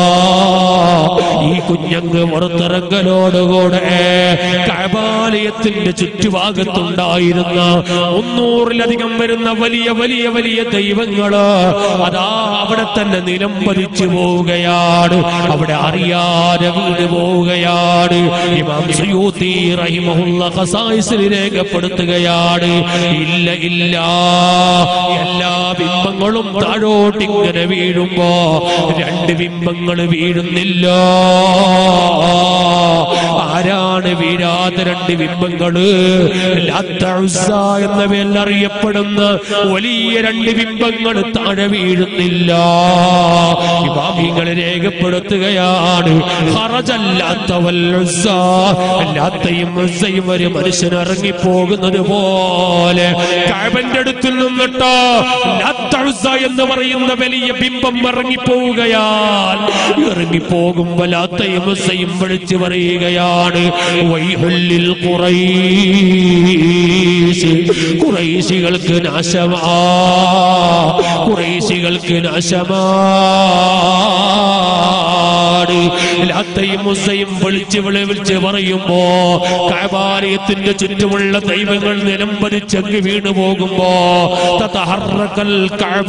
ഈ കുഞ്ഞങ്ങ് പുറത്തിറങ്ങലോടുകൂടെ കബാലയത്തിന്റെ ചുറ്റുഭാഗത്തുണ്ടായിരുന്ന മുന്നൂറിലധികം വരുന്ന വലിയ വലിയ വലിയ ദൈവങ്ങള് അതാ അവിടെ തന്നെ നിലം പതിച്ചു പോവുകയാണ് അവിടെ അറിയാതെ വീണ് പോവുകയാണ് ഇമാം സുയൂത്തി റഹിമഹുല്ല ഖസായിസിൽ രേഖപ്പെടുത്തുകയാണ് ഇല്ല ഇല്ല എല്ലാ ബിംബങ്ങളും താഴോട്ടിങ്ങനെ വീഴുമ്പോ രണ്ട് ബിംബങ്ങൾ വീഴുന്നില്ല ആരാണ് വീഴാത്ത രണ്ട് ബിംബങ്ങള് ലാത്ത ഉസ്സ എന്ന പേരിൽ അറിയപ്പെടുന്ന വലിയ രണ്ട് ബിംബങ്ങൾ താഴെ വീഴുന്നില്ല ഇമാമിങ്ങൾ രേഖപ്പെടുത്തുകയാണ് ഹറജല്ലാത്തവൽ ഉസ്സ. ലാത്തയും ഉസ്സയും ഒരു മനുഷ്യൻ ഇറങ്ങിപ്പോകുന്നത് പോലെ കഅബന്റെ അടുത്തിൽ നിന്നിട്ട് ലാത്ത ഉസ്സ എന്ന് പറയുന്ന വലിയ ബിംബം ഇറങ്ങിപ്പോവുകയാൽ ഇറങ്ങിപ്പോകുമ്പോ ലാത്തയും ഉസ്സയും വിളിച്ചു പറയുകയാണ് വൈഹുല്ലിൽ കുറൈശ് കുറൈശികൾക്ക് നാശമാ കുറൈശികൾക്ക് നാശമാണ് ലാത്തയും മുസയും വിളിച്ച് വിളിച്ച് പറയുമ്പോ കൈവാലയത്തിന്റെ ചുറ്റുമുള്ള ദൈവങ്ങൾ നിലം പതിച്ചങ്ങ് വീണു പോകുമ്പോ തതഹറക്കൽ കഅബ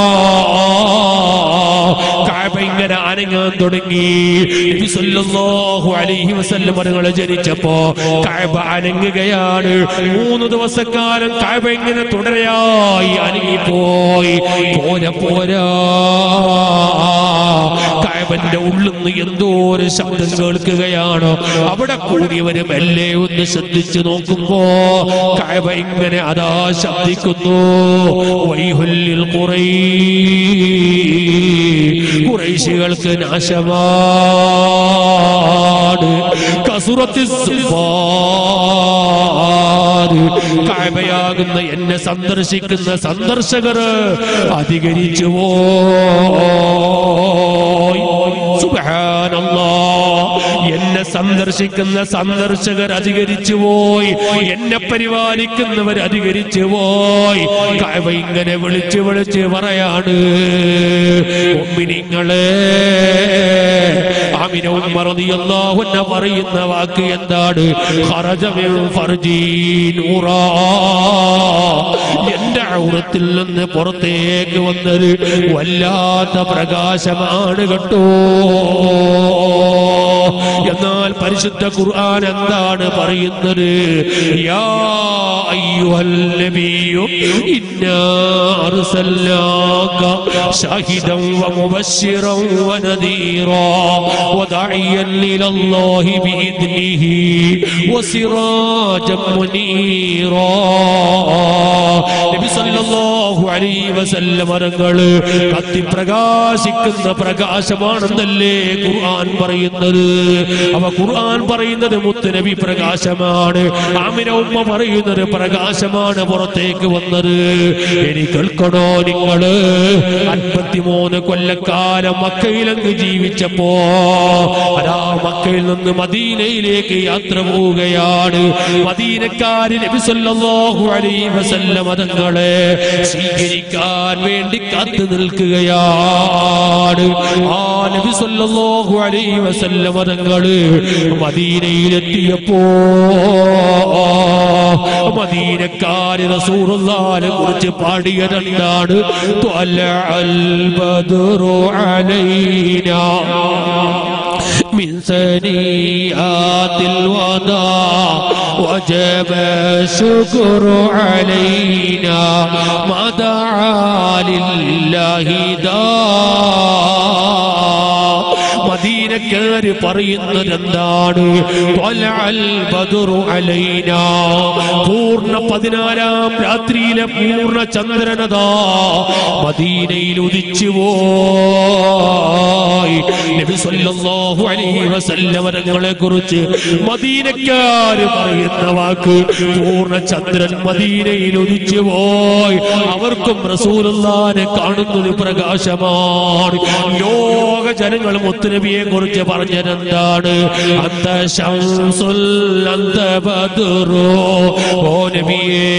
കഅബ ഇങ്ങനെ അനങ്ങാൻ തുടങ്ങി നബി സല്ലല്ലാഹു അലൈഹി വസല്ലം അവരുകളെ ജനിച്ചപ്പോ കഅബ അനങ്ങുകയാണ് മൂന്ന് ദിവസക്കാലം കഅബ ഇങ്ങനെ തുടരെയായി അനങ്ങിപ്പോയി പോരാ പോരാ കഅബന്റെ ഉള്ളിൽ നിന്ന് എന്തോ ഒരു ശബ്ദം കേൾക്കുകയാണ് അവിടെ കൂടിയവര് മെല്ലെ ഒന്ന് ശ്രദ്ധിച്ചു നോക്കുമ്പോ കഅബ ഇങ്ങനെ അതാ ശബ്ദിക്കുന്നു വൈഹുല്ലിൽ കുറൈ കുറൈശികൾക്ക് നാശമാണ് കസുറത്തി കായബയാകുന്ന എന്നെ സന്ദർശിക്കുന്ന സന്ദർശകർ അധികരിച്ചു പോയി സുബ്ഹാനല്ലാഹ് എന്നെ സന്ദർശിക്കുന്ന സന്ദർശകർ അധികരിച്ചു പോയി എന്നെ പരിപാലിക്കുന്നവർ അധികരിച്ചു പോയി കഅബ ഇങ്ങനെ വിളിച്ച് വിളിച്ച് പറയാണ് മുഅ്മിനീങ്ങളെ ആമിന ഉമ്മ റളിയല്ലാഹു അൻഹ പറയുന്ന വാക്ക് എന്താണ് ഖറജ മിൻ ഫർജി നൂറാ എന്റെ ഔറത്തിൽ നിന്ന് പുറത്തേക്ക് വന്നത് വല്ലാത്ത പ്രകാശമാണ് കേട്ടോ എന്നാൽ പരിശുദ്ധ ഖുർആൻ എന്താണ് പറയുന്നത് യാ അയ്യുഹൽ നബിയു ഇന്നാ അർസൽനാക ഷാഹിദൻ വമുബശ്ശിറൻ വനദീറാ വദാഇയൻ ഇലല്ലാഹി ബിഇദ്നിഹി വസിറാജൻ മുനീറാ നബി സല്ലല്ലാഹു അലൈഹി വസല്ലം അരങ്ങള് കത്തി പ്രകാശിക്കുന്ന പ്രകാശമാണെന്നല്ലേ ഖുർആൻ പറയുന്നത് അവ ഖുർആൻ പറയുന്നത് മുത്തുനബി പ്രകാശമാണ് ആമിന ഉമ്മ പറയുന്നത് പ്രകാശമാണ് പുറത്തേക്ക് വന്നത് ഇനി കേൾക്കണോ നിങ്ങള് അൻപത്തിമൂന്ന് കൊല്ലക്കാലം മക്കയിലങ്ങ് ജീവിച്ചപ്പോ അതാ മക്കയിൽ നിന്ന് മദീനയിലേക്ക് യാത്ര പോവുകയാണ് മദീനക്കാര് നബി സല്ലല്ലാഹു അലൈഹി വസല്ലം തങ്ങളെ സ്വീകരിക്കാൻ വേണ്ടി കാത്തു നിൽക്കുകയാണ് ആ നബി സല്ലല്ലാഹു അലൈഹി വസല്ലം തങ്ങള് മദീനയിലെത്തിയപ്പോ മദീനക്കാര് റസൂലുള്ളാഹിനെ കുറിച്ച് പാടിയതെന്താണ് ത്വലഅൽ ബദ്റു അലൈനാ من ثنيات الوداع وجب الشكر علينا ما دعا لله داع മദീനക്കാര് പറയുന്നത് എന്താണ് ത്വലഅൽ ബദ്റു അലൈനാ പൂർണ്ണ പതിനാലാം രാത്രിയിലെ പൂർണ്ണ ചന്ദ്രനതാ മദീനയിൽ ഉദിച്ചു പോയി നബി സല്ലല്ലാഹു അലൈഹി വസല്ലം തങ്ങളെ കുറിച്ച് മദീനക്കാര് പറയുന്ന വാക്ക് പൂർണ്ണ ചന്ദ്രൻ മദീനയിൽ ഉദിച്ചു പോയി അവർക്കും റസൂലുള്ളാഹിനെ കാണുന്നത് പ്രകാശമാണ് ലോക ജനങ്ങൾ മുത്തുനബിയെ കുറിച്ച് പറഞ്ഞതെന്താണ് അന്ത ശംസുൽ അന്ത ബദ്റു ഓ നബിയേ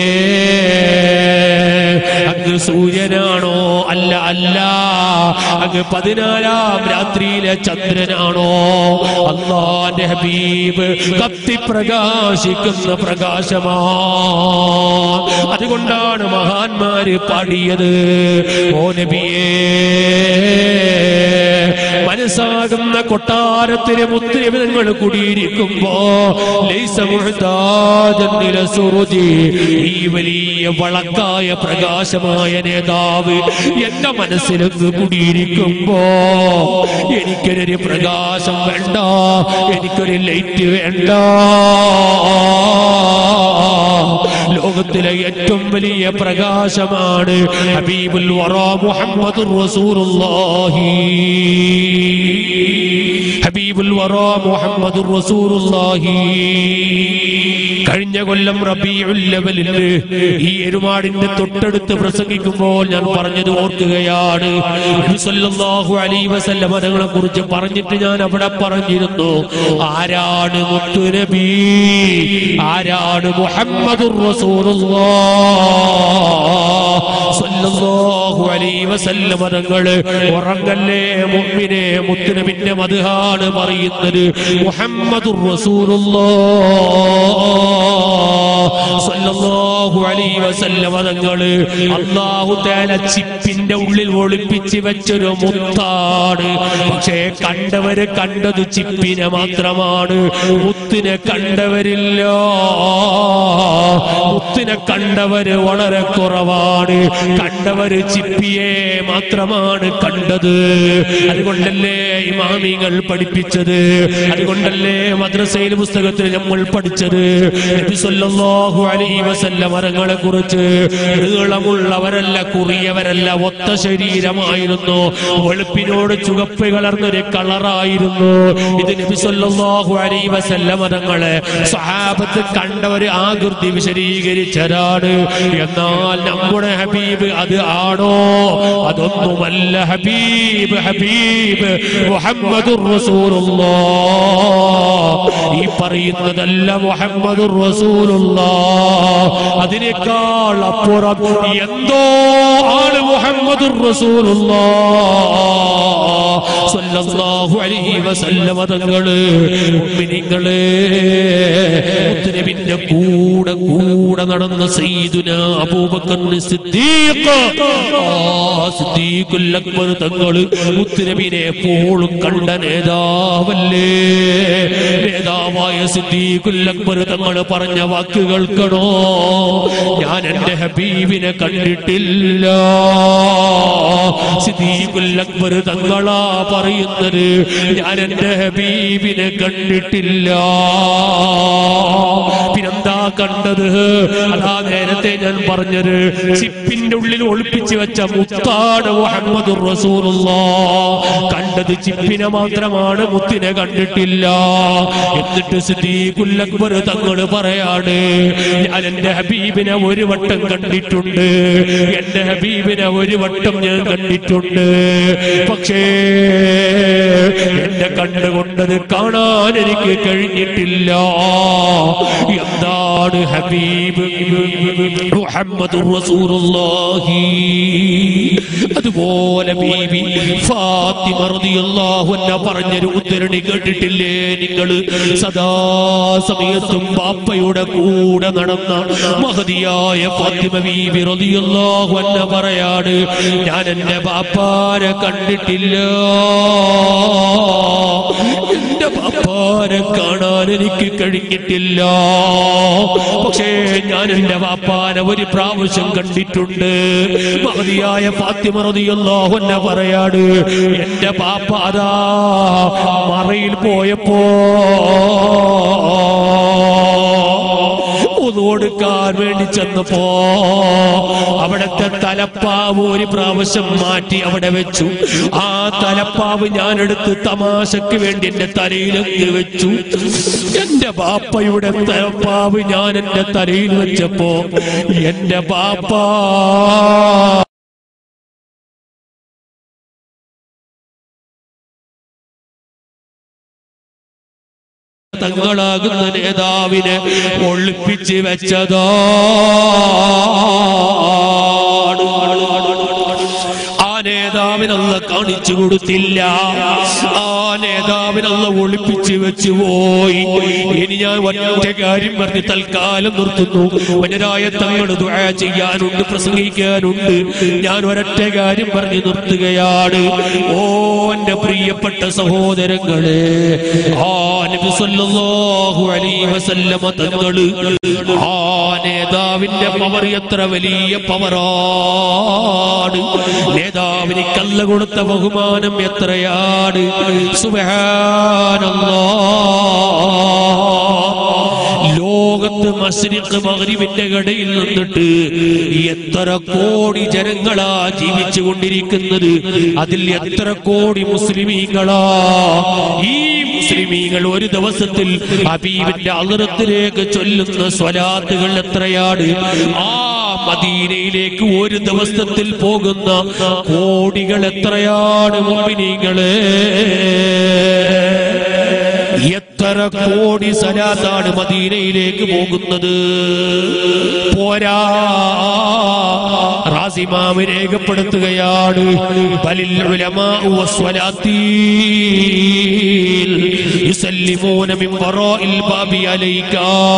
അങ്ങ് സൂര്യനാണോ അല്ല അല്ല അങ്ങ് പതിനാലാം രാത്രിയിലെ ചന്ദ്രനാണോ അള്ളാന്റെ ഹബീബ് കത്തി പ്രകാശിക്കുന്ന പ്രകാശമാ അതുകൊണ്ടാണ് മഹാന്മാര് പാടിയത് ഓ നബിയേ മനസ്സാകുന്ന കൊട്ടാരത്തിന് മുത്തുനിമിതങ്ങൾ കുടിയിരിക്കുമ്പോ ലൈസ മുഹ്താജൻ ഇല സുറുജി. ഈ വലിയ വളക്കായ പ്രകാശമായ നേതാവ് എന്റെ മനസ്സിലൊന്ന് കുടിയിരിക്കുമ്പോ എനിക്കൊരു പ്രകാശം വേണ്ട എനിക്കൊരു ലൈറ്റ് വേണ്ട ലോകത്തിലെ ഏറ്റവും വലിയ പ്രകാശമാണ് ഹബീബുൽ വറ മുഹമ്മദ് റസൂലുള്ളാഹി ഹബീബുൽ വറ മുഹമ്മദ് റസൂലുള്ളാഹി കഴിഞ്ഞ കൊല്ലം റബീഉൽ ലവലിൽ ഈ എരുമാടിന്റെ തൊട്ടടുത്ത് പ്രസംഗിക്കുമ്പോൾ ഞാൻ പറഞ്ഞത് ഓർക്കുകയാണ് നബി സല്ലല്ലാഹു അലൈഹി വസല്ലം തങ്ങളെ കുറിച്ച് പറഞ്ഞിട്ട് ഞാൻ അവിടെ പറഞ്ഞിരുന്നു ആരാണ് മുത്തുനബി ആരാണ് മുഹമ്മദുർ റസൂലുള്ളാഹ് സല്ലല്ലാഹു അലൈഹി വസല്ലം തങ്ങള് ഉറങ്ങല്ലേ മുഅ്മിനെ മുത്തുനബിന്റെ മദ്ഹാണ് പറയുന്നത് മുഹമ്മദുർ റസൂലുള്ളാഹ് സല്ലല്ലാഹു അലൈഹി വസല്ലം തങ്ങള് അല്ലാഹു തആല ചിപ്പിന്റെ ഉള്ളിൽ ഒളിപ്പിച്ച് വെച്ചൊരു മുത്താണ് പക്ഷേ കണ്ടവര് കണ്ടത് ചിപ്പിനെ മാത്രമാണ് മുത്തിനെ കണ്ടവരില്ല മുത്തിനെ കണ്ടവര് വളരെ കുറവാണ് കണ്ടവര് ചിപ്പിയെ മാത്രമാണ് കണ്ടത് അതുകൊണ്ടല്ലേ ഇമാമികൾ പഠിപ്പിച്ചത് അതുകൊണ്ടല്ലേ മദ്രസയിൽ പുസ്തകത്തിൽ നമ്മൾ പഠിച്ചത് നബി സല്ലല്ലാഹു അലൈഹി വസല്ലമ മതങ്ങളെ കുറിച്ച് നീളമുള്ളവരല്ല കുറിയവരല്ല ഒത്ത ശരീരമായിരുന്നു വെളുപ്പിനോട് ചുവപ്പ് കലർന്നൊരു കളറായിരുന്നു ഇത് നബി സല്ലല്ലാഹു അലൈഹി വസല്ലമ തങ്ങളെ സഹാബത്ത് കണ്ട ഒരു ആകൃതി വിശദീകരിച്ചതാണ് എന്നാൽ നമ്മുടെ ഹബീബ് അത് ആണോ അതൊന്നുമല്ല ഹബീബ് ഹബീബ് മുഹമ്മദുർ റസൂലുള്ളാഹ് ഈ പറയുന്നതല്ല മുഹമ്മദുർ റസൂലുള്ളാഹ് അതിനേക്കാൾ അപ്പുറം എന്തോ ആണ് മുഹമ്മദുർ റസൂലുള്ളാഹ് സ്വല്ലല്ലാഹു അലൈഹി വസല്ലമ തങ്ങള് മുഅ്മിനീങ്ങളെ മുത്തനബിന്റെ കൂടെ കൂടെ നടന്ന സയ്യിദുന അബൂബക്കർ സിദ്ദീഖ് ആ സിദ്ദീഖുൽ അക്ബർ തങ്ങള് മുത്തനബിനെ എപ്പോഴും കണ്ട നേതാവല്ലേ നേതാവായ സിദ്ദീഖുൽ അക്ബർ തങ്ങൾ പറഞ്ഞ വാക്ക് കേൾക്കണോ ഞാൻ എന്റെ ഹബീബിനെ കണ്ടിട്ടില്ല സിദ്ദീഖുൽ അക്ബർ തങ്ങളാ പറയുന്നത് ഞാൻ എന്റെ ഹബീബിനെ കണ്ടിട്ടില്ല പിന്നെന്താ കണ്ടത് അതാ നേരത്തെ ഞാൻ പറഞ്ഞത് ചിപ്പിന്റെ ഉള്ളിൽ ഒളിപ്പിച്ചു വെച്ച മുത്താണ് മുഹമ്മദ് കണ്ടത് ചിപ്പിനെ മാത്രമാണ് മുത്തിനെ കണ്ടിട്ടില്ല എന്നിട്ട് സിദ്ദീഖുൽ അക്ബർ തങ്ങൾ പറയാണ് ഞാൻ എന്റെ ഹബീബിനെ ഒരു വട്ടം കണ്ടിട്ടുണ്ട് എന്റെ ഹബീബിനെ ഒരു വട്ടം ഞാൻ കണ്ടിട്ടുണ്ട് പക്ഷേ എന്റെ കണ്ടുകൊണ്ടത് കാണാൻ എനിക്ക് കഴിഞ്ഞിട്ടില്ല എന്താണ് ഹബീബ് മുഹമ്മദ് റസൂലുള്ളാഹി അതുപോലെ ബീബി ഫാത്തിമ റളിയല്ലാഹു അൻഹ പറഞ്ഞൊരു ഉദ്ധരണി കേട്ടിട്ടില്ലേ നിങ്ങൾ സദാ സമയത്തും ബാപ്പയുടെ കൂടെ നടന്ന മഹതിയായ ഫാത്തിമ ബീബി റളിയല്ലാഹു അൻഹ പറയാണ് ഞാൻ എന്റെ ബാപ്പാരെ കണ്ടിട്ടില്ല എന്റെ ബാപ്പാരെ കാണാൻ എനിക്ക് കഴിഞ്ഞിട്ടില്ല പക്ഷേ ഞാൻ എന്റെ ബാപ്പാനെ ഒരു പ്രാവശ്യം കണ്ടിട്ടുണ്ട് മഹതിയായ ഫാത്തിമ റളിയല്ലാഹു അൻഹ പറയാണ് എന്റെ ബാപ്പ അതാ മറയിൽ പോയപ്പോ ഒന്ന് കൊടുക്കാൻ വേണ്ടി ചെന്നപ്പോ അവിടത്തെ തലപ്പാവ് ഒരു പ്രാവശ്യം മാറ്റി അവിടെ വെച്ചു ആ തലപ്പാവ് ഞാൻ എടുത്ത് തമാശക്ക് വേണ്ടി എന്റെ തലയിലേക്ക് വെച്ചു എന്റെ ബാപ്പയുടെ തലപ്പാവ് ഞാൻ എന്റെ തലയിൽ വെച്ചപ്പോ എന്റെ ബാപ്പ തങ്ങളാകുന്ന നേതാവിനെ ഒളിപ്പിച്ച് വെച്ചതാണ് ആ നേതാവിനല്ല കാണിച്ചു കൊടുത്തില്ല ആ നേതാവിനല്ല ഒളിപ്പിച്ച് വെച്ചു പോയി ഇനി ഞാൻ ഒറ്റ കാര്യം പറഞ്ഞ് തൽക്കാലം നിർത്തുന്നു വനരായ തങ്ങൾ ദുആ ചെയ്യാനുണ്ട് പ്രസംഗിക്കാനുണ്ട് ഞാൻ ഒരൊറ്റ കാര്യം പറഞ്ഞ് നിർത്തുകയാണ് ഓ എന്റെ പ്രിയപ്പെട്ട സഹോദരങ്ങളെ ആ നബി സല്ലല്ലാഹു അലൈഹി വസല്ലമ തങ്ങള് ആ നേതാവിന്റെ പവർ എത്ര വലിയ പവറാണ് നേതാവിന് കല്ല കൊടുത്ത ബഹുമാനം എത്രയാണ് സുബ്ഹാനല്ലാഹ് ലോകത്ത് മസ്രിഖ് മഗ്രിബിന്റെ ഇടയിൽ നിന്നിട്ട് എത്ര കോടി ജനങ്ങളാ ജീവിച്ചു കൊണ്ടിരിക്കുന്നത് അതിൽ എത്ര കോടി മുസ്ലിമീങ്ങളാ ഈ മുസ്ലിമീങ്ങൾ ഒരു ദിവസത്തിൽ ഹബീബിന്റെ അലറത്തിലേക്ക് ചൊല്ലുന്ന സ്വലാത്തുകൾ എത്രയാണ് ആ മദീനയിലേക്ക് ഒരു ദിവസത്തിൽ പോകുന്ന കോടികൾ എത്രയാണ് മുമ്പിനീങ്ങളെ എത്ര കോടി സലാത്താണ് മദീനയിലേക്ക് പോകുന്നത് പോരാ റാസിമാവ് രേഖപ്പെടുത്തുകയാണ് ബലിൽ ഉലമാഉ വസ്വലാത്തീൽ യുസല്ലിമൂന മിൻ വറാഇൽ ബാബി അലൈക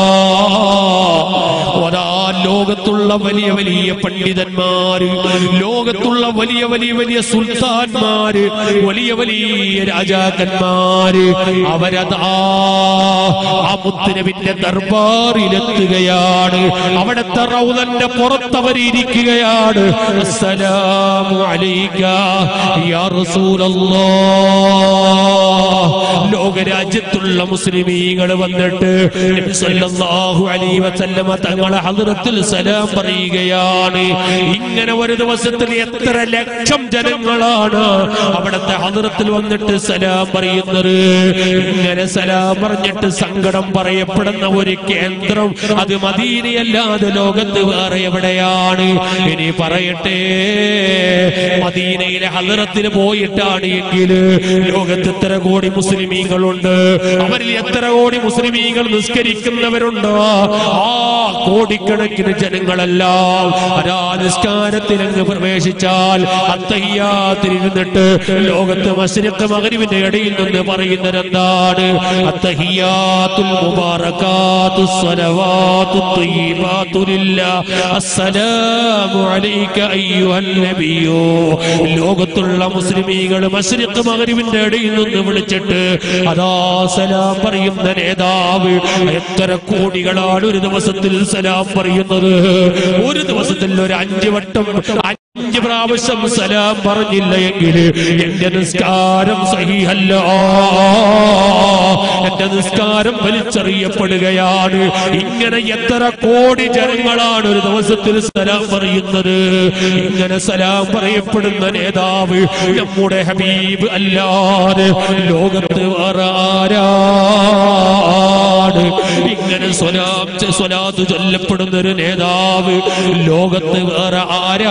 വദാ ലോകത്തുള്ള വലിയ വലിയ പണ്ഡിതന്മാര് ലോകത്തുള്ള വലിയ വലിയ വലിയ സുൽത്താൻമാര് വലിയ വലിയ രാജാക്കന്മാര് അവരതാ ആ മുത്തുനബിന്റെ ദർബാറിലെത്തുകയാണ് അവിടുത്തെ റൗദന്റെ പുറത്തവരിയ്ക്കുകയാണ് അസ്സലാമു അലൈക യാ റസൂലല്ലാഹ് ലോകരാജ്യത്തുള്ള മുസ്ലിമീങ്ങൾ വന്നിട്ട് നബി സല്ലല്ലാഹു അലൈഹി വസല്ലമ തങ്ങളെ ഹദ്റത്തിൽ സലാം പറയുകയാണ് ഇങ്ങനെ ഒരു ദിവസത്തിൽ എത്ര ലക്ഷം ജനങ്ങളാണ് അവിടുത്തെ ഹദ്റത്തിൽ വന്നിട്ട് സലാം പറയുന്നത് ഇങ്ങനെ സലാം പറഞ്ഞിട്ട് സങ്കടം പറയപ്പെടുന്ന ഒരു കേന്ദ്രം അത് മദീനയല്ലാതെ ലോകത്ത് വേറെ എവിടെയാണ് ഇനി പറയട്ടെ മദീനയിലെ ഹലറത്തിന് പോയിട്ടാണ് എങ്കിൽ ലോകത്ത് എത്ര കോടി മുസ്ലിമീങ്ങളുണ്ട് അവരിൽ എത്ര കോടി മുസ്ലിമീങ്ങൾ നിസ്കരിക്കുന്നവരുണ്ടോ ആ കോടിക്കണക്കിന് ജനങ്ങളെല്ലാം അരാ നിസ്കാരത്തിലങ്ങ് പ്രവേശിച്ചാൽ അത്തഹിയാത്തിരുന്നിട്ട് ലോകത്ത് മസ്രിഖ് മകരിവിന്റെ ഇടയിൽ നിന്ന് പറയുന്നത് എന്താണ് അത്തഹിയാത്തുൽ മുബാറകാത്തു സ്വലവാത്തു ത്വയ്യിബാത്തു ലില്ലാ അസ്സലാമു അലൈക അയ്യുഹൻ നബിയോ ലോകത്തുള്ള മുസ്ലിമീങ്ങൾ മസ്രിഖ് മകരിവിന്റെ ഇടയിൽ നിന്ന് വിളിച്ചിട്ട് അതാ സലാം പറയുന്ന നേതാവ് എത്ര കോടികളാണ് ഒരു ദിവസത്തിൽ സലാം പറയുന്നത് ഒരു ദിവസത്തിൽ ഒരു അഞ്ച് വട്ടം അഞ്ച് പ്രാവശ്യം സലാം പറഞ്ഞില്ല എങ്കിൽ എന്റെ നിസ്കാരം സഹിഹല്ല എന്റെ നിസ്കാരം വലിച്ചെറിയപ്പെടുകയാണ് ഇങ്ങനെ എത്ര കോടി ജനങ്ങളാണ് ഒരു ദിവസത്തിൽ സലാം പറയുന്നത് ഇങ്ങനെ സലാം പറയപ്പെടുന്ന നേതാവ് നമ്മുടെ ഹബീബ് അല്ലാതെ ലോകത്ത് വേറെ ആരാണ് ഇങ്ങനെ സ്വലാം സ്വലാത്ത് ചൊല്ലപ്പെടുന്ന ഒരു നേതാവ് ലോകത്ത് വേറെ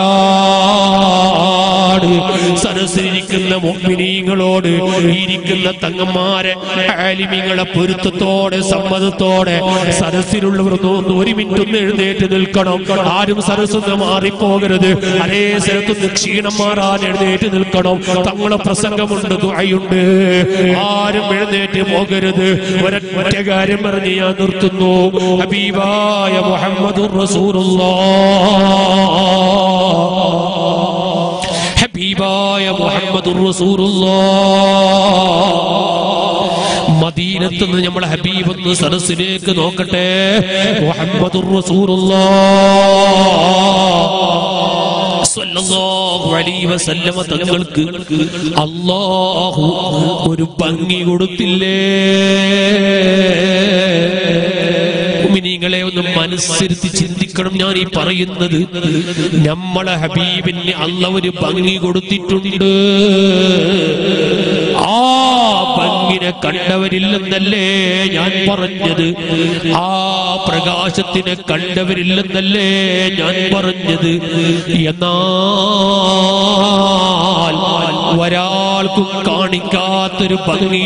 ആരാണ് സരസിരിക്കുന്ന മുഗ്മിനീങ്ങളോട് ഇരിക്കുന്ന തങ്ങന്മാരെ ആലിമിങ്ങളെ പൊരുത്തത്തോടെ സമ്മതത്തോടെ സരസിലുള്ളവർ ഒന്ന് ഒരു മിനിറ്റ് ഒന്ന് എഴുന്നേറ്റ് നിൽക്കണം ആരും സരസ്ന്ന് മാറിപ്പോകരുത് അതേ സ്ഥലത്തുനിന്ന് ക്ഷീണം മാറാൻ എഴുന്നേറ്റ് നിൽക്കണം തങ്ങളെ പ്രസംഗമുണ്ട് ദുആയുണ്ട് ആരും എഴുന്നേറ്റ് പോകരുത് ഒരൊറ്റ കാര്യം പറഞ്ഞ് ഞാൻ നിർത്തുന്നു ഹബീബായ മുഹമ്മദുർ റസൂലുള്ളാഹ് ഹബീബായ മുഹമ്മദുർ റസൂലുള്ളാഹ് മദീനത്ത് നിന്ന് നമ്മളെ ഹബീബ് ഒന്ന് സദസ്സിലേക്ക് നോക്കട്ടെ മുഹമ്മദുർ റസൂലുള്ളാഹ് സ്വല്ലല്ലാഹു അലൈഹി വസല്ലമ തങ്ങൾക്ക് അല്ലാഹു ഒരു ഭംഗി കൊടുത്തില്ലേ മുഅ്മിനീങ്ങളെ ഒന്ന് മനസ്സിരുത്തി ചിന്തിക്കണം ഞാൻ ഈ പറയുന്നത് നമ്മളെ ഹബീബിന് അല്ല ഒരു ഭംഗി കൊടുത്തിട്ടുണ്ട് ആ ഭംഗിനെ കണ്ടവരില്ലെന്നല്ലേ ഞാൻ പറഞ്ഞത് ആ പ്രകാശത്തിനെ കണ്ടവരില്ലെന്നല്ലേ ഞാൻ പറഞ്ഞത് എന്നാൽ ഒരാൾക്കും കാണിക്കാത്തൊരു ഭംഗി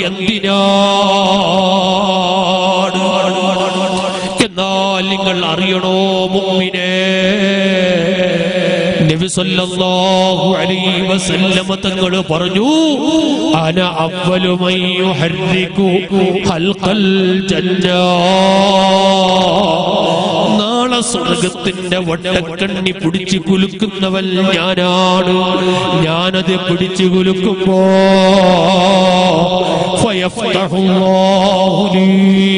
എന്തിനാണ് എന്നാൽ നിങ്ങൾ അറിയണോ മുമ്മിനെ നബി സല്ലല്ലാഹു അലൈഹി വസല്ലമ തങ്ങൾ പറഞ്ഞു അന അവ്വലു മൻ യുഹർരികു ഖൽഖൽ ജന്ന നാളെ സ്വർഗത്തിന്റെ വട്ടക്കണ്ണി പിടിച്ചു കുലുക്കുന്നവൻ ഞാനാണ് ഞാനത് പിടിച്ചു കുലുക്കുമ്പോ ഫയഫ്തഹുല്ലാഹു ലീ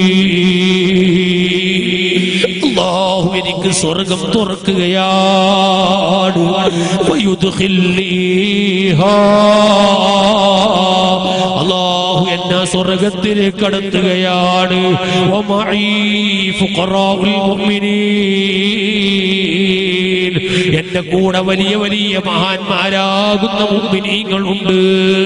അള്ളാഹു എനിക്ക് സ്വർഗം തുറക്കുകയാണ് വയുദ്ഖില്ലീഹാ. അള്ളാഹു എന്നെ സ്വർഗത്തിലേക്ക് കടത്തുകയാണ് വമഈ ഫുഖറാഉൽ മുഅ്മിനീൻ. എന്റെ കൂടെ വലിയ വലിയ മഹാന്മാരാകുന്ന മുഅ്മിനീങ്ങളുണ്ട്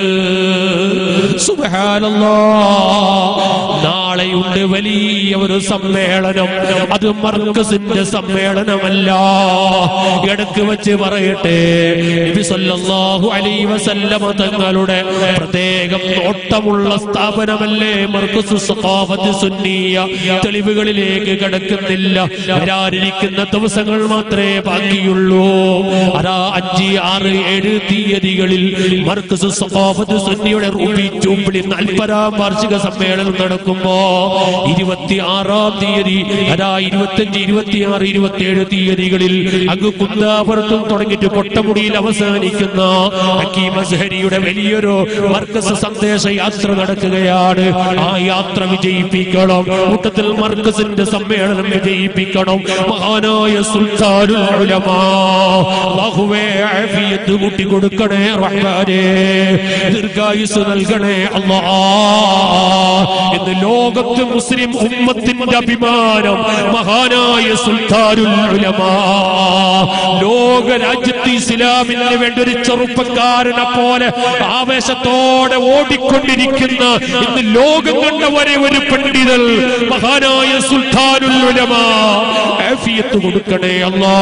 സുബ്ഹാനല്ലാഹ് നാളെയുണ്ട് വലിയ ഒരു സമ്മേളനം അത് മർക്കസിന്റെ സമ്മേളനമല്ല ഇടക്ക് വെച്ച് പറയട്ടെ നബി സല്ലല്ലാഹു അലൈഹി വസല്ലമ തങ്ങളുടെ പ്രത്യേകം നോട്ടമുള്ള സ്ഥാപനമല്ലേ മർക്കസു സഖാഫത്ത് സുന്നിയ തെളിവുകളിലേക്ക് കടക്കുന്നില്ല വരാനിരിക്കുന്ന ദിവസങ്ങൾ മാത്രമേ ബാക്കിയുള്ളൂ അതാ അഞ്ച് ആറ് ഏഴ് തീയതികളിൽ മർക്കസു സഖാഫത്ത് സുന്നിയുടെ റൂബി ജൂബിലി നാൽപ്പതാം വാർഷിക സമ്മേളനം നടക്കുമ്പോ ഇരുപത്തി ആറാം തീയതി അതാ ഇരുപത്തഞ്ച് ഇരുപത്തിയാറ് ഇരുപത്തിയേഴ് തീയതികളിൽ അങ്ങ് കുന്താപുരത്തും തുടങ്ങിയിട്ട് കൊട്ടമുടിയിൽ അവസാനിക്കുന്ന ഹക്കീം അസ്ഹരിയുടെ വലിയൊരു മർക്കസ് സന്ദേശ യാത്ര നടക്കുകയാണ് ആ യാത്ര വിജയിപ്പിക്കണം കൂട്ടത്തിൽ മർക്കസിന്റെ സമ്മേളനം വിജയിപ്പിക്കണം മഹാനായ സുൽത്താനുൽ ഉലമാ അല്ലാഹുവേ ആഫിയത്ത് കൂട്ടി കൊടുക്കണേ റഹ്മാനേ ദീർഘായുസ് നൽകണേ അല്ലാ എന്ന് ലോകത്ത് മുസ്ലിം ഉമ്മത്തിന്റെ അഭിമാനം മഹാനായ സുൽത്താനുൽ ഉലമാ ലോക രാജ്യത്ത് ഇസ്ലാമിന് വേണ്ടി ഒരു ചെറുപ്പക്കാരനെ പോലെ ആവേശത്തോടെ ഓടിക്കൊണ്ടിരിക്കുന്ന ഇന്ന് ലോകം കണ്ട വരെ ഒരു പണ്ഡിതൽ മഹാനായ സുൽത്താനുൽ ഉലമാ ആഫിയത്ത് കൊടുക്കണേ അല്ലാ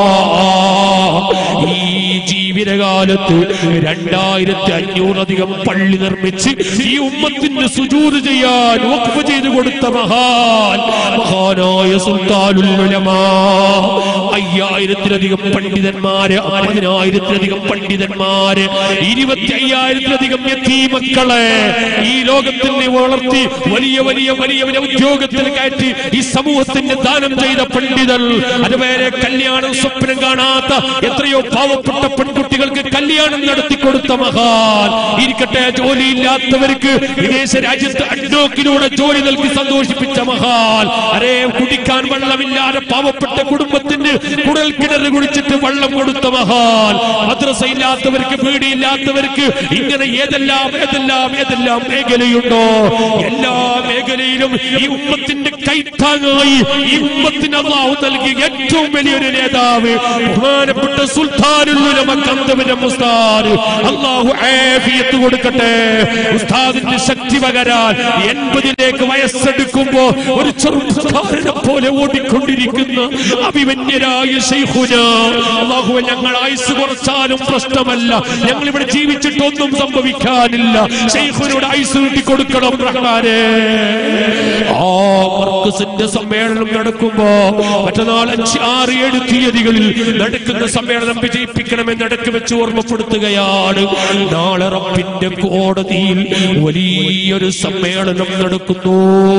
ഈ ജീവിതകാലത്ത് രണ്ടായിരത്തി അഞ്ഞൂറധികം പള്ളി നിർമ്മിച്ച് ഈ ഉമ്മത്തിന് സുജൂത് ചെയ്യാൻ വഖഫ് ചെയ്തു കൊടുത്ത മഹാൻ മഹാനായ സുൽത്താനുൽ ഉലമാ അയ്യായിരത്തിലധികം പണ്ഡിതന്മാര് അമ്പതിനായിരത്തിലധികം പണ്ഡിതന്മാര് ഇരുപത്തി അയ്യായിരത്തിലധികം മക്കളെ ഈ ലോകത്തിന് വളർത്തി വലിയ വലിയ വലിയ വലിയ ഉദ്യോഗത്തിൽ കയറ്റി ഈ സമൂഹത്തിന് ദാനം ചെയ്ത പണ്ഡിതർ അതുവരെ കല്യാണം സ്വപ്നം കാണാത്ത എത്രയോ പാവപ്പെട്ട പെൺകുട്ടികൾക്ക് കല്യാണം നടത്തി കൊടുത്ത മഹാൻ ഇരിക്കട്ടെ ജോലിയില്ലാത്തവർക്ക് വിദേശ രാജ്യത്ത് അഡ്ഡോക്കിലൂടെ ജോലി നൽകി സന്തോഷിപ്പിച്ച മഹാൻ അരേ കുടിക്കാൻ വെള്ളമില്ലാതെ പാവപ്പെട്ട കുടുംബത്തിന് കുടൽ കിണർ കുടിച്ചിട്ട് വെള്ളം കൊടുത്ത മഹാൻ മദ്രസ ഇല്ലാത്തവർക്ക് വീടിയില്ലാത്തവർക്ക് ഇങ്ങനെ ഏതെല്ലാം ഏതെല്ലാം ഏതെല്ലാം മേഖലയുണ്ടോ എല്ലാ മേഖലയിലും ഈ ഉമ്മത്തിന്റെ കൈത്താങ്ങായി ഈ ഉമ്മത്തിന് അള്ളാഹു നൽകിയ ഏറ്റവും വലിയൊരു നേതാവ് ബഹുമാനപ്പെട്ട സുൽത്താനുൽ ഉസ്താദ് അള്ളാഹു ആഫിയത്ത് കൊടുക്കട്ടെ ഉസ്താദിന്റെ ശക്തി പകരാൻ എൺപതിലേക്ക് വയസ്സെടുക്കുമ്പോ ഒരു ചെറുപ്പക്കാരനെ പോലെ ഓടിക്കൊണ്ടിരിക്കുന്ന അഭിമന്യരായ ശൈഖുന അള്ളാഹു ഞങ്ങൾ ആയുസ് കുറച്ചാലും പ്രശ്നമല്ല ഞങ്ങൾ ഇവിടെ ജീവിച്ചിട്ടൊന്നും സംഭവിക്കാനില്ല ശൈഖുനോട് ആയുസ് കൂട്ടി കൊടുക്കണം റഹ്മാനെ ആ മർക്കസിന്റെ സമ്മേളനം നടക്കുമ്പോ മറ്റന്നാൾ അഞ്ച് ആറ് ഏഴ് തീയതികളിൽ നടക്കുന്ന സമ്മേളനം വിജയിപ്പിക്കണമെന്ന് ഇടയ്ക്ക് വെച്ച് ഓർമ്മപ്പെടുത്തുകയാണ് നാളെ റബ്ബിന്റെ കോടതിയിൽ വലിയൊരു സമ്മേളനം നടക്കുന്നു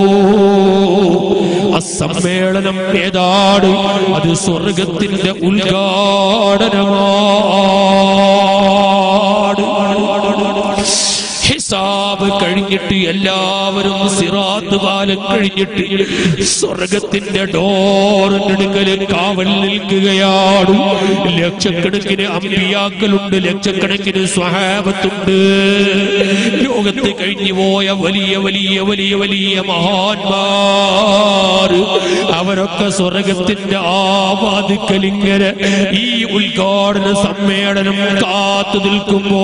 ആ സമ്മേളനം ഏതാണ് അത് സ്വർഗത്തിന്റെ ഉദ്ഘാടനമാണ് ഹിസാബ് കഴിഞ്ഞിട്ട് എല്ലാവരും സിറാത്ത് കാലം കഴിഞ്ഞിട്ട് സ്വർഗത്തിന്റെ ഡോറിനടുക്കല് കാവൽ നിൽക്കുകയാണ് ലക്ഷക്കണക്കിന് അമ്പിയാക്കളുണ്ട് ലക്ഷക്കണക്കിന് സ്വഹാബത്തുണ്ട് ലോകത്ത് കഴിഞ്ഞു പോയ വലിയ വലിയ വലിയ വലിയ മഹാന്മാർ അവരൊക്കെ സ്വർഗത്തിന്റെ ആവാദിക്കലിങ്ങനെ ഈ ഉദ്ഘാടന സമ്മേളനം കാത്തു നിൽക്കുമ്പോൾ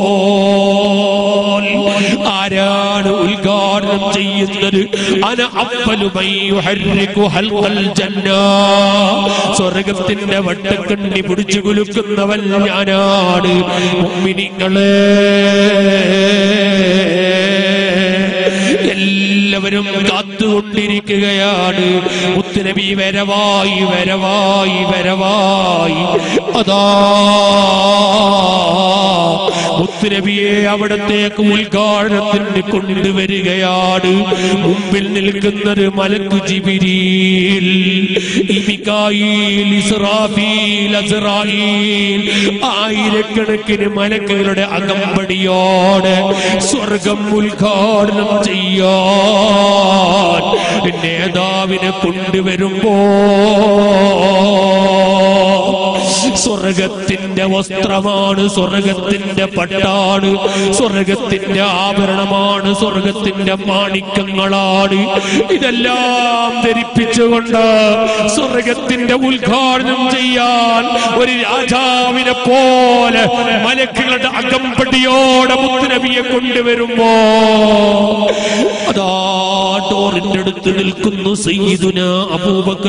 ആരാണ് ഉദ്ഘാടനം ചെയ്യുന്നത് അന അപ്പലുമൈഹരിക്കു ഹൽഖൽ ജന്ന സ്വർഗത്തിന്റെ വട്ടക്കണ്ണി പിടിച്ചു കുലുക്കുന്നവൻ ഞാനാണ് മുഅ്മിനീങ്ങളെ എല്ലാവരും കാത്തുകൊണ്ടിരിക്കുകയാണ് മുത്തുനബി വരവായി വരവായി വരവായി അതാ മുത്തുനബിയെ അവിടത്തേക്ക് ഉദ്ഘാടനത്തിന് കൊണ്ടുവരികയാണ് മുമ്പിൽ നിൽക്കുന്നത് മലക്കു ജിബിരിൽ ഇമികായിൽ ഇസ്രാഫീൽ അസ്രായീൽ ആയിരക്കണക്കിന് മലക്കുകളുടെ അകമ്പടിയോടെ സ്വർഗം ഉദ്ഘാടനം ചെയ്യാൻ നേതാവിനെ കൊണ്ടുവരുമ്പോ സ്വർഗത്തിന്റെ വസ്ത്രമാണ് സ്വർഗത്തിന്റെ പട്ടാണ് സ്വർഗത്തിന്റെ ആഭരണമാണ് സ്വർഗത്തിന്റെ മാണിക്കങ്ങളാണ് ഇതെല്ലാം ധരിപ്പിച്ചുകൊണ്ട് സ്വർഗത്തിന്റെ ഉദ്ഘാടനം ചെയ്യാൻ ഒരു രാജാവിനെ പോലെ മലക്കുകളുടെ അകമ്പടിയോടെ മുത്തുനബിയെ കൊണ്ടുവരുമ്പോ അതാ ഡോറിന്റെ അടുത്ത് നിൽക്കുന്നു സയ്യിദുന അബൂബക്കർ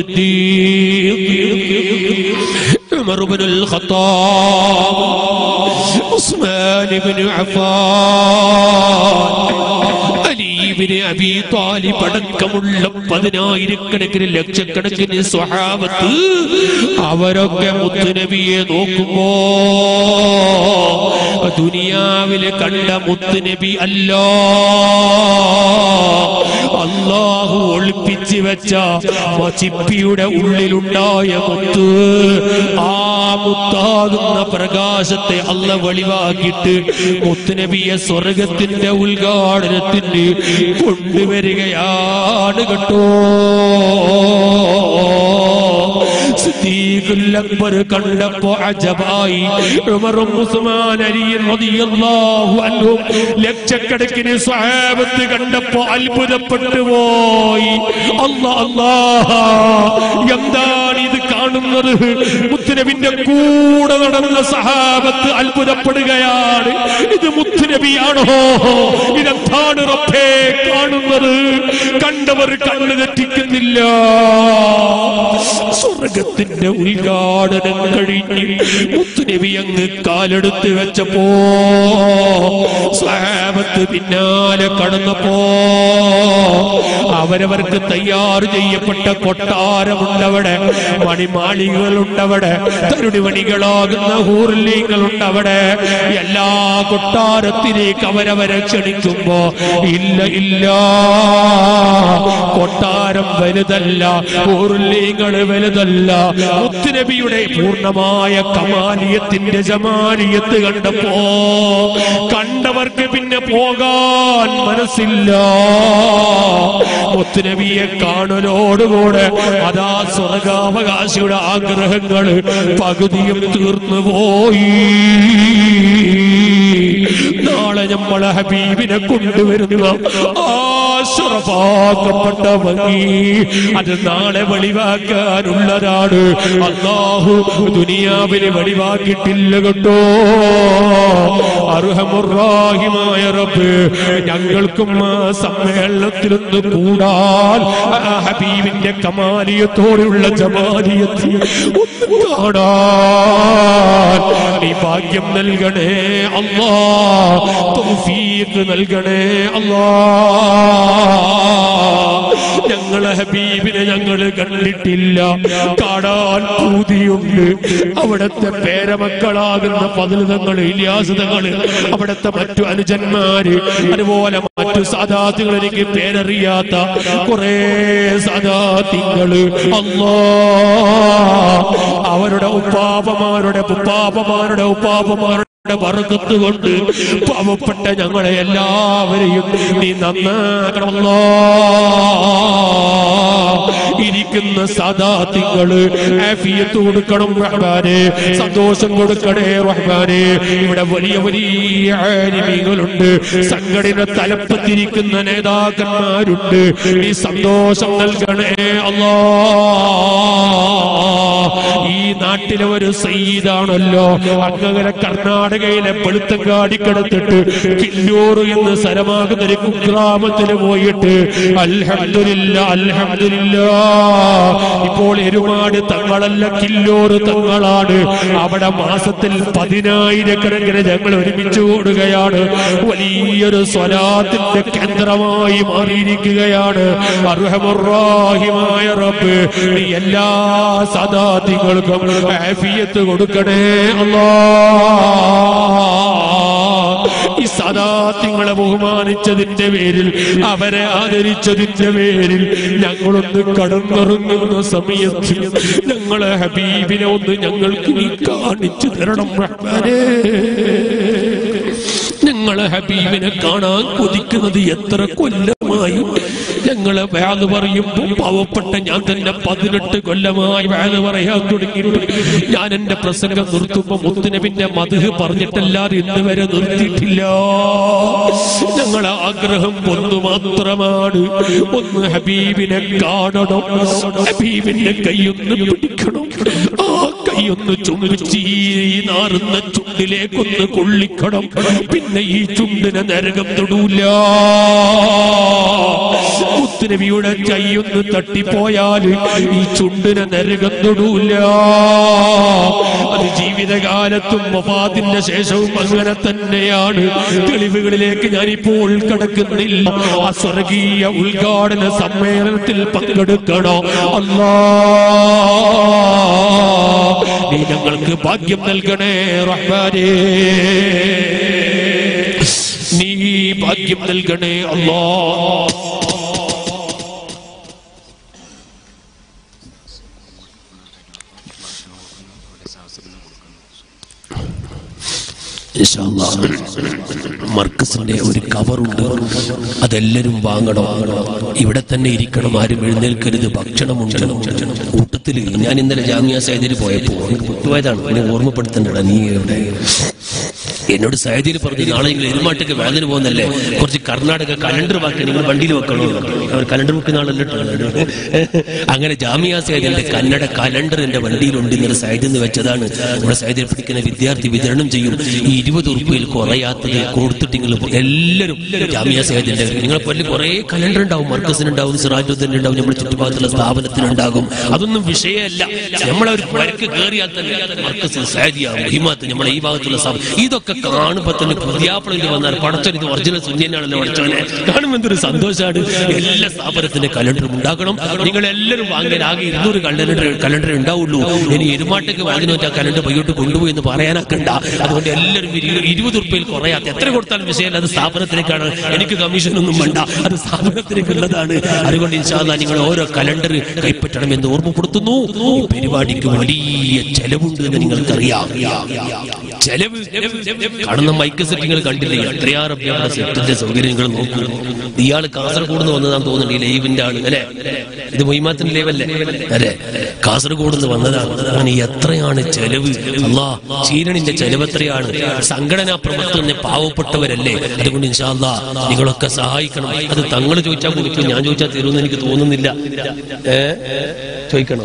عمر بن الخطاب عثمان بن عفان علي അലീബിന് അബി താലിബ് അടക്കമുള്ള പതിനായിരക്കണക്കിന് ലക്ഷക്കണക്കിന് സ്വഹാബത്ത് അവരൊക്കെ മുത്തുനബിയെ നോക്കുമ്പോ ദുനിയാവില് കണ്ട മുത്തുനബി അല്ലോ അള്ളാഹു ഒളിപ്പിച്ച് വെച്ച ചിപ്പിയുടെ ഉള്ളിലുണ്ടായ മുത്ത് ആ മുത്താകുന്ന പ്രകാശത്തെ അല്ല വെളിവാക്കിയിട്ട് മുത്തുനബിയെ സ്വർഗത്തിന്റെ ഉദ്ഘാടനത്തിന് കൊണ്ടുവരികയാണ് കേട്ടോ സിദ്ദീഖുൽ അക്ബർ കണ്ടപ്പോ അജബായി ഉമറും ഉസ്മാൻ അലിയും റളിയല്ലാഹു അൻഹും ലക്ഷക്കണക്കിന് സ്വഹാബത്ത് കണ്ടപ്പോ അത്ഭുതപ്പെട്ടു പോയി അല്ലാ അല്ലാ എന്താണ് ഇത് കാണുന്നത് മുത്തുനബിന്റെ കൂടെ നടന്ന സഹാബത്ത് അത്ഭുതപ്പെടുകയാണ് ഇത് മുത്തുനബിയാണോ ഇതെന്താണ് റബ്ബേ കാണുന്നത് കണ്ടവർ കണ്ണു തെറ്റിക്കുന്നില്ല സ്വർഗത്തിന്റെ ഉദ്ഘാടനം കഴിഞ്ഞ് മുത്തുനബി അങ്ങ് കാലെടുത്ത് വെച്ചപ്പോ സ്വഹാബത്ത് പിന്നാലെ കടന്നപ്പോ അവരവർക്ക് തയ്യാറ് ചെയ്യപ്പെട്ട കൊട്ടാരമുണ്ടവിടെ മണിമാളികളുണ്ടവിടെ തരുണിമണികളാകുന്ന ഹൂർലിങ്ങളുണ്ടവിടെ എല്ലാ കൊട്ടാരത്തിലേക്ക് അവരവരെ ക്ഷണിക്കുമ്പോ ഇല്ല ഇല്ല കൊട്ടാരം വലുതല്ല ഹൂർലിങ്ങൾ വലുതല്ല മുത്തുനബിയുടെ പൂർണ്ണമായ കമാലിയത്തിന്റെ ജമാലിയത്ത് കണ്ടപ്പോ കണ്ടവർക്ക് പിന്നെ പോകാൻ മനസ്സില്ല മുത്തുനബിയെ കാണലോടുകൂടെ അതാ സ്വർഗാവകാശിയുടെ ആഗ്രഹങ്ങൾ പകുതിയും തീർന്നു പോയി നാളെ നമ്മളെ ഹബീബിനെ കൊണ്ടുവരുന്ന ആശ്രഫാക്കപ്പെട്ട ഭംഗി അത് നാളെ വെളിവാക്കാനുള്ളതാണ് അള്ളാഹു ദുനിയാവിന് വെളിവാക്കിയിട്ടില്ല കേട്ടോ അർഹമുറാഹിമായ റബ്ബ് ഞങ്ങൾക്കും ആ സമ്മേളനത്തിലൊന്ന് കൂടാൻ ആ ഹബീബിന്റെ കമാലിയത്തോടുള്ള ജമാലിയത്തിൽ ഒന്ന് കാണാൻ നീ ഭാഗ്യം നൽകണേ അല്ലാ തൗഫീഖ് നൽകണേ അല്ലാ ഞങ്ങളെ ഹബീബിനെ ഞങ്ങൾ കണ്ടിട്ടില്ല കാണാൻ പൂതിയുണ്ട് അവിടുത്തെ പേരമക്കളാകുന്ന പതിലുതങ്ങൾ ഇല്ലാസതകള് അവിടുത്തെ മറ്റു അനുജന്മാര് അതുപോലെ മറ്റു സാധാത്തുകൾ എനിക്ക് പേരറിയാത്ത കുറെ സാധാത്യങ്ങള് അല്ലാ അവരുടെ ഉപ്പാപ്പമാരുടെ ഉപ്പാപ്പമാരുടെ ഉപ്പാപ്പമാരുടെ വറുക്കത്ത് കൊണ്ട് പാവപ്പെട്ട ഞങ്ങളെ എല്ലാവരെയും നീ നന്നാക്കണമല്ലോ ഇരിക്കുന്ന സാദാത്യങ്ങള് ആഫിയത്ത് കൊടുക്കണം റഹ്മാനെ സന്തോഷം കൊടുക്കണേ റഹ്മാനെ ഇവിടെ വലിയ വലിയ ആലിമീങ്ങളുണ്ട് സംഘടന തലപ്പത്തിരിക്കുന്ന നേതാക്കന്മാരുണ്ട് നീ സന്തോഷം നൽകണേ അല്ലാ ഈ നാട്ടിലെ ഒരു സയ്യിദാണല്ലോ അങ്ങകലെ കർണാടകയിലെ പെളുത്തങ്കാടിക്കടത്തിട്ട് കില്ലൂർ എന്ന് സ്ഥലമാകുന്ന ഒരു കുഗ്രാമത്തിൽ പോയിട്ട് അൽഹംദുലില്ല അൽഹംദുലില്ല ഇപ്പോൾ എരുമാട് തങ്ങളല്ല കില്ലൂർ തങ്ങളാണ് അവിടെ മാസത്തിൽ പതിനായിരക്കണക്കിന് ഞങ്ങൾ ഒരുമിച്ച് കൂടുകയാണ് വലിയൊരു സ്വലാത്തിന്റെ കേന്ദ്രമായി മാറിയിരിക്കുകയാണ് അർഹമുറാഹിമായ റബ്ബ് നീ എല്ലാ സദാതികൾക്കും ആഫിയത്ത് കൊടുക്കണേ അല്ലാ ഈ സദാത്യങ്ങളെ ബഹുമാനിച്ചതിന്റെ പേരിൽ അവരെ ആദരിച്ചതിന്റെ പേരിൽ ഞങ്ങളൊന്ന് കടന്നിറങ്ങുന്ന സമയത്ത് ഞങ്ങളെ ഹബീബിനെ ഒന്ന് ഞങ്ങൾക്ക് നീ കാണിച്ചു തരണം റഹ്മാനേ ഞങ്ങളെ ഹബീബിനെ കാണാൻ കൊതിക്കുന്നത് എത്ര കൊല്ലമായി ഞങ്ങളെ വേദ പറയുമ്പോൾ പാവപ്പെട്ട ഞാൻ തന്നെ പതിനെട്ട് കൊല്ലമായി വേദ പറയാൻ തുടങ്ങിയിട്ട് ഞാൻ എന്റെ പ്രസംഗം നിർത്തുമ്പോ മുത്തുനബിന്റെ മധു പറഞ്ഞിട്ടല്ലാതെ ഇന്ന് വരെ നിർത്തിയിട്ടില്ല ഞങ്ങളെ ആഗ്രഹം ഒന്ന് മാത്രമാണ് ഒന്ന് ഹബീബിനെ കാണണം ഹബീബിന്റെ കൈയൊന്ന് പിടിക്കണം ആ കൈ ഒന്ന് ചുംബിച്ച് ഈ നാറുന്ന ചുണ്ടിലേക്കൊന്ന് കൊള്ളിക്കണം പിന്നെ ഈ ചുണ്ടിനെ നരകം തൊടൂല മുത്തുനബിയുടെ കൈയൊന്ന് തട്ടിപ്പോയാൽ ഈ ചുണ്ടിനെ നരകം തൊടൂല അത് ജീവിതകാലത്തും വഫാത്തിന്റെ ശേഷവും അങ്ങനെ തന്നെയാണ് തെളിവുകളിലേക്ക് ഞാനിപ്പോൾ കടക്കുന്നില്ല ആ സ്വർഗീയ ഉദ്ഘാടന സമ്മേളനത്തിൽ പങ്കെടുക്കണോ അല്ലാ നീ ഞങ്ങൾക്ക് ഭാഗ്യം നൽകണേ റഹ്മാനേ നീ ഭാഗ്യം നൽകണേ അല്ലാ ഇൻഷാ അല്ലാഹ്. മർക്കസിന്റെ ഒരു കവറുണ്ട് അതെല്ലാരും വാങ്ങണം ഇവിടെ തന്നെ ഇരിക്കണം ആരും എഴുന്നേൽക്കരുത് ഭക്ഷണമുണ്ട് കൂട്ടത്തിൽ ഞാൻ ഇന്നലെ ജാമ്യ സൈദിൽ പോയപ്പോ എനിക്ക് വിട്ടുപോയതാണ് എന്നെ ഓർമ്മപ്പെടുത്തേണ്ടടാ നീ എവിടെ എന്നോട് സൈദിൽ പറഞ്ഞു നാളെ നിങ്ങൾ എരുമാട്ടേക്ക് വേദന പോകുന്നല്ലേ കുറച്ച് കർണാടക കലണ്ടർ വാക്കി നിങ്ങൾ വണ്ടിയിൽ വെക്കണോ അവർ കലണ്ടർ വെക്കുന്ന ആളല്ലോ അങ്ങനെ ജാമ്യ സൈദിന്റെ കന്നഡ കലണ്ടർ എന്റെ വണ്ടിയിലുണ്ട് ഇന്നലെ സൈദിൽ നിന്ന് വെച്ചതാണ് നമ്മുടെ സൈദിൽ പഠിക്കുന്ന വിദ്യാർത്ഥി വിതരണം ചെയ്യും ഈ ഇരുപത് ഉറുപ്പിയിൽ കുറയാത്തത് കൊടുത്തിട്ട് നിങ്ങൾ എല്ലാവരും ജാമ്യ സൈദിന്റെ നിങ്ങളെ പോലെ കുറെ കലണ്ടർ ഉണ്ടാവും മർക്കസിനുണ്ടാവും സിറാജുദ്ദീൻ ഉണ്ടാവും നമ്മുടെ ചുറ്റുഭാഗത്തുള്ള സ്ഥാപനത്തിനുണ്ടാകും അതൊന്നും വിഷയമല്ല നമ്മളെ ഒരു വരക്ക് കയറിയാൽ തന്നെ മർക്കസ് സാദിയ ഹിമാത്ത് നമ്മളെ ഈ ഭാഗത്തുള്ള സ്ഥാപനം ഇതൊക്കെ കാണുമ്പോ തന്നെ പുതിയാപ്പിളിൽ വന്നാൽ പടച്ചൻ ഇത് ഒറിജിനൽ സുന്യനാണല്ലോ പടച്ചോനെ കാണുമ്പോൾ എന്തൊരു സന്തോഷമാണ് എല്ലാ സ്ഥാപനത്തിന്റെ കലണ്ടറും ഉണ്ടാക്കണം നിങ്ങൾ എല്ലാവരും വാങ്ങാൻ ആകെ ഇരുന്നൂറ് കലണ്ടർ കലണ്ടർ ഉണ്ടാവുള്ളൂ ഇനി എരുമാട്ടേക്ക് വാങ്ങിന് വെച്ചാൽ കലണ്ടർ പയ്യോട്ട് കൊണ്ടുപോയി എന്ന് പറയാനൊക്കണ്ട അതുകൊണ്ട് എല്ലാവരും ഇരു- ഇരുപത് ഉറുപ്പയിൽ കുറയാത്ത എത്ര കൊടുത്താലും വിഷയമല്ല അത് സ്ഥാപനത്തിലേക്കാണ് എനിക്ക് കമ്മീഷൻ ഒന്നും വേണ്ട അത് സ്ഥാപനത്തിലേക്കുള്ളതാണ് അതുകൊണ്ട് ഇൻഷാല്ല നിങ്ങൾ ഓരോ കലണ്ടർ കൈപ്പറ്റണം എന്ന് ഓർമ്മപ്പെടുത്തുന്നു ഈ പരിപാടിക്ക് വലിയ ചെലവുണ്ട് എന്ന് നിങ്ങൾക്കറിയാം ചെലവ് കാണുന്ന മൈക്ക് സെറ്റിങ്ങൾ കണ്ടില്ലേ എത്രയാറ് രൂപയുടെ സെറ്റിന്റെ സൗകര്യം നിങ്ങൾ നോക്കൂ ഇയാൾ കാസർഗോഡ് നിന്ന് വന്നതാന്ന് തോന്നുന്നുണ്ട് ഈ ലൈവിന്റെ ആള് അല്ലെ ഇത് മൊയ്മാത്തിന്റെ ലൈവല്ലേ അല്ലെ കാസർഗോഡ് നിന്ന് വന്നതാണ് അങ്ങനെ എത്രയാണ് ചെലവ് അല്ലാ ചീരണിന്റെ ചെലവ് എത്രയാണ് സംഘടനാ പ്രവർത്തന പാവപ്പെട്ടവരല്ലേ അതുകൊണ്ട് ഇൻഷാല്ലാ നിങ്ങളൊക്കെ സഹായിക്കണം അത് തങ്ങൾ ചോദിച്ചാൽ കൊടുക്കും ഞാൻ ചോദിച്ചാൽ തരുമെന്ന് എനിക്ക് തോന്നുന്നില്ല ഏ ചോദിക്കണോ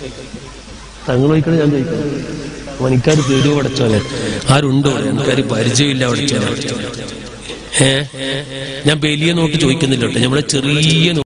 തങ്ങൾ ചോദിക്കണം ഞാൻ ചോദിക്കണം പണിക്കാർ തരുമോ പഠിച്ചോനെ ആരുണ്ടോ എനിക്കാര് പരിചയമില്ല പഠിച്ചോനെ ഏ ഞാൻ വലിയ നോട്ട് ചോദിക്കുന്നില്ല കേട്ടോ നമ്മളെ ചെറിയ